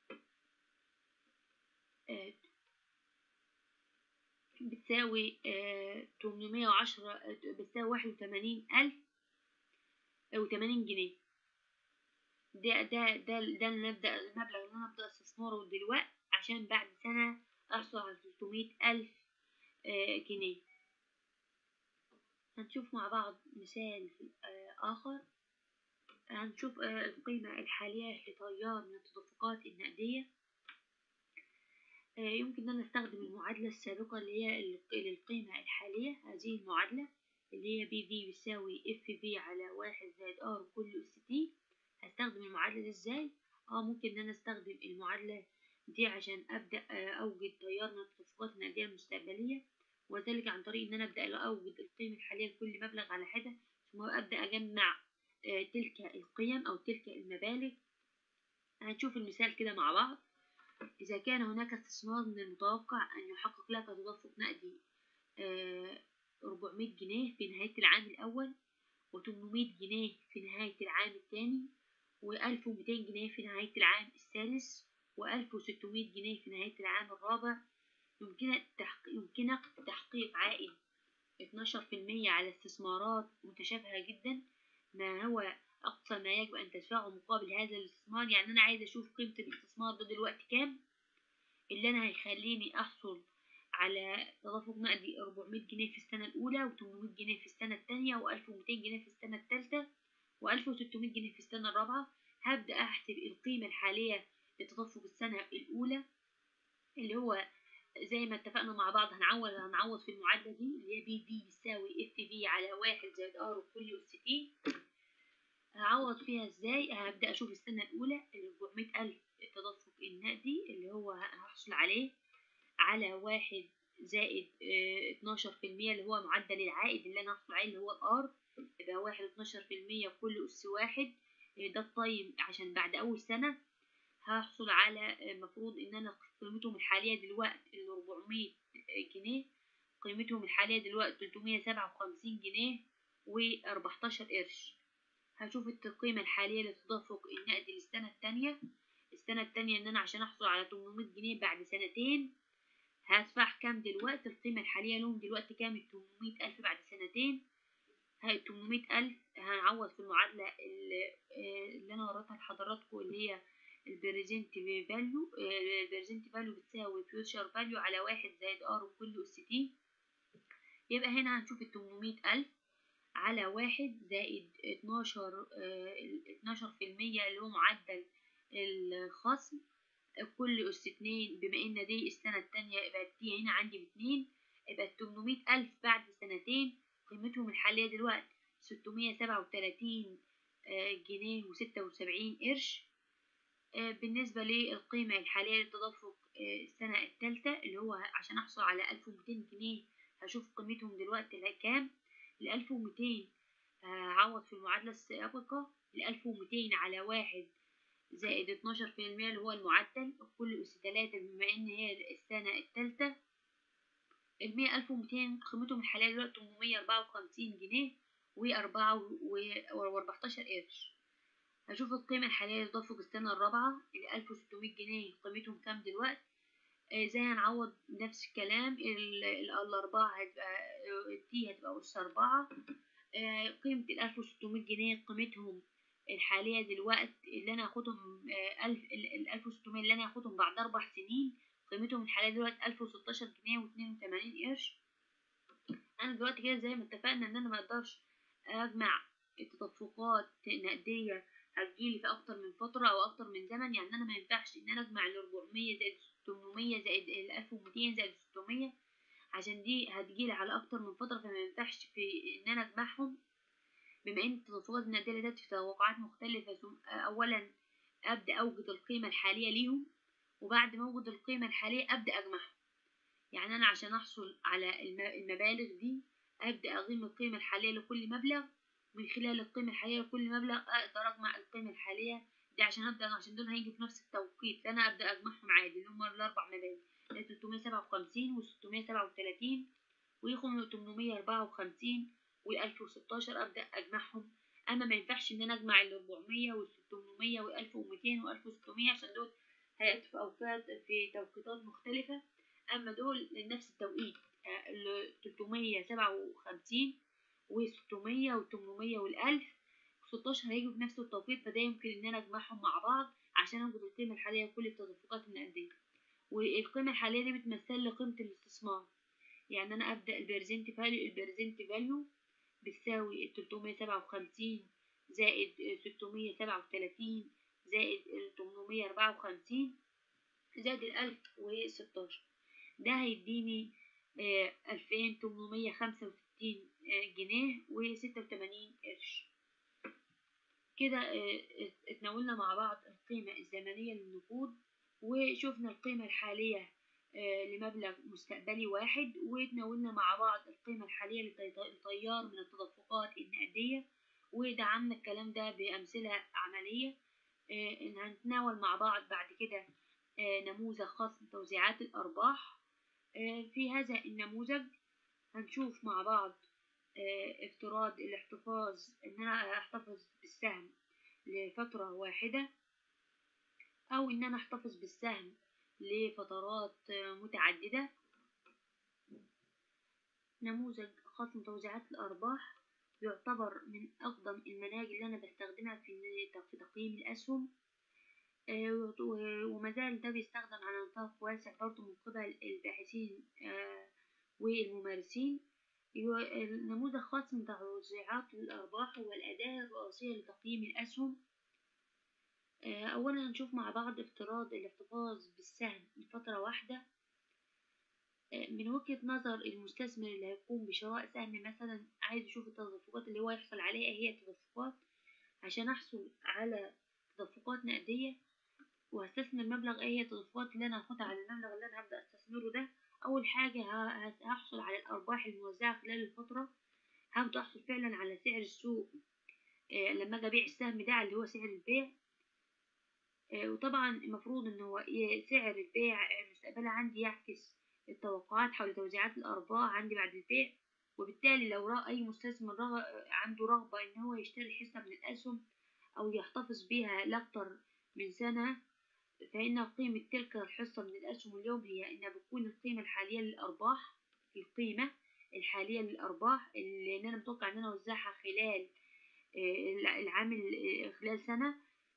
آه بتساوي تمنمية وعشرة بتساوي واحد وتمانين ألف وتمانين جنيه ده ده ده ده اللي نبدأ المبلغ اللي أنا أبدأ استثماره دلوقتي عشان بعد سنة أحصل على تلتمية ألف جنيه هنشوف مع بعض مثال آخر هنشوف القيمة الحالية لتيار من التدفقات النقدية يمكن أن أنا أستخدم المعادلة السابقة اللي هي للقيمة الحالية هذه المعادلة اللي هي بي في بيساوي اف في على واحد زائد ار كل اس تي هستخدم المعادلة دي ازاي؟ اه ممكن ان انا استخدم المعادلة دي عشان ابدأ اوجد تيار من التدفقات النقدية المستقبلية وذلك عن طريق ان انا ابدأ اوجد القيمة الحالية لكل مبلغ على حدة ثم ابدأ اجمع تلك القيم او تلك المبالغ هنشوف المثال كده مع بعض إذا كان هناك استثمار من المتوقع أن يحقق لك تدفق نقدي أربعمية جنيه في نهاية العام الأول وتمنمية جنيه في نهاية العام الثاني وألف ومتين جنيه في نهاية العام الثالث وألف وستمية جنيه في نهاية العام الرابع يمكنك تحقيق, يمكنك تحقيق عائد اتناشر في المية على استثمارات متشابهة جدا ما هو أقصى ما يجب أن تدفعه مقابل هذا الاستثمار يعني أنا عايز أشوف قيمة الاستثمار ده دلوقتي كام اللي أنا هيخليني أحصل على تدفق نقدي 400 جنيه في السنة الأولى و800 جنيه في السنة الثانية و1200 جنيه في السنة الثالثة و1600 جنيه في السنة الرابعة هبدأ أحسب القيمة الحالية لتدفق السنة الأولى اللي هو زي ما اتفقنا مع بعض هنعوض هنعوض في المعادلة دي اللي هي بي في بيساوي اف في على واحد زائد ار كل اس تي هعوض فيها ازاي هبدأ اشوف السنة الاولى ال 400 الف التدفق النقدي اللي هو هحصل عليه على واحد زائد اتناشر في المية اللي هو معدل العائد اللي انا هحصل عليه اللي هو الار يبقى واحد اتناشر في المية كل اس واحد ده الطيب عشان بعد اول سنة هحصل على المفروض ان انا قيمتهم الحالية دلوقتي ال 400 جنيه قيمتهم الحالية دلوقتي 357 جنيه و14 قرش هشوف القيمة الحالية للتدفق النقدي للسنة التانية السنة التانية ان انا عشان احصل على 800 جنيه بعد سنتين هدفع كام دلوقتي القيمة الحالية لهم دلوقتي كام ال 800 ألف بعد سنتين هاي 800 ألف هنعوض في المعادلة اللي أنا وريتها لحضراتكم اللي هي البريزنت فاليو البريزنت فاليو بتساوي فيوتشر فاليو على واحد زائد ار كل اس تي يبقى هنا هنشوف ال 800 ألف على واحد زائد اتناشر اتناشر في المية اللي هو معدل الخصم كل أس اتنين بما إن دي السنة التانية يبقى دي هنا عندي باتنين يبقى التمنمية ألف بعد سنتين قيمتهم الحالية دلوقتي ستمية سبعة وتلاتين جنيه وستة وسبعين قرش بالنسبة للقيمة الحالية للتدفق السنة التالتة اللي هو عشان أحصل على ألف ومتين جنيه هشوف قيمتهم دلوقتي كام الألف ومتين هعوض في المعادلة السابقة الألف ومتين على واحد زائد اتناشر في المية اللي هو المعدل كل أس تلاتة بما إن هي السنة التالتة المية ألف ومتين قيمتهم الحالية دلوقتي تمنمية أربعة وخمسين جنيه وأربعة وأربعتاشر قرش هشوف القيمة الحالية لتدفق السنة الرابعة الألف وستمية جنيه قيمتهم كام دلوقتي آه، زي هنعوض نفس الكلام ال- ال- الأربعة هتبقى التي هتبقى أس أربعة آه، قيمة الألف وستمية جنيه قيمتهم الحالية دلوقتي اللي أنا هاخدهم آه، ألف الألف وستمية اللي أنا هاخدهم بعد أربع سنين قيمتهم الحالية دلوقتي ألف وستاشر جنيه واتنين وتمانين قرش أنا دلوقتي كده زي ما اتفقنا إن أنا مقدرش أجمع التدفقات نقدية هتجيلي في أكتر من فترة أو أكتر من زمن يعني أنا مينفعش إن أنا أجمع الأربعمية زائد التمنمية زائد الألف ومتين زائد الستمية عشان دي هتجيلي على أكتر من فترة فمينفعش في إن أنا أجمعهم بما إن التدفقات النقدية ديت في توقعات مختلفة ثم أولا أبدأ أوجد القيمة الحالية ليهم وبعد ما أوجد القيمة الحالية أبدأ أجمعهم يعني أنا عشان أحصل على الم- المبالغ دي أبدأ أقيم القيمة الحالية لكل مبلغ من خلال القيمة الحالية لكل مبلغ أقدر أجمع القيمة الحالية دي عشان أبدأ عشان دول هيجوا في نفس التوقيت فأنا أبدأ أجمعهم عادي اللي هما الأربع مبالغ اللي هي 357 و 637 ويخرجوا 854 وال 1016 أبدأ أجمعهم أما ما ينفعش إن أنا أجمع ال 400 وال 600 وال 1200 وال 1600 عشان دول هيأتوا في أوقات في توقيتات مختلفة أما دول لنفس التوقيت آه، ال 357 و 600 و 800 وال 1000 16 هيجوا في نفس التوقيت فده يمكن إن أنا أجمعهم مع بعض عشان أوجد القيمة الحالية لكل التدفقات النقدية والقيمة الحالية دي بتمثل لي قيمة الاستثمار يعني أنا أبدأ البرزنت فاليو البرزنت فاليو بتساوي ال 357 زائد ال 637 زائد ال 854 زائد ال 1016 ده هيديني ألفين تمنمية خمسة وستين جنيه وستة وتمانين قرش كده آه، اتناولنا مع بعض القيمة الزمنية للنقود وشوفنا القيمة الحالية آه، لمبلغ مستقبلي واحد وتناولنا مع بعض القيمة الحالية لتيار من التدفقات النقدية ودعمنا الكلام ده بأمثلة عملية آه، إن هنتناول مع بعض بعد كده آه، نموذج خاص بتوزيعات الأرباح آه، في هذا النموذج هنشوف مع بعض آه، افتراض الاحتفاظ إن أنا أحتفظ بالسهم لفترة واحدة أو إن أنا أحتفظ بالسهم لفترات آه، متعددة نموذج خاص بتوزيعات الأرباح يعتبر من أقدم المناهج اللي أنا بستخدمها في في تقييم الأسهم آه، و- ومازال ده بيستخدم على نطاق واسع برضه من قبل الباحثين آه، والممارسين يو- النموذج خاص من توزيعات الأرباح هو الأداة الرئيسية لتقييم الأسهم آه، أولا هنشوف مع بعض افتراض الاحتفاظ بالسهم لفترة واحدة آه، من وجهة نظر المستثمر اللي هيقوم بشراء سهم مثلا عايز يشوف التدفقات اللي هو يحصل عليها إيه هي التدفقات عشان أحصل على تدفقات نقدية وهستثمر مبلغ ايه هي التدفقات اللي انا هاخدها على المبلغ اللي انا هبدأ استثمره ده اول حاجة ه- ه- هحصل على الارباح الموزعة خلال الفترة هبدأ احصل فعلا على سعر السوق آه، لما اجي ابيع السهم ده اللي هو سعر البيع آه، وطبعا المفروض ان هو ي- سعر البيع المستقبلي عندي يعكس التوقعات حول توزيعات الارباح عندي بعد البيع وبالتالي لو رأى اي مستثمر رغ... عنده رغبة ان هو يشتري حصة من الاسهم او يحتفظ بيها لاكتر من سنة فإن قيمة تلك الحصة من الأسهم اليوم هي إنها بتكون القيمة الحالية للأرباح القيمة الحالية للأرباح اللي أنا متوقع إن أنا أوزعها خلال آه، العام ال- خلال سنة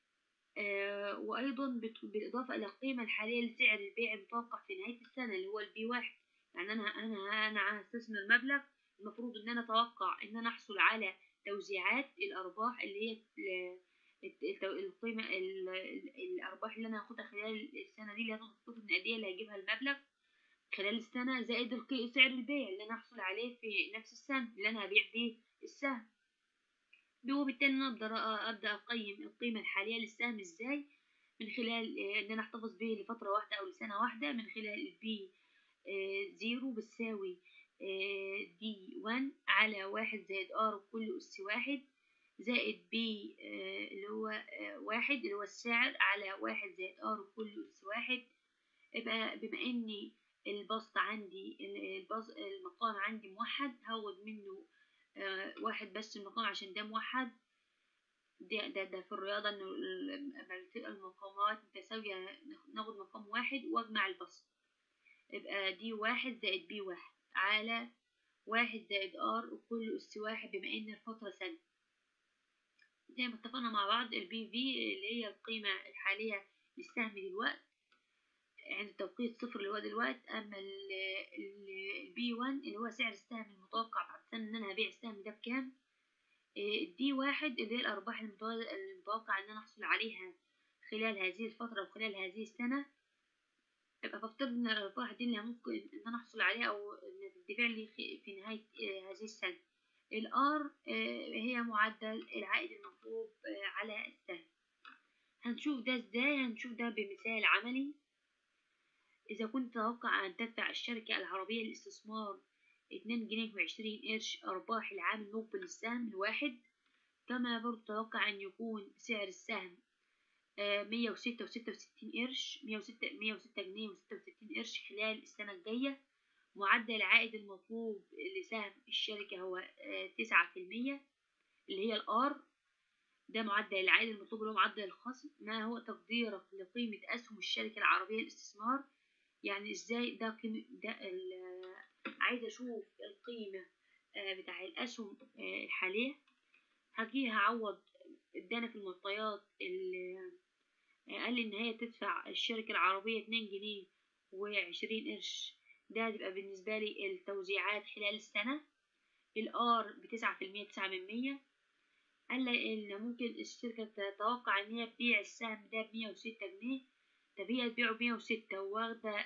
آه، وأيضا بت- بالإضافة إلى القيمة الحالية لسعر البيع المتوقع في نهاية السنة اللي هو البي واحد يعني أنا أنا أنا هستثمر مبلغ المفروض إن أنا أتوقع إن أنا أحصل على توزيعات الأرباح اللي هي ال- الت- الت- القيمة ال- ال- الأرباح اللي أنا هاخدها خلال السنة دي اللي هي الخطوط النقدية اللي هجيبها المبلغ خلال السنة زائد القي- سعر البيع اللي أنا هحصل عليه في نفس السنة اللي أنا هبيع فيه السهم وبالتالي أنا أقدر أ- أبدأ أقيم القيمة الحالية للسهم إزاي من خلال آه، إن أنا أحتفظ به لفترة واحدة أو لسنة واحدة من خلال البي زيرو بتساوي دي وان على واحد زائد ار كل أس واحد زائد بي اللي هو آه، واحد اللي هو السعر على واحد زائد ار كل أس واحد يبقى بما إني البسط عندي البسط المقام عندي موحد هاخد منه آه واحد بس المقام عشان ده موحد ده, ده, ده في الرياضة إنه لما تبقى المقامات متساوية ناخد مقام واحد وأجمع البسط يبقى دي واحد زائد بي واحد على واحد زائد ار وكل أس واحد بما إن الفترة سنة زي ما اتفقنا مع بعض البي في اللي هي القيمة الحالية للسهم دلوقتي عند توقيت صفر اللي هو دلوقتي أما البي 1 اللي هو سعر السهم المتوقع بعد سنة إن أنا هبيع السهم ده بكام الدي واحد اللي هي الأرباح المتوقع إن أنا أحصل عليها خلال هذه الفترة وخلال هذه السنة يبقى بفترض إن الأرباح دي اللي ممكن إن أنا أحصل عليها أو إن تدفع لي في نهاية هذه السنة الار هي معدل العائد المطلوب على السهم هنشوف ده ازاي هنشوف ده بمثال عملي إذا كنت تتوقع أن تدفع الشركة العربية للاستثمار اتنين جنيه وعشرين قرش أرباح العام المقبل للسهم الواحد كما برضو تتوقع أن يكون سعر السهم مية وستة وستة وستين قرش مية وستة مية وستة جنيه وستة وستين قرش خلال السنة الجاية معدل العائد المطلوب لسهم الشركة هو تسعة في المية اللي هي الآر ده معدل العائد المطلوب اللي هو معدل الخصم ما هو تقديرك لقيمة أسهم الشركة العربية للاستثمار يعني ازاي ده قيمة ده عايزة أشوف القيمة بتاع الأسهم الحالية هجي هعوض ادانا في المعطيات قال لي إن هي تدفع الشركة العربية اتنين جنيه وعشرين قرش ده هتبقى بالنسبة لي التوزيعات خلال السنة الآر بتسعة في المية تسعة من مية قال لي إن ممكن الشركة تتوقع إن هي تبيع السهم ده بمية وستة جنيه طب هي تبيعه بمية وستة وواخدة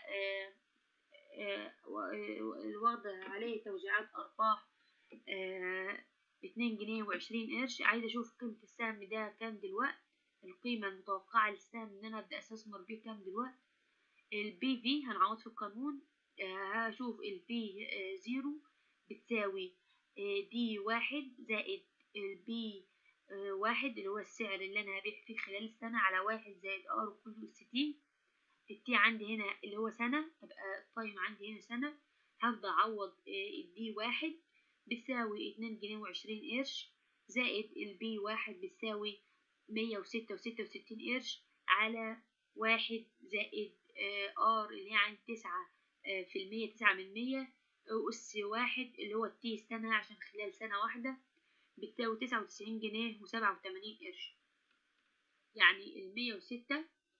واخدة عليه توزيعات أرباح اتنين جنيه وعشرين قرش عايزة أشوف قيمة السهم ده كام دلوقتي القيمة المتوقعة للسهم إن أنا أبدأ أستثمر بيه كام دلوقتي البي في هنعوض في القانون هشوف البي زيرو بتساوي دي واحد زائد البي واحد اللي هو السعر اللي أنا هبيع فيه خلال السنة على واحد زائد ار كل اس تي التي عندي هنا اللي هو سنة تبقى التايم عندي هنا سنة هبدأ أعوض الدي واحد بتساوي اتنين جنيه وعشرين قرش زائد البي واحد بتساوي مية وستة وستة وستين قرش على واحد زائد ار اللي هي عندي تسعة في المية تسعة من مية أس واحد اللي هو التي السنة عشان خلال سنة واحدة بتساوي تسعة وتسعين جنيه وسبعة وتمانين قرش يعني المية وستة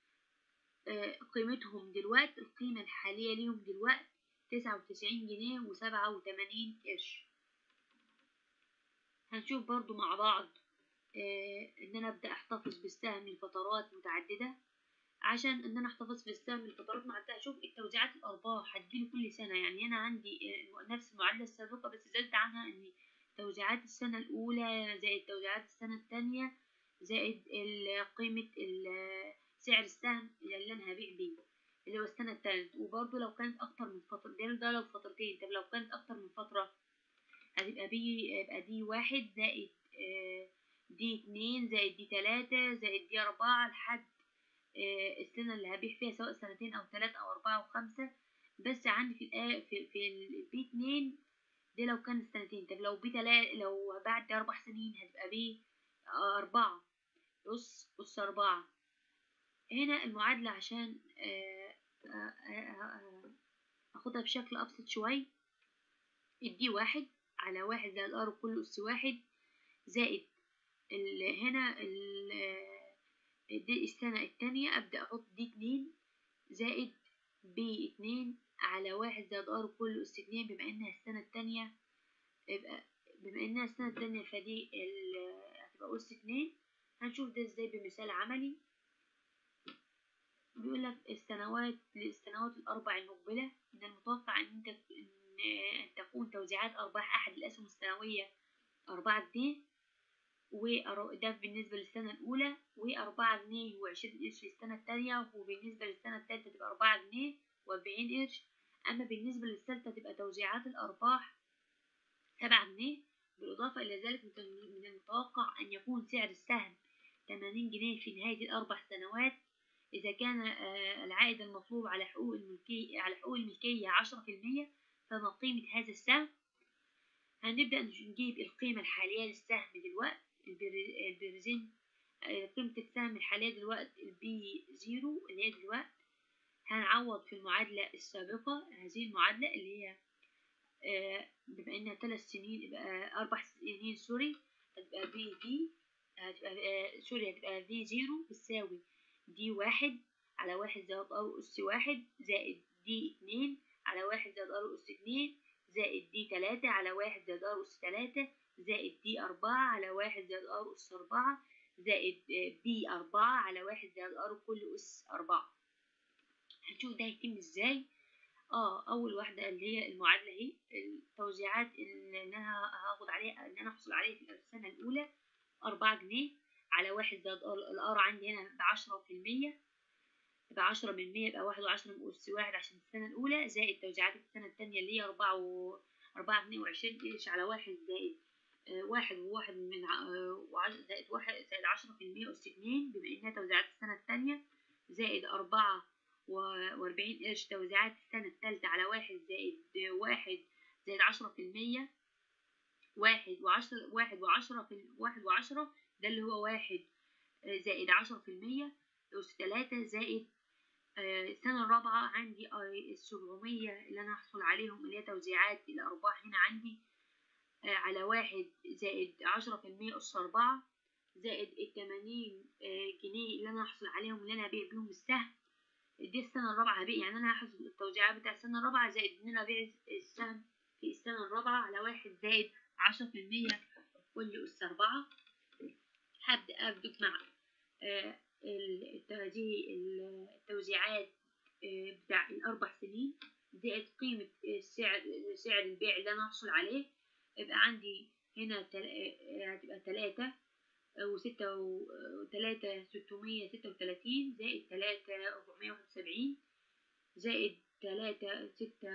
قيمتهم دلوقتي القيمة الحالية ليهم دلوقتي تسعة وتسعين جنيه وسبعة وتمانين قرش هنشوف برضو مع بعض ان انا ابدا احتفظ بالسهم لفترات متعدده عشان ان انا احتفظ بالسهم لفترات متعدده اشوف التوزيعات الارباح هتجيلي كل سنه يعني انا عندي نفس المعادله السابقه بس زدت عنها ان توزيعات السنه الاولى زائد توزيعات السنه الثانيه زائد قيمه سعر السهم اللي انا هبيع بيه اللي هو السنه الثالثه وبرضه لو كانت اكتر من فتره ده ده لو فترتين طب لو كانت اكتر من فتره هتبقى بي يبقى دي واحد زائد دي اتنين زائد دي تلاتة زائد دي أربعة لحد السنة اللي هبيع فيها سواء سنتين أو تلاتة أو أربعة أو خمسة بس عندي في الآ في, في البي اتنين دي لو كانت سنتين طب لو بي تلاتة لو بعد أربع سنين هتبقى بي أربعة أس أس أربعة هنا المعادلة عشان أخدها بشكل أبسط شوي الدي واحد على واحد زائد ار كل أس واحد زائد ال هنا ال دي السنة التانية أبدأ أحط دي اتنين زائد بي اتنين على واحد زائد ار كل أس اتنين بما إنها السنة التانية يبقى بما إنها السنة التانية فدي هتبقى أس اتنين هنشوف ده ازاي بمثال عملي بيقول لك السنوات للسنوات الأربع المقبلة من المتوقع أن انت أن تكون توزيعات أرباح أحد الأسهم السنوية أربعة جنيه وده بالنسبة للسنة الأولى وأربعة جنيه وعشرين قرش للسنة التانية وبالنسبة للسنة التالتة تبقى أربعة جنيه وأربعين قرش أما بالنسبة للثالثة تبقى توزيعات الأرباح سبعة جنيه بالإضافة إلى ذلك من المتوقع أن يكون سعر السهم تمانين جنيه في نهاية الأربع سنوات إذا كان آه، العائد المطلوب على حقوق الملكية على حقوق الملكية عشرة في المية فما قيمة هذا السهم هنبدأ نجيب القيمة الحالية للسهم دلوقتي البر- البرزنت آه، قيمة السهم الحالية دلوقتي البي زيرو اللي هي دلوقتي هنعوض في المعادلة السابقة هذه المعادلة اللي هي آه، بما إنها ثلاث سنين يبقى أربع سنين سوري هتبقى في دي هتبقى آه، سوري هتبقى في زيرو بتساوي دي واحد على واحد زائد ار أس واحد زائد دي اتنين على واحد زائد ار أس اتنين زائد دي تلاتة على واحد زائد ار أس تلاتة زائد دي أربعة على واحد زائد ار أس أربعة زائد آه، بي أربعة على واحد زائد ار كل أس أربعة هنشوف ده هيتم ازاي اه اول واحده اللي هي المعادله اهي التوزيعات اللي انا هاخد عليها اللي انا هحصل عليها في السنه الاولى أربعة جنيه على واحد زائد ار الار عندي هنا بعشرة في المية يبقى عشرة من مية يبقى واحد وعشرة من أس واحد عشان السنة الأولى زائد توزيعات السنة التانية اللي هي أربعة و أربعة جنيه وعشرين قرش على واحد زائد آه، واحد وواحد من ع- آه، وعش- زائد واحد زائد عشرة في المية أس اتنين بما إنها توزيعات السنة التانية زائد أربعة و- وأربعين قرش توزيعات السنة التالتة على واحد زائد واحد زائد عشرة في المية واحد وعشرة واحد وعشرة في واحد وعشرة ده اللي هو واحد آه، زائد عشرة في المية أس تلاتة زائد آه، السنة الرابعة عندي السبعمية اللي أنا هحصل عليهم اللي هي توزيعات الأرباح هنا عندي آه، على واحد زائد عشرة في المية أس أربعة زائد التمانين آه، جنيه اللي أنا هحصل عليهم اللي أنا هبيع بيهم السهم دي السنة الرابعة هبيع يعني أنا هحصل التوزيعات بتاع السنة الرابعة زائد إن أنا أبيع السهم في السنة الرابعة على واحد زائد عشرة في المية كل أس أربعة هبدأ أبدأ مع آه، ال- هذه ال- التوزيعات آه، بتاع الأربع سنين زائد قيمة السعر سعر البيع اللي أنا هحصل عليه يبقى عندي هنا تل- آه، هتبقى تلاتة وستة وتلاتة ستمية ستة وتلاتين زائد تلاتة أربعمية واحد وسبعين زائد تلاتة ستة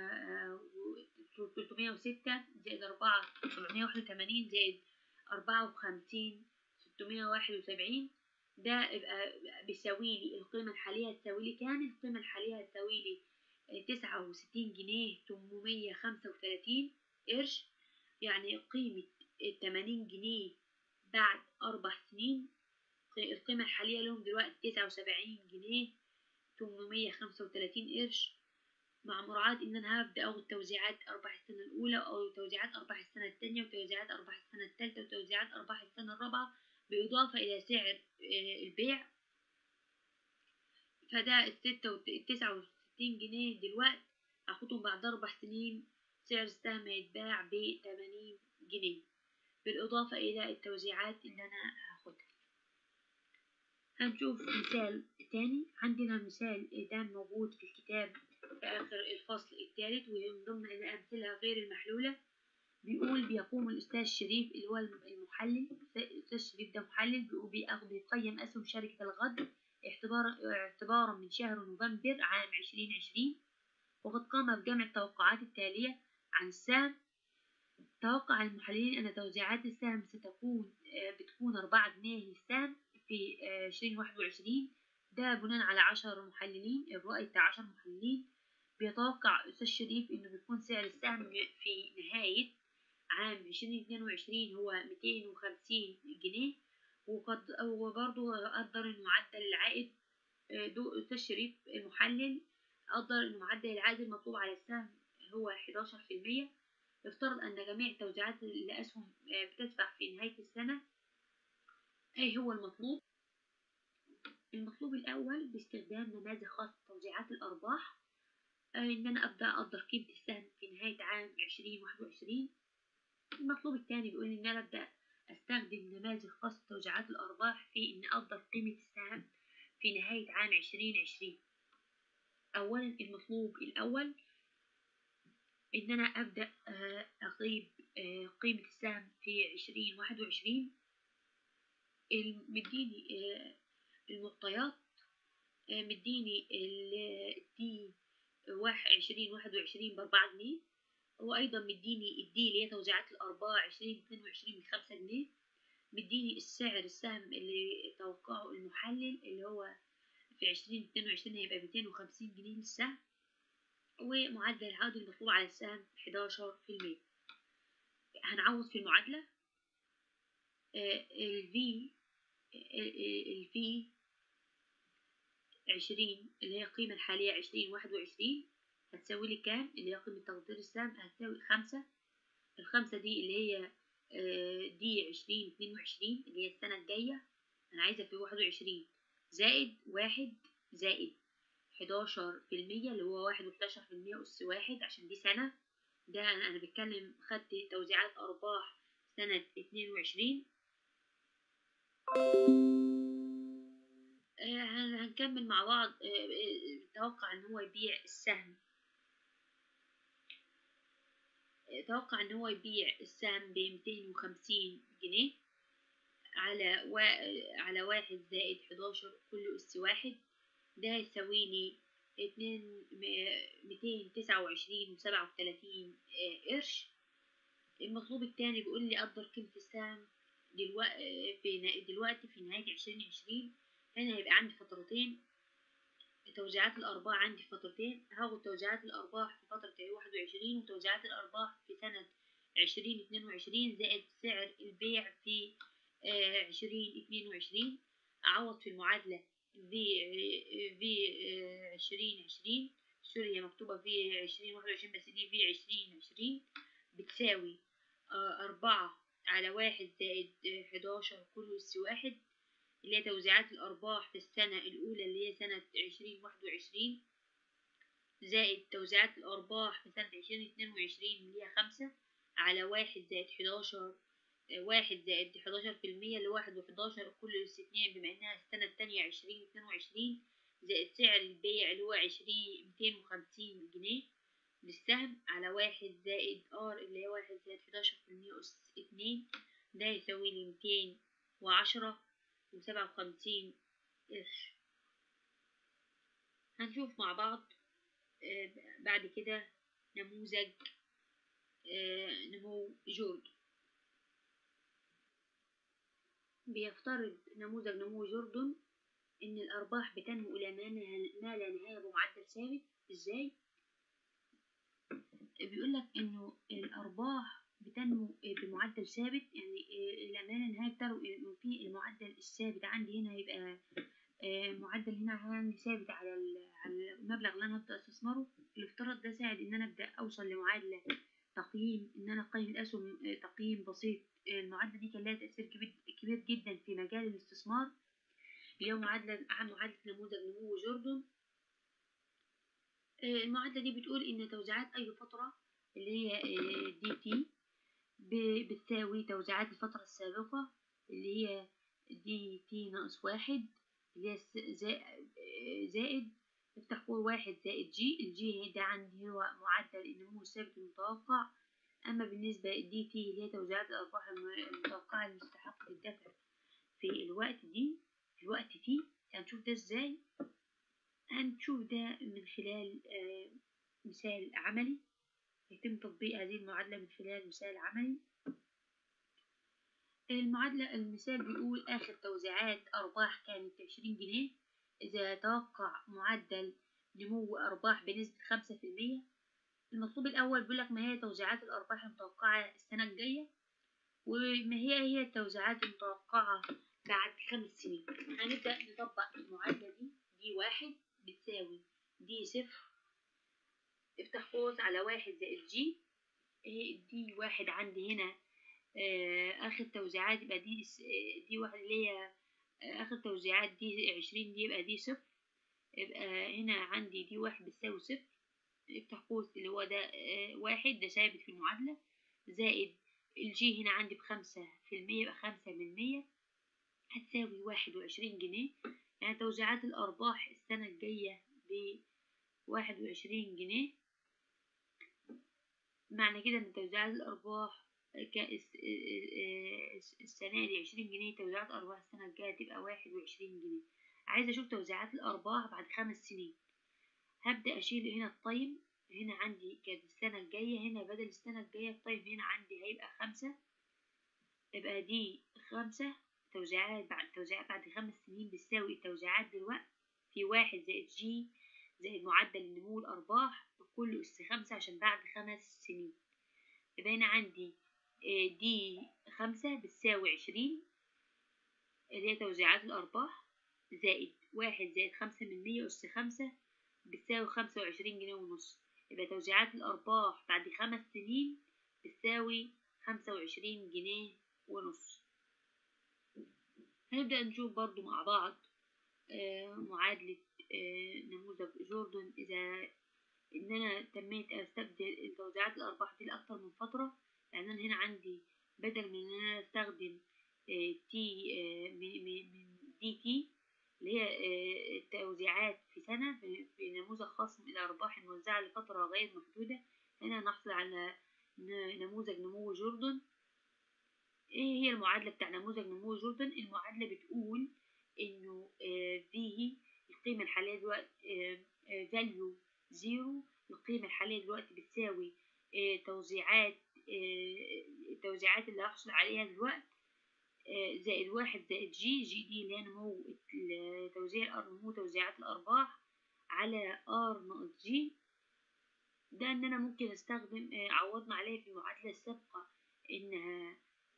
تلتمية وستة زائد أربعة سبعمية واحد وتمانين زائد أربعة وخمسين ستمية واحد وسبعين ده يبقى بيساوي لي القيمة الحالية هتساوي لي كام؟ القيمة الحالية هتساوي لي تسعة وستين جنيه تمنمية خمسة وتلاتين قرش يعني قيمة التمانين جنيه بعد أربع سنين القيمة الحالية لهم دلوقتي تسعة وسبعين جنيه تمنمية خمسة وتلاتين قرش مع مراعاة إن أنا هبدأ أخد توزيعات أرباح السنة الأولى أو توزيعات أرباح السنة التانية وتوزيعات أرباح السنة التالتة وتوزيعات أرباح السنة الرابعة بالإضافة إلى سعر آه، البيع فده الستة وت- التسعة وستين جنيه دلوقتي هاخدهم بعد أربع سنين سعر السهم هيتباع بتمانين جنيه بالإضافة إلى التوزيعات اللي أنا هاخدها هنشوف مثال تاني عندنا مثال ده موجود في الكتاب في آخر الفصل الثالث ومن ضمن الأمثلة غير المحلولة بيقول بيقوم الأستاذ شريف اللي هو المحلل الأستاذ شريف ده محلل بيقول بيأخ- بيقيم أسهم شركة الغد اعتبارا اعتبارا من شهر نوفمبر عام عشرين عشرين وقد قام بجمع التوقعات التالية عن السهم توقع المحللين أن توزيعات السهم ستكون آه، بتكون أربعة جنيه للسهم في عشرين واحد وعشرين ده بناء على عشر محللين الرأي بتاع عشر محللين بيتوقع أستاذ شريف إنه بيكون سعر السهم في نهاية عام عشرين اتنين وعشرين هو ميتين وخمسين جنيه وقد وبرضه قدر إن معدل العائد آه، دو أستاذ شريف المحلل قدر إن معدل العائد المطلوب على السهم هو حداشر في المية يفترض أن جميع التوزيعات الأسهم آه، بتدفع في نهاية السنة أي هو المطلوب المطلوب الأول باستخدام نماذج خاصة بتوزيعات الأرباح آه، إن أنا أبدأ أقدر قيمة السهم في نهاية عام عشرين واحد وعشرين المطلوب الثاني بيقول إن أنا أبدأ أستخدم نماذج خاصة بتوزيعات الأرباح في إن أقدر قيمة السهم في نهاية عام عشرين عشرين أولا المطلوب الأول إن أنا أبدأ آه، أغيب آه، قيمة السهم في عشرين واحد وعشرين الم- مديني آه، المعطيات آه، مديني ال- الدي واحد عشرين واحد وعشرين بأربعة جنيه وأيضا مديني الدي اللي هي توزيعات الأرباح عشرين اتنين وعشرين بخمسة جنيه مديني السعر السهم اللي توقعه المحلل اللي هو في عشرين اتنين وعشرين هيبقى ميتين وخمسين جنيه للسهم ومعدل العائد المطلوب على السهم حداشر في المية هنعوض في المعادلة ال V ال V عشرين اللي هي القيمة الحالية عشرين واحد وعشرين هتساوي لي كام اللي هي قيمة تقدير السهم هتساوي خمسة الخمسة دي اللي هي دي عشرين اتنين وعشرين اللي هي السنة الجاية أنا عايزة في واحد وعشرين زائد واحد زائد حداشر في المية اللي هو واحد وحداشر في المية أس واحد عشان دي سنة ده أنا أنا بتكلم خدت توزيعات أرباح سنة اتنين وعشرين هنكمل مع بعض توقع إن هو يبيع السهم توقع إن هو يبيع السهم بميتين وخمسين جنيه على و... على واحد زائد حداشر كل أس واحد ده يساوي لي اتنين ميتين تسعة وعشرين وسبعة وتلاتين قرش المطلوب التاني بيقول لي قدر قيمة السهم دلوقتي في دلوقتي في نهاية عشرين عشرين هنا هيبقى عندي فترتين توزيعات الأرباح عندي في فترتين هاخد توزيعات الأرباح في فترة واحد وعشرين وتوزيعات الأرباح في سنة عشرين اتنين وعشرين زائد سعر البيع في عشرين اتنين وعشرين أعوض في المعادلة في في عشرين عشرين سوري هي مكتوبة في عشرين واحد وعشرين بس دي في عشرين عشرين بتساوي أربعة على واحد زائد حداشر كل أس واحد اللي هي توزيعات الأرباح في السنة الأولى اللي هي سنة عشرين واحد وعشرين زائد توزيعات الأرباح في سنة عشرين اتنين وعشرين اللي هي خمسة على واحد زائد حداشر واحد زائد حداشر في المية اللي واحد وحداشر كل أس اتنين بما إنها السنة التانية عشرين اتنين وعشرين زائد سعر البيع اللي هو عشرين ميتين وخمسين جنيه للسهم على واحد زائد ار اللي هي واحد زائد حداشر في المية أس اتنين ده يساوي لي ميتين وعشرة وسبعة وخمسين قرش هنشوف مع بعض بعد كده نموذج نمو جوردن بيفترض نموذج نمو جوردن إن الأرباح بتنمو إلى ما لا نهاية بمعدل ثابت إزاي؟ بيقول لك إنه الأرباح بتنمو بمعدل ثابت يعني إلى ما لا نهاية بتروي إنه في المعدل الثابت عندي هنا هيبقى معدل هنا عندي ثابت على على المبلغ اللي أنا هبدأ استثمره الافتراض ده ساعد إن أنا أبدأ أوصل لمعادلة تقييم إن أنا أقيم الأسهم تقييم بسيط المعادلة دي كان لها تأثير كبير, كبير جدا في مجال الاستثمار اللي هو معادلة معادلة نموذج نمو جوردن المعادلة دي بتقول إن توزيعات أي فترة اللي هي دي تي بتساوي توزيعات الفترة السابقة اللي هي دي تي ناقص واحد اللي هي زائد افتح فوق واحد زائد جي الجي ده عندي هو معدل النمو الثابت المتوقع أما بالنسبة للدي تي اللي هي توزيعات الأرباح المتوقعة المستحق للدفع في الوقت دي في الوقت تي هنشوف ده ازاي هنشوف ده من خلال مثال عملي يتم تطبيق هذه المعادلة من خلال مثال عملي المعادلة المثال بيقول آخر توزيعات أرباح كانت عشرين جنيه إذا توقع معدل نمو أرباح بنسبة خمسة في المية المطلوب الأول بيقولك ما هي توزيعات الأرباح المتوقعة السنة الجاية وما هي هي التوزيعات المتوقعة بعد خمس سنين هنبدأ نطبق المعادلة دي دي واحد بتساوي دي صفر افتح قوس على واحد زائد جي دي واحد عندي هنا آخر توزيعات يبقى دي دي واحد اللي هي آخر توزيعات دي عشرين دي يبقى دي صفر يبقى هنا عندي دي واحد بتساوي صفر افتح قوس اللي هو ده واحد ده ثابت في المعادلة زائد الجي هنا عندي بخمسة في المية يبقى خمسة من مية هتساوي واحد وعشرين جنيه يعني توزيعات الأرباح السنة الجاية بواحد وعشرين جنيه معنى كده إن توزيعات الأرباح السنة دي عشرين جنيه توزيعات أرباح السنة الجاية تبقى واحد وعشرين جنيه عايزة أشوف توزيعات الأرباح بعد خمس سنين هبدأ أشيل هنا الطيم هنا عندي كانت السنة الجاية هنا بدل السنة الجاية الطيم هنا عندي هيبقى خمسة يبقى دي خمسة توزيعات بعد توزيعات بعد خمس سنين بتساوي التوزيعات دلوقتي في واحد زائد جي زائد معدل نمو الأرباح كله أس خمسة عشان بعد خمس سنين يبقى هنا عندي دي خمسة بتساوي عشرين اللي هي توزيعات الأرباح زائد واحد زائد خمسة من مية أس خمسة بتساوي خمسة وعشرين جنيه ونص يبقى توزيعات الأرباح بعد خمس سنين بتساوي خمسة وعشرين جنيه ونص هنبدأ نشوف برضو مع بعض معادلة نموذج جوردن إذا إن أنا تميت أستبدل توزيعات الأرباح دي لأكتر من فترة لأن أنا هنا عندي بدل من إن أنا أستخدم تي من دي تي اللي هي التوزيعات في سنة في نموذج خاص من الأرباح الموزعة لفترة غير محدودة هنا نحصل على نموذج نمو جوردن ايه هي المعادلة بتاع نموذج نمو جوردن المعادلة بتقول انه في القيمة الحالية دلوقتي فاليو زيرو القيمة الحالية دلوقتي بتساوي توزيعات التوزيعات اللي هحصل عليها دلوقتي زائد واحد زائد جي جي دي اللي هي نمو توزيع نمو توزيعات الأرباح على ار ناقص جي ده ان انا ممكن استخدم عوضنا عليه في المعادلة السابقة انها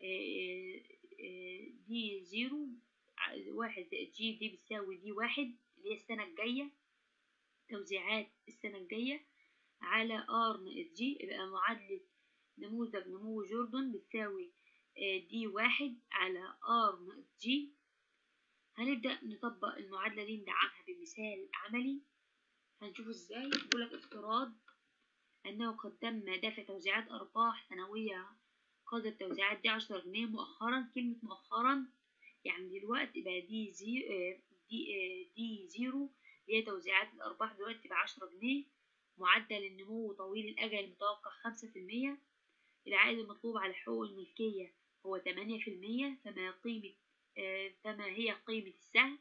دي زيرو واحد زائد جي دي بتساوي دي واحد اللي هي السنة الجاية توزيعات السنة الجاية على ار ناقص جي يبقى معادلة نموذج نمو جوردن بتساوي دي واحد على ار ناقص جي هنبدأ نطبق المعادلة دي ندعمها بمثال عملي هنشوف ازاي بيقولك افتراض أنه قد تم دفع توزيعات أرباح سنوية قدر التوزيعات دي عشرة جنيه مؤخرا كلمة مؤخرا يعني دلوقتي بقى دي زي دي, دي زيرو اللي هي توزيعات الأرباح دلوقتي بعشرة جنيه معدل النمو طويل الأجل المتوقع خمسة في المية العائد المطلوب على حقوق الملكية هو تمانية في المية فما قيمة فما هي قيمة السهم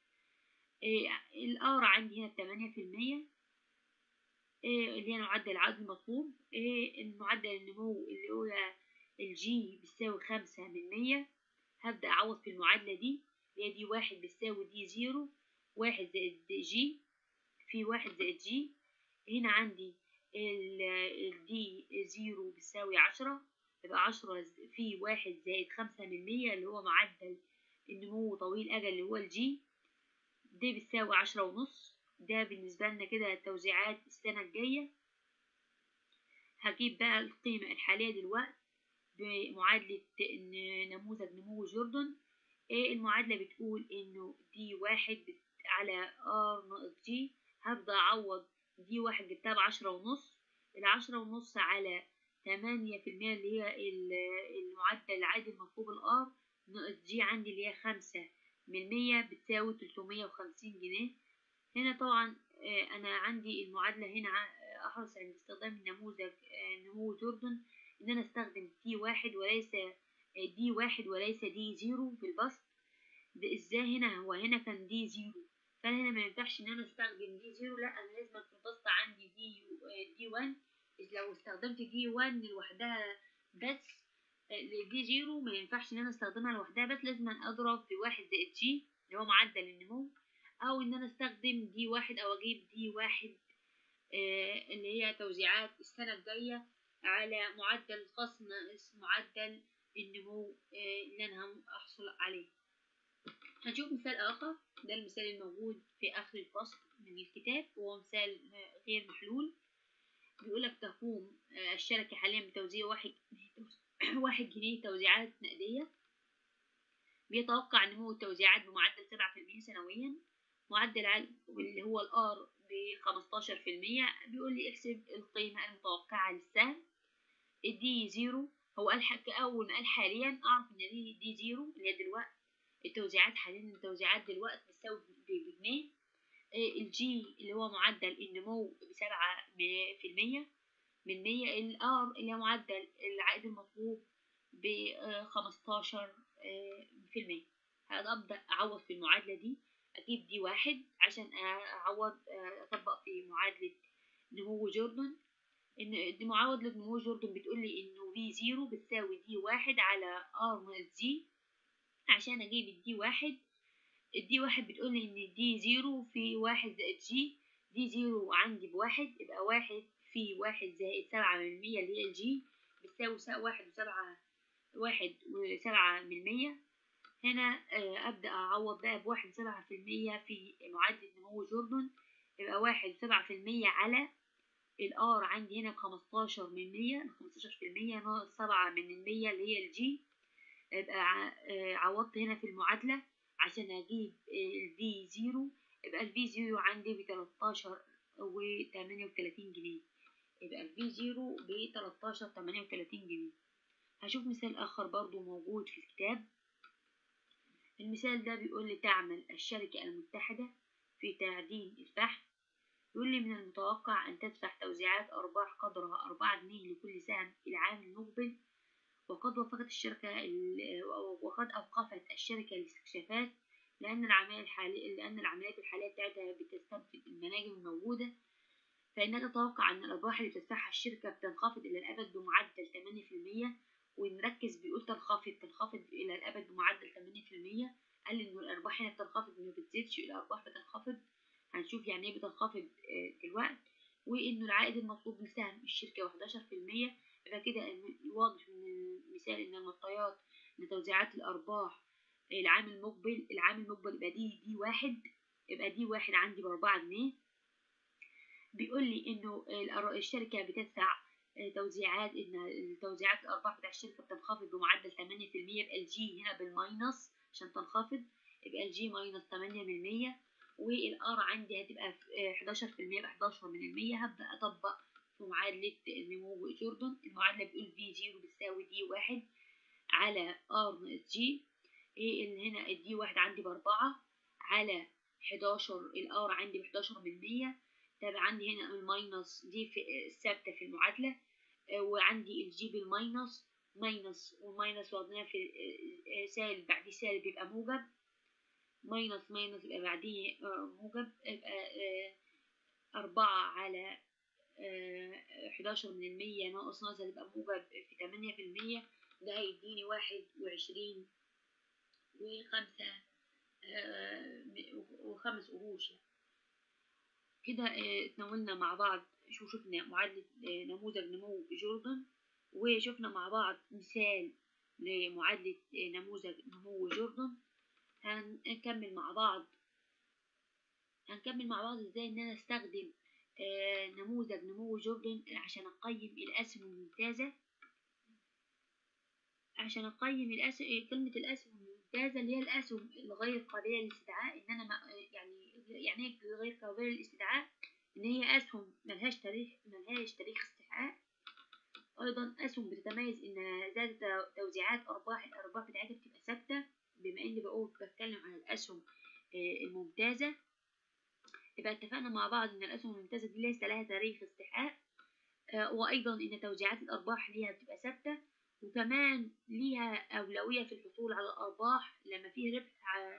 الآر عندي هنا تمانية في المية اللي هي معدل العائد المطلوب المعدل النمو اللي هو الجي بتساوي خمسة من مية هبدأ أعوض في المعادلة دي اللي هي دي واحد بتساوي دي زيرو واحد زائد جي في واحد زائد جي هنا عندي الدي زيرو بتساوي عشرة يبقى عشرة في واحد زائد خمسة من مية اللي هو معدل النمو طويل أجل اللي هو الجي دي بتساوي عشرة ونص ده بالنسبة لنا كده التوزيعات السنة الجاية هجيب بقى القيمة الحالية دلوقتي بمعادلة نموذج نمو جوردن المعادلة بتقول إنه دي واحد على ار ناقص جي هبدأ أعوض دي واحد جبتها بعشرة ونص العشرة ونص على تمانية في المية اللي هي المعدل العادي المطلوب الار ناقص جي عندي اللي هي خمسة من مية بتساوي تلتمية وخمسين جنيه هنا طبعا أنا عندي المعادلة هنا أحرص عند استخدام نموذج نمو جوردن إن أنا أستخدم دي واحد وليس دي واحد وليس دي زيرو في البسط ده إزاي هنا هو هنا كان دي زيرو فأنا هنا ما ينفعش إن أنا أستخدم دي زيرو لأ أنا لازم في البسط عندي دي دي وان لو استخدمت دي وان لوحدها بس دي زيرو ما ينفعش إن أنا أستخدمها لوحدها بس لازم أضرب في واحد زائد جي اللي هو معدل النمو أو إن أنا أستخدم دي واحد أو أجيب دي واحد اللي هي توزيعات السنة الجاية على معدل خصم ناقص معدل النمو اللي أنا هحصل عليه هنشوف مثال آخر ده المثال الموجود في آخر الفصل من الكتاب وهو مثال غير محلول بيقولك تقوم الشركة حاليا بتوزيع واحد واحد جنيه توزيعات نقدية بيتوقع نمو التوزيعات بمعدل سبعة في المية سنويا معدل اللي هو الآر بخمستاشر في المية بيقول لي احسب القيمة المتوقعة للسهم الدي زيرو هو قال أول ما قال حاليا أعرف إن دي دي زيرو اللي هي دلوقتي التوزيعات حاليا التوزيعات دلوقتي بتساوي بجنيه الجي اللي هو معدل النمو بسبعة في المية من مية الار اللي هو معدل العائد المطلوب بخمستاشر في المية هبدأ أعوض في المعادلة دي أجيب دي واحد عشان أعوض أطبق في معادلة نمو جوردن إن دي معادلة نمو جوردن بتقول لي إنه في زيرو بتساوي دي واحد على ار ناقص جي عشان أجيب الدي واحد الدي واحد بتقول لي ان دي زيرو في واحد زائد جي دي زيرو عندي بواحد يبقى واحد في واحد زائد سبعة من المية اللي هي الجي بتساوي سا- واحد وسبعة واحد وسبعة من المية هنا آه، أبدأ أعوض بقى بواحد وسبعة في المية في معادلة نمو جوردن يبقى واحد وسبعة في المية على الار عندي هنا بخمستاشر من مية خمستاشر في المية ناقص سبعة من المية اللي هي الجي يبقى ع- آه، عوضت هنا في المعادلة عشان أجيب الفي زيرو يبقى الفي زيرو عندي بتلاتاشر وتمانية وتلاتين جنيه يبقى الفي زيرو بتلاتاشر تمانية وتلاتين جنيه هشوف مثال آخر برضو موجود في الكتاب المثال ده بيقول لي تعمل الشركة المتحدة في تعدين الفحم يقول لي من المتوقع أن تدفع توزيعات أرباح قدرها أربعة جنيه لكل سهم العام المقبل وقد وافقت الشركة ال- وقد أوقفت الشركة الاستكشافات لأن العملية الحالية لأن العمليات الحالية بتاعتها بتستنفذ المناجم الموجودة فإنها تتوقع أن الأرباح اللي بتدفعها الشركة بتنخفض إلى الأبد بمعدل 8% ونركز بيقول تنخفض تنخفض إلى الأبد بمعدل 8% قال إنه الأرباح هنا بتنخفض ما بتزيدش الأرباح بتنخفض هنشوف يعني إيه بتنخفض آه، دلوقتي وإنه العائد المطلوب لسهم الشركة 11% يبقى كده الم- واضح من المثال إن المعطيات لتوزيعات الأرباح العام المقبل العام المقبل يبقى دي دي واحد يبقى دي واحد عندي بأربعة جنيه بيقول لي إنه الأر- الشركة بتدفع آه، توزيعات إن توزيعات الأرباح بتاع الشركة بتنخفض بمعدل 8% يبقى الجي هنا بالماينس عشان تنخفض يبقى الجي ماينس 8% والآر عندي هتبقى في- آه، 11% يبقى 11 من المية هبدأ أطبق في معادلة نمو جوردن المعادلة بتقول في زيرو بتساوي دي واحد على ار ناقص جي ايه اللي هنا الدي واحد عندي بأربعة على حداشر الار عندي بحداشر من مية طب عندي هنا الماينس دي في الثابتة في المعادلة آه، وعندي الجي بالماينس ماينس والماينس واخدينها في آه، آه، سالب بعديه سالب يبقى موجب ماينس ماينس يبقى بعديه آه، موجب يبقى آه، أربعة على حداشر من المية ناقص ناقص يبقى موجب في تمانية في المية ده هيديني واحد وعشرين وخمسة آه، م- وخمس قروش يعني. كده آه، اتناولنا مع بعض شو شفنا معادلة آه، نموذج نمو جوردن وشفنا مع بعض مثال لمعادلة آه، نموذج نمو جوردن هنكمل مع بعض هنكمل مع بعض ازاي ان انا استخدم آه، نموذج نمو جوردن عشان اقيم الاسهم الممتازة عشان اقيم الاسهم كلمة الاسهم الممتازة اللي هي الاسهم الغير قابلة للاستدعاء ان انا ما يعني يعني ايه غير قابلة للاستدعاء ان هي اسهم ملهاش تاريخ ملهاش تاريخ استحقاق ايضا اسهم بتتميز ان ذات توزيعات ارباح الارباح بتاعتها بتبقى ثابتة بما اني بقول بتكلم عن الاسهم آه، الممتازة يبقى اتفقنا مع بعض ان الاسهم الممتازة دي ليس لها تاريخ استحقاق آه، وايضا ان توزيعات الارباح ليها بتبقى ثابته وكمان ليها اولويه في الحصول على الارباح لما فيه ربح ع-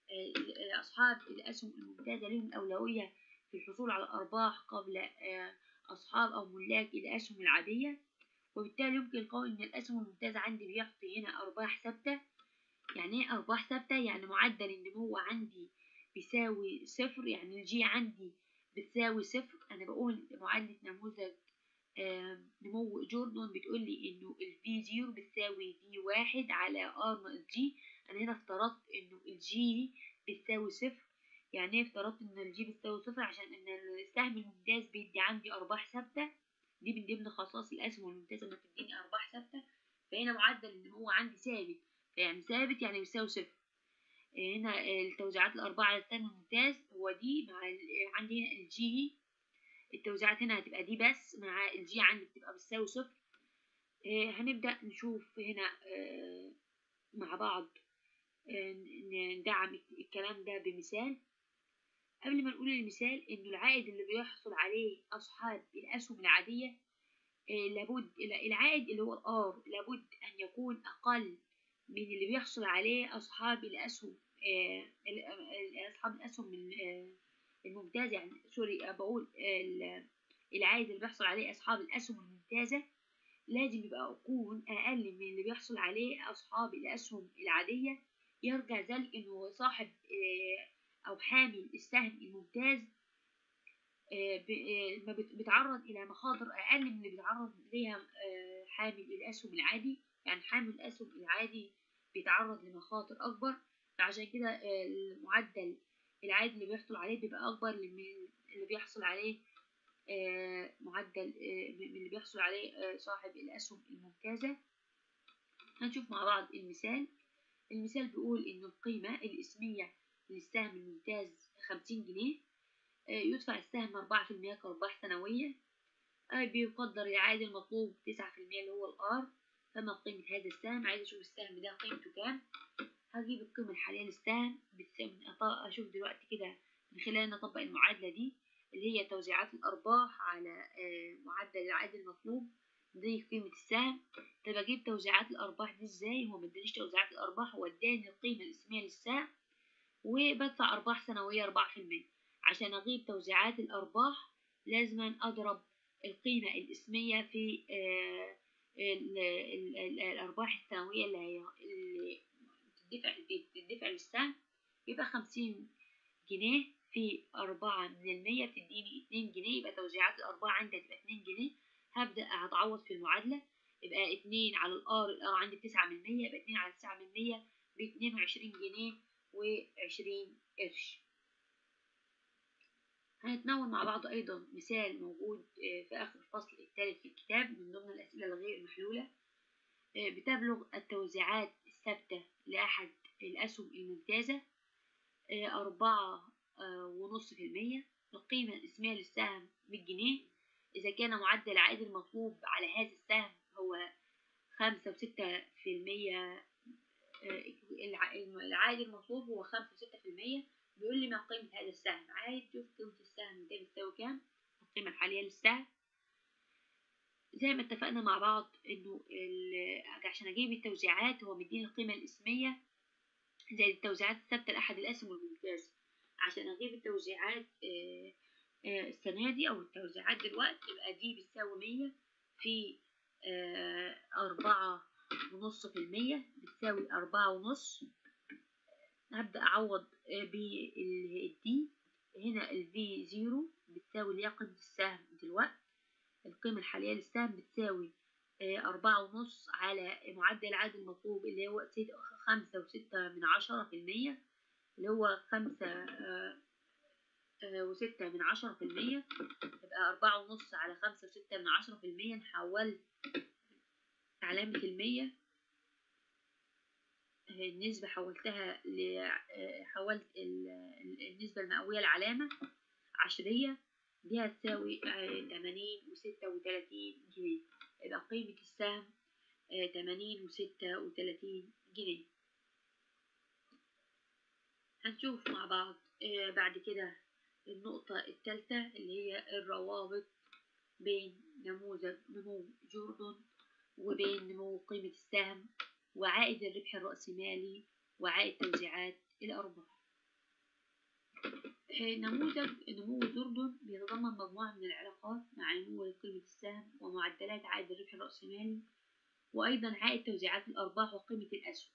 آه، اصحاب الاسهم الممتازه لهم اولويه في الحصول على الارباح قبل آه، اصحاب او ملاك الاسهم العاديه وبالتالي يمكن القول ان الاسهم الممتازه عندي بيعطي هنا ارباح ثابته يعني ايه ارباح ثابته يعني معدل النمو عندي بيساوي صفر يعني الجي عندي بتساوي صفر انا بقول معادله نموذج آم، نمو جوردن بتقول لي انه الفي زيرو بتساوي في واحد على ار ناقص جي انا هنا افترضت انه الجي بتساوي صفر يعني ايه افترضت ان الجي بتساوي صفر عشان ان السهم الممتاز بيدي عندي ارباح ثابته دي من ضمن خصائص الاسهم الممتازه انها بتديني ارباح ثابته فهنا معدل النمو عندي ثابت يعني ثابت يعني بيساوي صفر هنا التوزيعات الأربعة على السهم الممتاز هو دي مع ال- عندي هنا الجي التوزيعات هنا هتبقى دي بس مع الجي عندي بتبقى بتساوي صفر آه، هنبدأ نشوف هنا آه، مع بعض آه، ن- ندعم الكلام ده بمثال قبل ما نقول المثال إنه العائد اللي بيحصل عليه أصحاب الأسهم العادية آه، لابد العائد اللي هو الآر لابد أن يكون أقل من اللي بيحصل عليه أصحاب الأسهم آه، ال- ال- أصحاب الأسهم ال- آه، الممتازة يعني سوري آه، بقول ال- العائد اللي بيحصل عليه أصحاب الأسهم الممتازة لازم يبقى يكون أقل من اللي بيحصل عليه أصحاب الأسهم العادية يرجع ذلك إنه صاحب آه، أو حامل السهم الممتاز آه، ب- آه، ما بت- بيتعرض إلى مخاطر أقل من اللي بيتعرض ليها آه، حامل الأسهم العادي يعني حامل الأسهم العادي بيتعرض لمخاطر أكبر فعشان كده آه، المعدل العادي اللي بيحصل عليه بيبقى أكبر من اللي بيحصل عليه آه، معدل آه، من اللي بيحصل عليه آه، صاحب الأسهم الممتازة هنشوف مع بعض المثال المثال بيقول إن القيمة الإسمية للسهم الممتاز خمسين جنيه آه، يدفع السهم أربعة في المية كأرباح سنوية آه، بيقدر العائد المطلوب تسعة في المية اللي هو الآر فما قيمة هذا السهم عايز أشوف السهم ده قيمته كام هجيب القيمة الحالية للسهم بتساوي من أط- أشوف دلوقتي كده من خلال أن أطبق المعادلة دي اللي هي توزيعات الأرباح على آه، معدل العائد المطلوب دي قيمة السهم طب أجيب توزيعات الأرباح دي إزاي هو مدانيش توزيعات الأرباح هو اداني القيمة الإسمية للسهم وبدفع أرباح سنوية أربعة في المية عشان أجيب توزيعات الأرباح لازم أضرب القيمة الإسمية في آه، ال- ال- ال- الأرباح السنوية اللي هي اللي بتدفع بتدفع للسهم يبقى خمسين جنيه في أربعة من المية بتديني اتنين جنيه يبقى توزيعات الأرباح عندي هتبقى اتنين جنيه هبدأ هتعوض في المعادلة يبقى اتنين على الآر الآر عندي بتسعة من المية يبقى اتنين على تسعة من المية باتنين وعشرين جنيه وعشرين قرش هنتناول مع بعض أيضا مثال موجود آه، في آخر الفصل الثالث في الكتاب من ضمن الأسئلة الغير محلولة آه، بتبلغ التوزيعات الثابتة لأحد الأسهم الممتازة آه، أربعة آه، ونص في المية القيمة الإسمية للسهم 100 جنيه إذا كان معدل العائد المطلوب على هذا السهم هو خمسة وستة في المية العائد المطلوب هو خمسة وستة في المية بيقول لي ما قيمة هذا السهم عايز تشوف قيمة السهم ده بتساوي كام القيمة الحالية للسهم زي ما اتفقنا مع بعض انه ال- عشان اجيب التوزيعات هو مديني القيمة الاسمية زي التوزيعات الثابتة لأحد الأسهم الممتازة عشان أجيب التوزيعات آه، آه، السنة دي أو التوزيعات دلوقتي يبقى دي بتساوي مية في آه، أربعة ونص في المية بتساوي أربعة ونص هبدأ أعوض آه، بالدي هنا الفي زيرو بتساوي اللي هي قيمة السهم دلوقتي القيمة الحالية للسهم بتساوي آه، أربعة ونص على معدل العائد المطلوب اللي هو ست- خمسة وستة من عشرة في المية اللي هو خمسة آه، آه، وستة من عشرة في المية يبقى أربعة ونص على خمسة وستة من عشرة في المية نحول علامة المية آه، النسبة حولتها ل آه، حولت ال- ال- النسبة المئوية لعلامة عشرية دي هتساوي تمانين وستة وتلاتين جنيه يبقى قيمة السهم تمانين وستة وتلاتين جنيه هنشوف مع بعض آه، بعد كده النقطة الثالثة اللي هي الروابط بين نموذج نمو جوردن وبين نمو قيمة السهم وعائد الربح الرأسمالي وعائد توزيعات الأرباح آه، نموذج نمو جوردن بيتضمن مجموعة من العلاقات مع نمو قيمة السهم ومعدلات عائد الربح الرأسمالي وأيضا عائد توزيعات الأرباح وقيمة الأسهم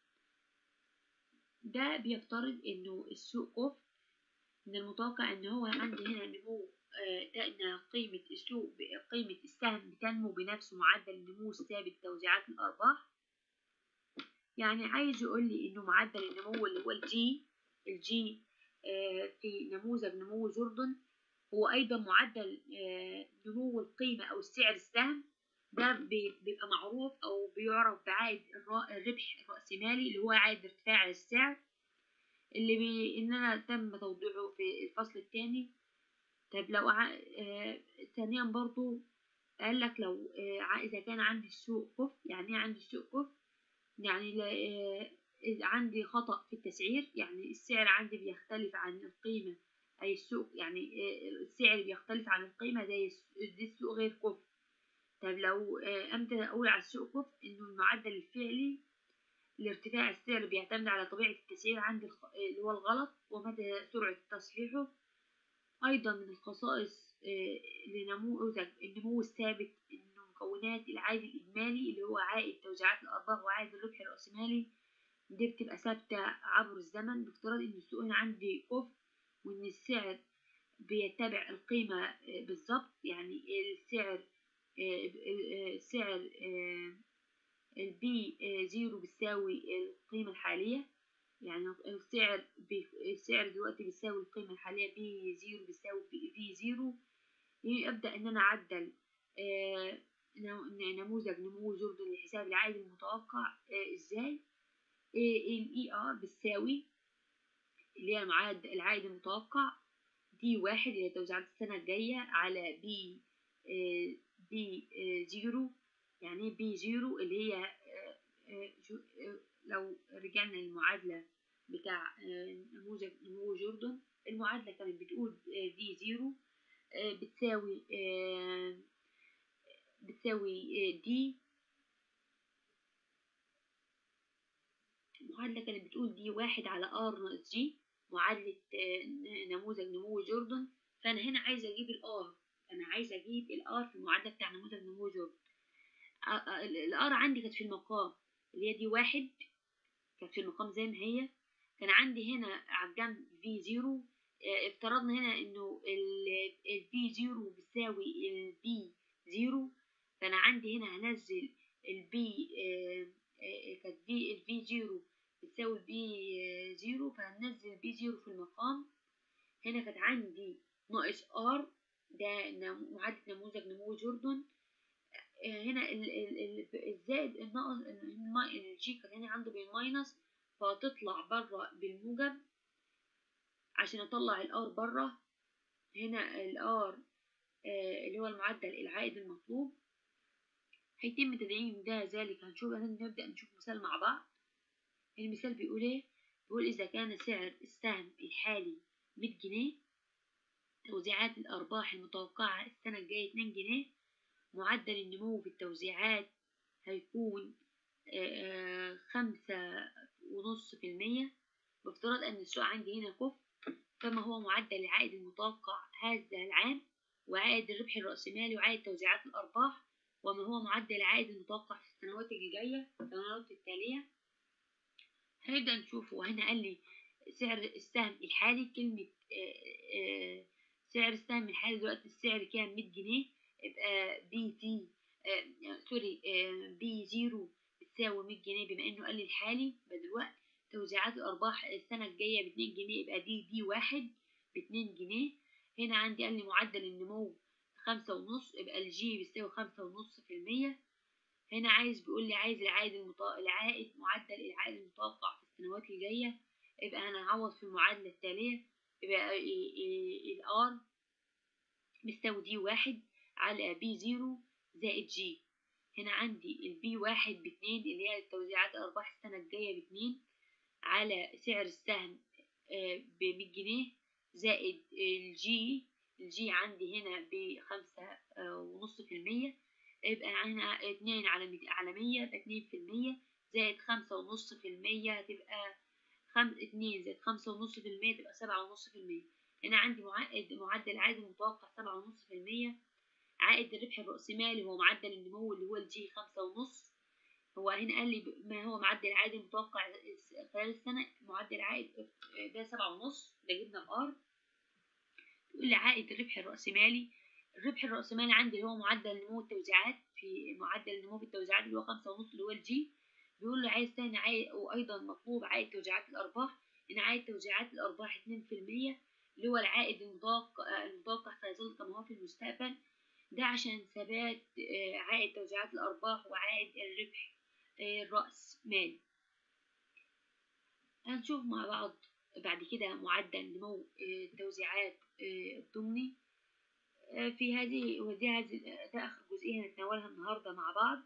ده بيفترض إنه السوق كفء من المتوقع إن هو عندي هنا نمو آه، ده إن قيمة السوق قيمة السهم بتنمو بنفس معدل النمو الثابت توزيعات الأرباح يعني عايز يقول لي إنه معدل النمو اللي هو الجي الجي آه، في نموذج نمو جوردن هو أيضا معدل آه، نمو القيمة أو السعر السهم ده بي- بيبقى معروف أو بيعرف بعائد الر- الربح الرأسمالي اللي هو عائد ارتفاع السعر اللي بي إننا تم توضيحه في الفصل الثاني طيب لو ع... آه... ثانيا برضو قال لك لو آه... ع- إذا كان عندي السوق كفء يعني إيه عندي السوق كفء يعني لا... آه... إذا عندي خطأ في التسعير يعني السعر عندي بيختلف عن القيمة أي السوق يعني آه... السعر بيختلف عن القيمة زي الس- زي السوق غير كفء طب لو آه، أمتى أقول على السوق كفء إنه المعدل الفعلي لارتفاع السعر بيعتمد على طبيعة التسعير عند الخ- اللي هو الغلط ومدى سرعة تصحيحه أيضا من الخصائص آه، لنموذج النمو الثابت إنه مكونات العائد الإجمالي اللي هو عائد توزيعات الأرباح وعائد الربح الرأسمالي دي بتبقى ثابتة عبر الزمن بافتراض إن السوق هنا عندي أفق وإن السعر بيتبع القيمة آه، بالظبط يعني السعر آه، آه، سعر البي زيرو بتساوي القيمة الحالية يعني السعر السعر دلوقتي بيساوي القيمة الحالية بي زيرو بيساوي في زيرو أبدأ إن أنا أعدل نموذج نمو جوردن لحساب العائد المتوقع إزاي الاي ار بتساوي اللي هي المعاد العائد المتوقع دي واحد اللي هي توزيعات السنة الجاية على بي بي زيرو يعني بي زيرو اللي هي لو رجعنا للمعادلة بتاع نموذج نمو جوردن المعادلة كانت بتقول دي زيرو بتساوي بتساوي دي المعادلة كانت بتقول دي واحد على ار ناقص جي معادلة نموذج نمو جوردن فأنا هنا عايزة أجيب الار أنا عايزة أجيب الار في المعادلة بتاع نموذج نمو جوردن الار عندي كانت في المقام اللي هي دي واحد كانت في المقام زي ما هي كان عندي هنا على الجنب في زيرو افترضنا هنا انه البي زيرو بيساوي البي زيرو فانا عندي هنا هنزل البي كانت في البي زيرو بتساوي بي زيرو فهننزل بي زيرو في المقام هنا كانت عندي ناقص ار ده معادلة نموذج نمو جوردن هنا الزائد الناقص الجي كان هنا عنده بالماينس فهتطلع بره بالموجب عشان اطلع الار بره هنا الار اللي هو المعدل العائد المطلوب هيتم تدعيم ده ذلك هنشوف نبدأ نشوف مثال مع بعض المثال بيقول ايه بيقول إذا كان سعر السهم الحالي 100 جنيه توزيعات الأرباح المتوقعة السنة الجاية 2 جنيه معدل النمو في التوزيعات هيكون خمسة ونص في المية بافتراض أن السوق عندي هنا كف فما هو معدل العائد المتوقع هذا العام وعائد الربح الرأسمالي وعائد توزيعات الأرباح وما هو معدل العائد المتوقع في السنوات الجاية السنوات التالية هنبدأ نشوفه وهنا قال لي سعر السهم الحالي كلمة آآ آآ سعر السهم الحالي دلوقتي السعر كام 100 جنيه يبقى بي تي سوري بي زيرو بتساوي 100 جنيه بما انه قال لي الحالي يبقى دلوقتي توزيعات الارباح السنة الجاية ب 2 جنيه يبقى دي دي واحد ب 2 جنيه هنا عندي قال لي معدل النمو خمسة ونص يبقى الجي بيساوي خمسة ونص في المية هنا عايز بيقول لي عايز العائد المطا... العائد معدل العائد المتوقع في السنوات الجاية يبقى أنا هعوض في المعادلة التالية يبقى الار بيساوي دي واحد على بي زيرو زائد جي هنا عندي البي واحد باتنين اللي هي توزيعات أرباح السنة الجاية باتنين على سعر السهم بمية جنيه زائد الجي الجي عندي هنا بخمسة ونص في المية يبقى هنا اتنين على مية على مية يبقى اتنين في المية زائد خمسة ونص في المية هتبقى خم... اتنين زائد خمسة ونص في المية تبقى سبعة ونص في المية هنا عندي معدل معدل عائد المتوقع سبعة ونص في المية عائد الربح الرأسمالي هو معدل النمو اللي هو الجي خمسة ونص هو هنا قال لي ما هو معدل العائد المتوقع خلال السنة معدل العائد ده سبعة ونص ده جبنا الار تقول لي عائد الربح الرأسمالي الربح الرأسمالي عندي اللي هو معدل نمو التوزيعات في معدل النمو في التوزيعات اللي هو خمسة ونص اللي هو الجي بيقول لي عايز تاني عائد وأيضا مطلوب عائد توزيعات الأرباح إن عائد توزيعات الأرباح اتنين في المية اللي هو العائد المتوقع المتوقع سيظل كما هو في المستقبل ده عشان ثبات عائد توزيعات الأرباح وعائد الربح الرأس مالي هنشوف مع بعض بعد كده معدل نمو التوزيعات الضمني في هذه ودي هذه ده آخر جزئية هنتناولها النهاردة مع بعض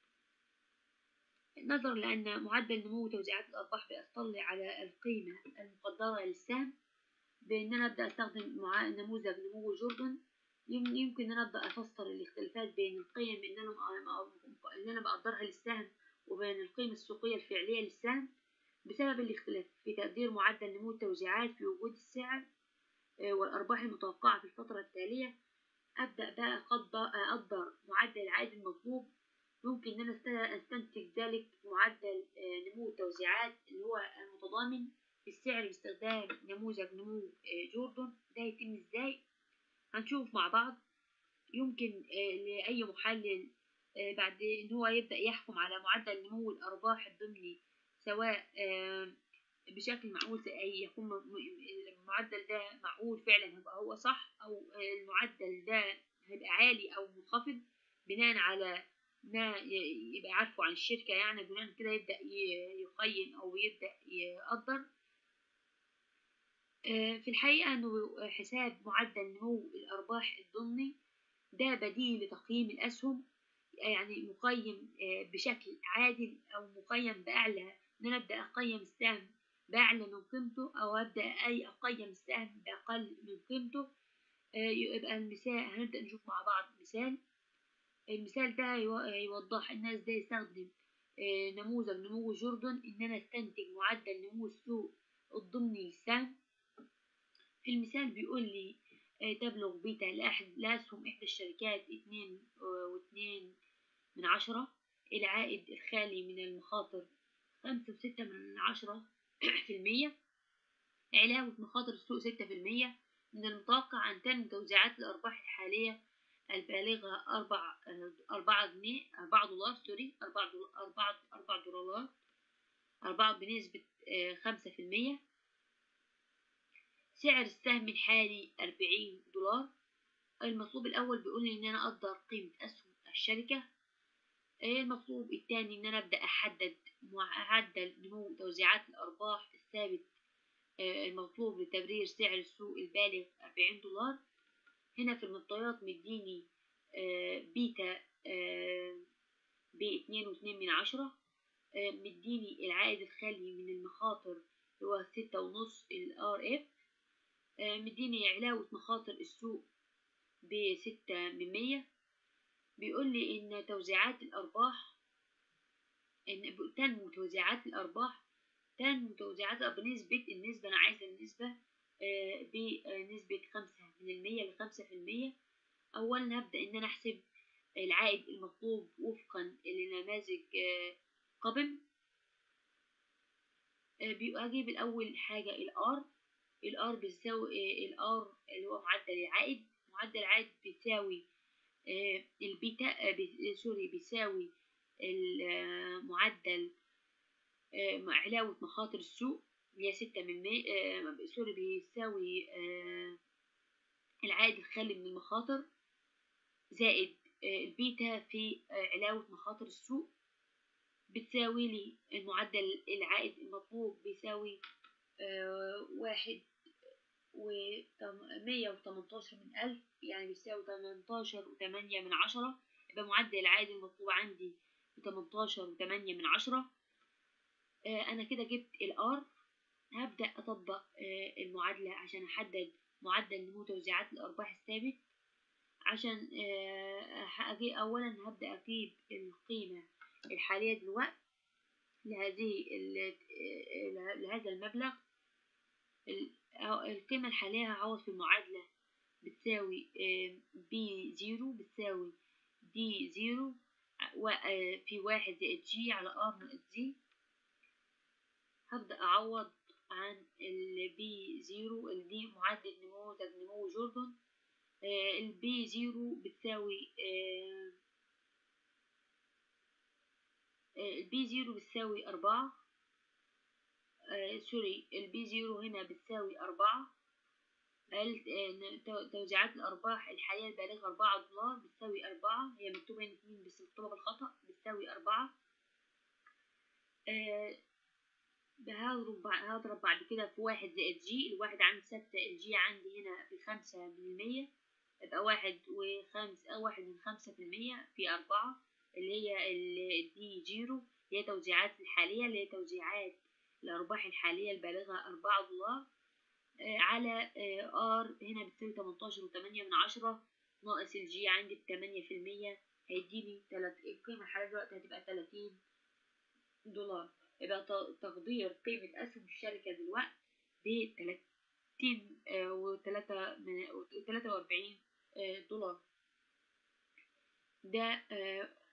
نظرا لأن معدل نمو توزيعات الأرباح بيطلع على القيمة المقدرة للسهم بإن أنا أبدأ أستخدم مع نموذج نمو جوردن يمكن أن أنا أبدأ أفسر الاختلافات بين القيم إن أنا إن أنا بقدرها للسهم وبين القيمة السوقية الفعلية للسهم بسبب الاختلاف في تقدير معدل نمو التوزيعات في وجود السعر والأرباح المتوقعة في الفترة التالية أبدأ بقى أقدر معدل العائد المطلوب ممكن إن أنا است- أستنتج ذلك معدل آه، نمو التوزيعات اللي هو المتضامن بالسعر باستخدام نموذج نمو آه، جوردن ده يتم إزاي هنشوف مع بعض يمكن آه، لأي محلل آه، بعد إن هو يبدأ يحكم على معدل نمو الأرباح الضمني سواء آه، بشكل معقول أي يكون م- م- المعدل ده معقول فعلا هيبقى هو صح أو آه، المعدل ده هيبقى عالي أو منخفض بناء على ما ي- يبقى عارفه عن الشركة يعني بناء كده يبدأ ي- يقيم أو يبدأ يقدر آه، في الحقيقة إنه حساب معدل نمو الأرباح الضمني ده بديل لتقييم الأسهم يعني مقيم آه، بشكل عادل أو مقيم بأعلى إن أنا أبدأ أقيم السهم بأعلى من قيمته أو أبدأ أي أقيم السهم بأقل من قيمته آه، يبقى المثال هنبدأ نشوف مع بعض مثال المثال ده يو- يوضح الناس ده يستخدم آه، نموذج نمو جوردن إن أنا أستنتج معدل نمو السوق الضمني للسهم في المثال بيقول لي آه، تبلغ بيتا لأحد لأسهم إحدى الشركات اتنين آه، واتنين من عشرة العائد الخالي من المخاطر خمسة وستة من عشرة في المية علاوة مخاطر السوق ستة في المية من المتوقع أن تنمو توزيعات الأرباح الحالية البالغة أربع آه، أربعة جنيه أربعة دولار سوري أربعة دولار أربعة أربعة دولارات أربعة بنسبة آه، خمسة في المية سعر السهم الحالي أربعين دولار المطلوب الأول بيقول لي إن أنا أقدر قيمة أسهم الشركة آه، المطلوب التاني إن أنا أبدأ أحدد معدل نمو توزيعات الأرباح الثابت آه، المطلوب لتبرير سعر السوق البالغ أربعين دولار هنا في المعطيات مديني آه، بيتا باتنين واتنين من عشرة آه، مديني العائد الخالي من المخاطر اللي هو ستة ونص ال RF آه، مديني علاوة مخاطر السوق بستة من مية بيقول لي إن توزيعات الأرباح إن تنمو توزيعات الأرباح تنمو توزيعات بنسبة النسبة أنا عايزة النسبة آه، بنسبة خمسة من المية لخمسة في المية أولا هبدأ إن أنا أحسب العائد المطلوب وفقا لنماذج آه، قبل آه، بيبقى أجيب الأول حاجة الآر الآر بيساوي الآر اللي هو معدل العائد معدل العائد بيساوي آه، البيتا آه، بي- سوري بيساوي المعدل آه، مع علاوة مخاطر السوق اللي هي ستة من مي آه، سوري بيساوي آه، العائد الخالي من المخاطر زائد آه، البيتا في آه، علاوة مخاطر السوق بتساوي لي المعدل العائد المطلوب بيساوي آه، واحد ومية وتمنتاشر من ألف يعني بيساوي تمنتاشر وتمانية من عشرة يبقى معدل العائد المطلوب عندي بتمنتاشر وتمانية من عشرة آه، أنا كده جبت الآر هبدأ أطبق آه، المعادلة عشان أحدد معدل نمو توزيعات الأرباح الثابت عشان آه، أجي أولا هبدأ أجيب القيمة الحالية دلوقتي لهذه ال- آه، لهذا المبلغ ال- أو- القيمة الحالية هعوض في المعادلة بتساوي بي زيرو بتساوي دي زيرو و- آه، في واحد زائد جي على ار ناقص جي هبدأ أعوض عن البي زيرو الدي معدل نموذج نمو جوردن البي زيرو بتساوي آه، آه، البي زيرو بتساوي أربعة آه، سوري البي زيرو هنا بتساوي أربعة ال- آه، تو- توزيعات الأرباح الحالية البالغة أربعة دولار بتساوي أربعة هي مكتوبة هنا اتنين بس مكتوبة بالخطأ بتساوي أربعة آه، هضرب بع- هضرب بعد كده في واحد زائد جي الواحد عندي ستة الجي عندي هنا في خمسة من المية يبقى واحد وخمس أو واحد من خمسة في المية في أربعة اللي هي الدي جيرو اللي هي توزيعات الحالية اللي هي توزيعات الأرباح الحالية البالغة أربعة دولار آه، على ار هنا بتساوي تمنتاشر وتمانية من عشرة ناقص الجي عندي بتمانية في المية هيديني تلات القيمة الحالية دلوقتي هتبقى تلاتين دولار يبقى ت- تقدير قيمة أسهم الشركة دلوقتي بتلاتين آه، وتلاتة من وتلاتة وأربعين آه، دولار ده آه،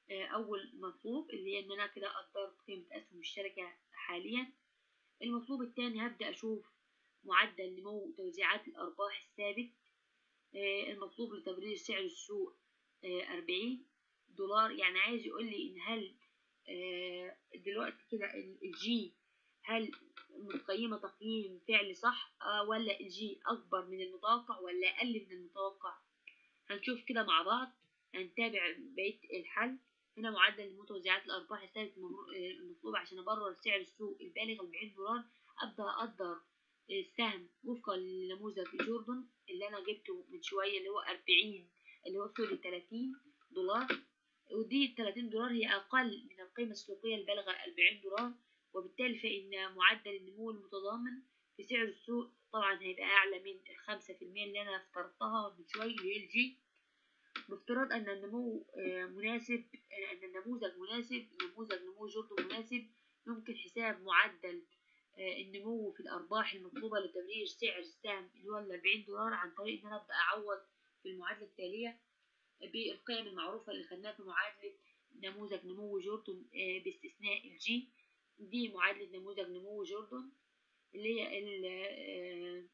آه، أول مطلوب اللي هي إن أنا كده قدرت قيمة أسهم الشركة حاليا المطلوب التاني هبدأ أشوف معدل نمو توزيعات الأرباح الثابت آه، المطلوب لتبرير سعر السوق أربعين دولار يعني عايز يقول لي إن هل آه، دلوقتي كده ال- الجي هل متقيمة تقييم فعلي صح آه، ولا الجي أكبر من المتوقع ولا أقل من المتوقع هنشوف كده مع بعض هنتابع بقية الحل هنا معدل نمو توزيعات الأرباح الثابت الممر- آه، المطلوب عشان أبرر سعر السوق البالغ 40 دولار أبدأ أقدر السهم وفقا لنموذج جوردن اللي أنا جبته من شوية اللي هو 40 اللي هو سوري 30 دولار ودي ال 30 دولار هي أقل من القيمة السوقية البالغة 40 دولار وبالتالي فإن معدل النمو المتضامن في سعر السوق طبعا هيبقى أعلى من الخمسة في المية اللي أنا افترضتها من شوية اللي هي الجي بافتراض أن النمو آه، مناسب آه، أن النموذج مناسب نموذج نمو جوردن مناسب يمكن حساب معدل آه، النمو في الأرباح المطلوبة لتبرير سعر السهم اللي هو ال 40 دولار عن طريق إن أنا أبدأ أعوض في المعادلة التالية بالقيم المعروفة اللي خدناها في معادلة نموذج نمو جوردن آه، باستثناء الجي دي معادلة نموذج نمو جوردن اللي هي ال آه،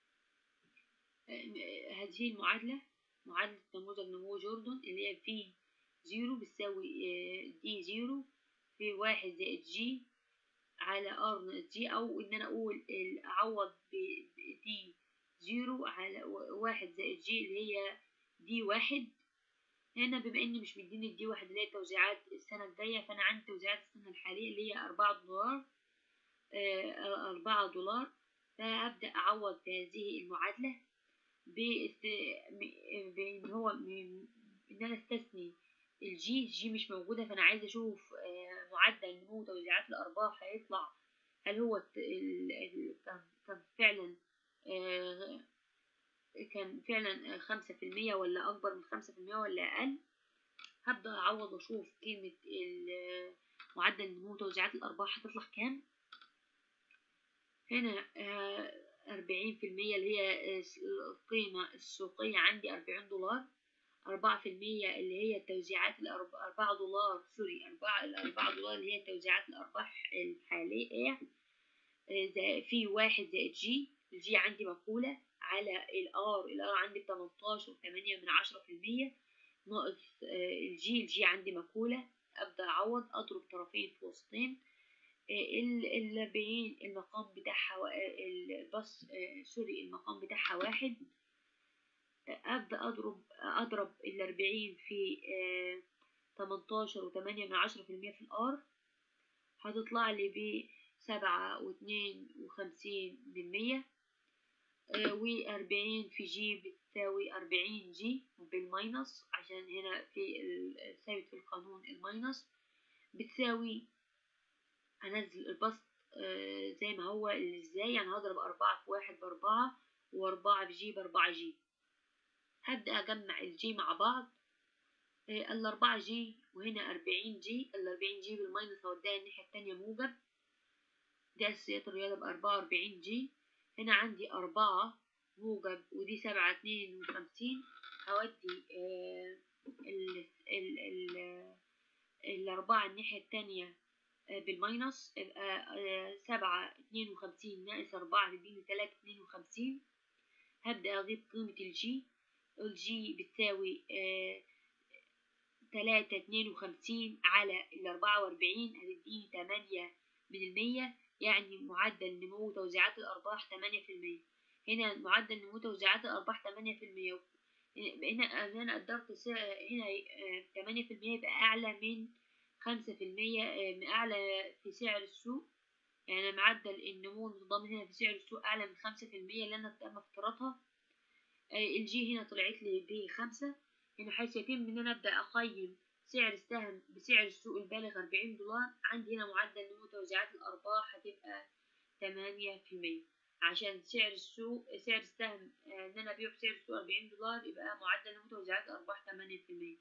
آه، هذه المعادلة معادلة نموذج نمو جوردن اللي هي في زيرو بتساوي دي زيرو في واحد زائد جي على ار ناقص جي او ان انا اقول ال- اعوض بدي زيرو على و- واحد زائد جي اللي هي دي واحد هنا بما اني مش مديني الدي واحد اللي هي توزيعات السنة الجاية فانا عندي توزيعات السنة الحالية اللي هي أربعة دولار آه، أربعة دولار فهبدأ أعوض بهذه المعادلة باست- م- بإن هو م- إن أنا استثني الجي الجي مش موجودة فأنا عايزة أشوف آه، معدل نمو توزيعات الأرباح هيطلع هل هو الت- ال- ال- كان كان فعلا آه، كان فعلا خمسة في المية ولا أكبر من خمسة في المية ولا أقل هبدأ أعوض وأشوف قيمة ال- معدل نمو توزيعات الأرباح هتطلع كام هنا أربعين في المية اللي هي آه، القيمة السوقية عندي أربعين دولار أربعة في المية اللي هي توزيعات الأربعة دولار سوري أربعة الأربعة دولار اللي هي توزيعات الأرباح الحالية آه، زي- في واحد زائد جي الجي عندي مقولة على الار الار عندي بتمنتاشر وثمانية من عشرة في المية ناقص آه، الجي الجي عندي مقولة أبدأ أعوض أضرب طرفين في وسطين آه، ال- الأربعين المقام بتاعها و- آه، البص آه، سوري المقام بتاعها واحد آه، أبدأ أضرب أضرب الأربعين في تمنتاشر وثمانية من عشرة في المية في الآر هتطلع لي بسبعة واتنين وخمسين بالمية وأربعين في جي بتساوي أربعين جي بالماينس عشان هنا في ال- الثابت في القانون الماينس بتساوي هنزل البسط آه، زي ما هو ازاي يعني هضرب أربعة في واحد بأربعة وأربعة في جي بأربعة جي هبدأ أجمع الجي مع بعض آه، الأربعة جي وهنا أربعين جي الأربعين جي بالماينس هوديها الناحية التانية موجب دي أساسيات الرياضة بأربعة وأربعين جي هنا عندي أربعة موجب ودي سبعة اتنين وخمسين هودي آه، ال ال ال الأربعة الناحية التانية آه، بالماينس يبقى آه، سبعة اتنين وخمسين ناقص أربعة تديني تلاتة اتنين وخمسين هبدأ أجيب قيمة الجي الجي بتساوي آه، تلاتة اتنين وخمسين على الأربعة وأربعين هتديني تمانية من المية يعني معدل نمو توزيعات الأرباح تمانية في المية هنا معدل نمو توزيعات الأرباح تمانية في المية هنا هنا قدرت السعر هنا تمانية في المية يبقى أعلى من خمسة في المية أعلى في سعر السوق يعني معدل النمو المتضامن هنا في سعر السوق أعلى من خمسة في المية اللي أنا تم افتراضها آه، الجي هنا طلعت لي بخمسة هنا حيث يتم إن أنا أبدأ أقيم سعر السهم بسعر السوق البالغ أربعين دولار عندي هنا معدل نمو توزيعات الأرباح هتبقى تمانية في المية عشان سعر السوق سعر السهم آه، إن أنا أبيعه بسعر السوق أربعين دولار يبقى معدل نمو توزيعات الأرباح تمانية في المية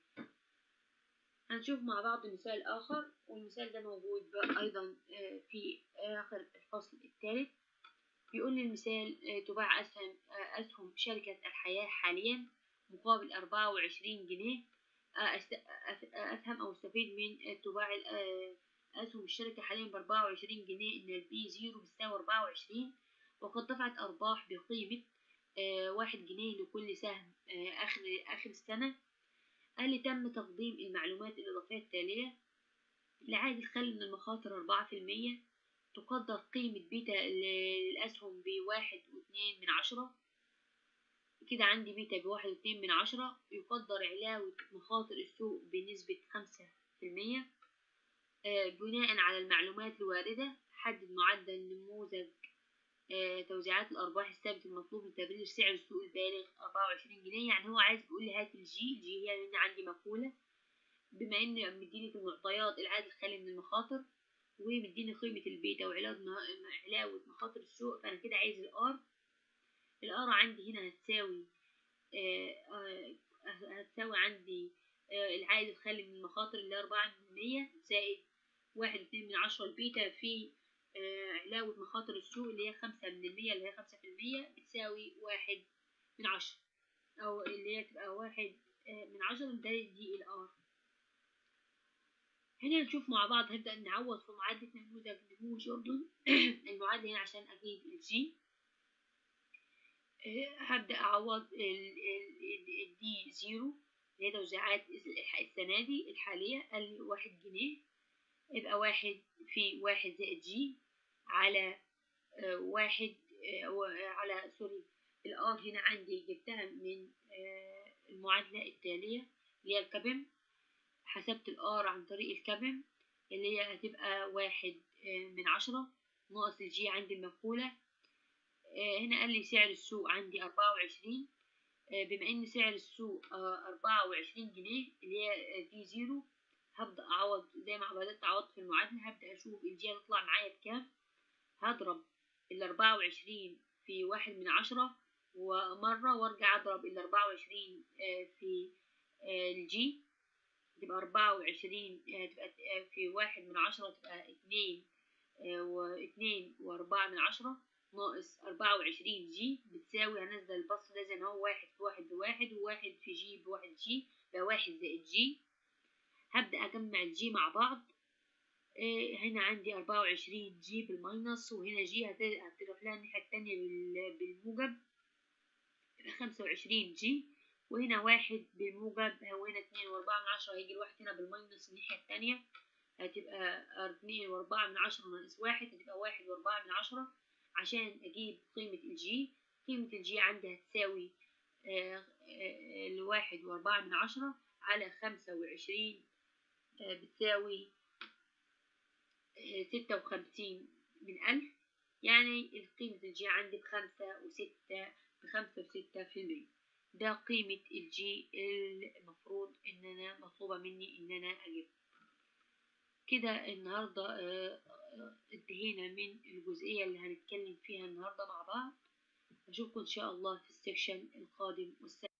هنشوف مع بعض مثال آخر والمثال ده موجود بقى أيضا آه، في آخر الفصل الثالث بيقول لي المثال آه، تباع أسهم آه، أسهم شركة الحياة حاليا مقابل أربعة وعشرين جنيه أست- أف- أفهم أو أستفيد من تباع ال- آه، أسهم الشركة حاليا بأربعة وعشرين جنيه إن البي زيرو بتساوي أربعة وعشرين وقد دفعت أرباح بقيمة آه، واحد جنيه لكل سهم آه، آخر آخر السنة قال لي تم تقديم المعلومات الإضافية التالية لعائد الخل من المخاطر أربعة في المية تقدر قيمة بيتا للأسهم بواحد واتنين من عشرة كده عندي بيتا بواحد واتنين من عشرة يقدر علاوة مخاطر السوق بنسبة خمسة في المية آه، بناء على المعلومات الواردة حدد معدل نموذج آه، توزيعات الأرباح الثابت المطلوب لتبرير سعر السوق البالغ أربعة وعشرين جنيه يعني هو عايز يقول لي هات الجي الجي هي لأن عندي مقولة بما إن مديني في المعطيات العائد الخالي من المخاطر ومديني قيمة البيتا وعلاوة علاوة مخاطر السوق فأنا كده عايز الآر الآر عندي هنا هتساوي آه، آه، هتساوي عندي آه، العائد الخالي من المخاطر اللي هي أربعة من مية زائد واحد اتنين من عشرة البيتا في آه، علاوة مخاطر السوق اللي هي خمسة من المية اللي هي خمسة في المية بتساوي واحد من عشرة أو اللي هي تبقى واحد آه، من عشرة ده دي الآر هنا نشوف مع بعض هنبدأ نعوض في معادلة نموذج نمو جوردن المعادلة هنا عشان أجيب الجي آه، هبدأ أعوض الدي زيرو اللي هي توزيعات السنة دي الحالية قال لي واحد جنيه يبقى واحد في واحد زائد جي على آه، واحد آه، و- على سوري الآر هنا عندي جبتها من آه، المعادلة التالية اللي هي الكبم حسبت الآر عن طريق الكبم اللي هي هتبقى واحد آه، من عشرة ناقص الجي عندي المقولة آه، هنا قال لي سعر السوق عندي أربعة وعشرين بما إن سعر السوق أربعة وعشرين جنيه اللي هي دي زيرو هبدأ أعوض زي ما بدأت أعوض في المعادلة هبدأ أشوف الجي هتطلع معايا بكام هضرب الأربعة وعشرين في واحد من عشرة ومرة وأرجع أضرب الأربعة وعشرين في آه، الجي تبقى أربعة وعشرين آه، تبقى آه، في واحد من عشرة تبقى اتنين آه، واتنين وأربعة من عشرة ناقص أربعة وعشرين جي بتساوي هنزل البسط ده زي ما هو واحد في واحد بواحد وواحد في جي بواحد جي يبقى واحد زائد جي هبدأ أجمع الجي مع بعض آه، هنا عندي أربعة وعشرين جي بالماينس وهنا جي هت- هتروح لها الناحية التانية بال- بالموجب تبقى خمسة وعشرين جي وهنا واحد بالموجب وهنا اتنين وأربعة من عشرة هيجي الواحد هنا بالماينس الناحية التانية هتبقى اتنين وأربعة من عشرة ناقص واحد هتبقى واحد وأربعة من عشرة عشان أجيب قيمة الجي قيمة الجي عندي هتساوي آه، آه، الواحد وأربعة من عشرة على خمسة وعشرين آه، بتساوي آه، ستة وخمسين من ألف يعني قيمة الجي عندي بخمسة وستة بخمسة وستة في المية ده قيمة الجي المفروض إن أنا مطلوبة مني إن أنا أجيبها كده النهاردة آه، آه، انتهينا من الجزئية اللي هنتكلم فيها النهاردة مع بعض أشوفكم إن شاء الله في السكشن القادم والسلام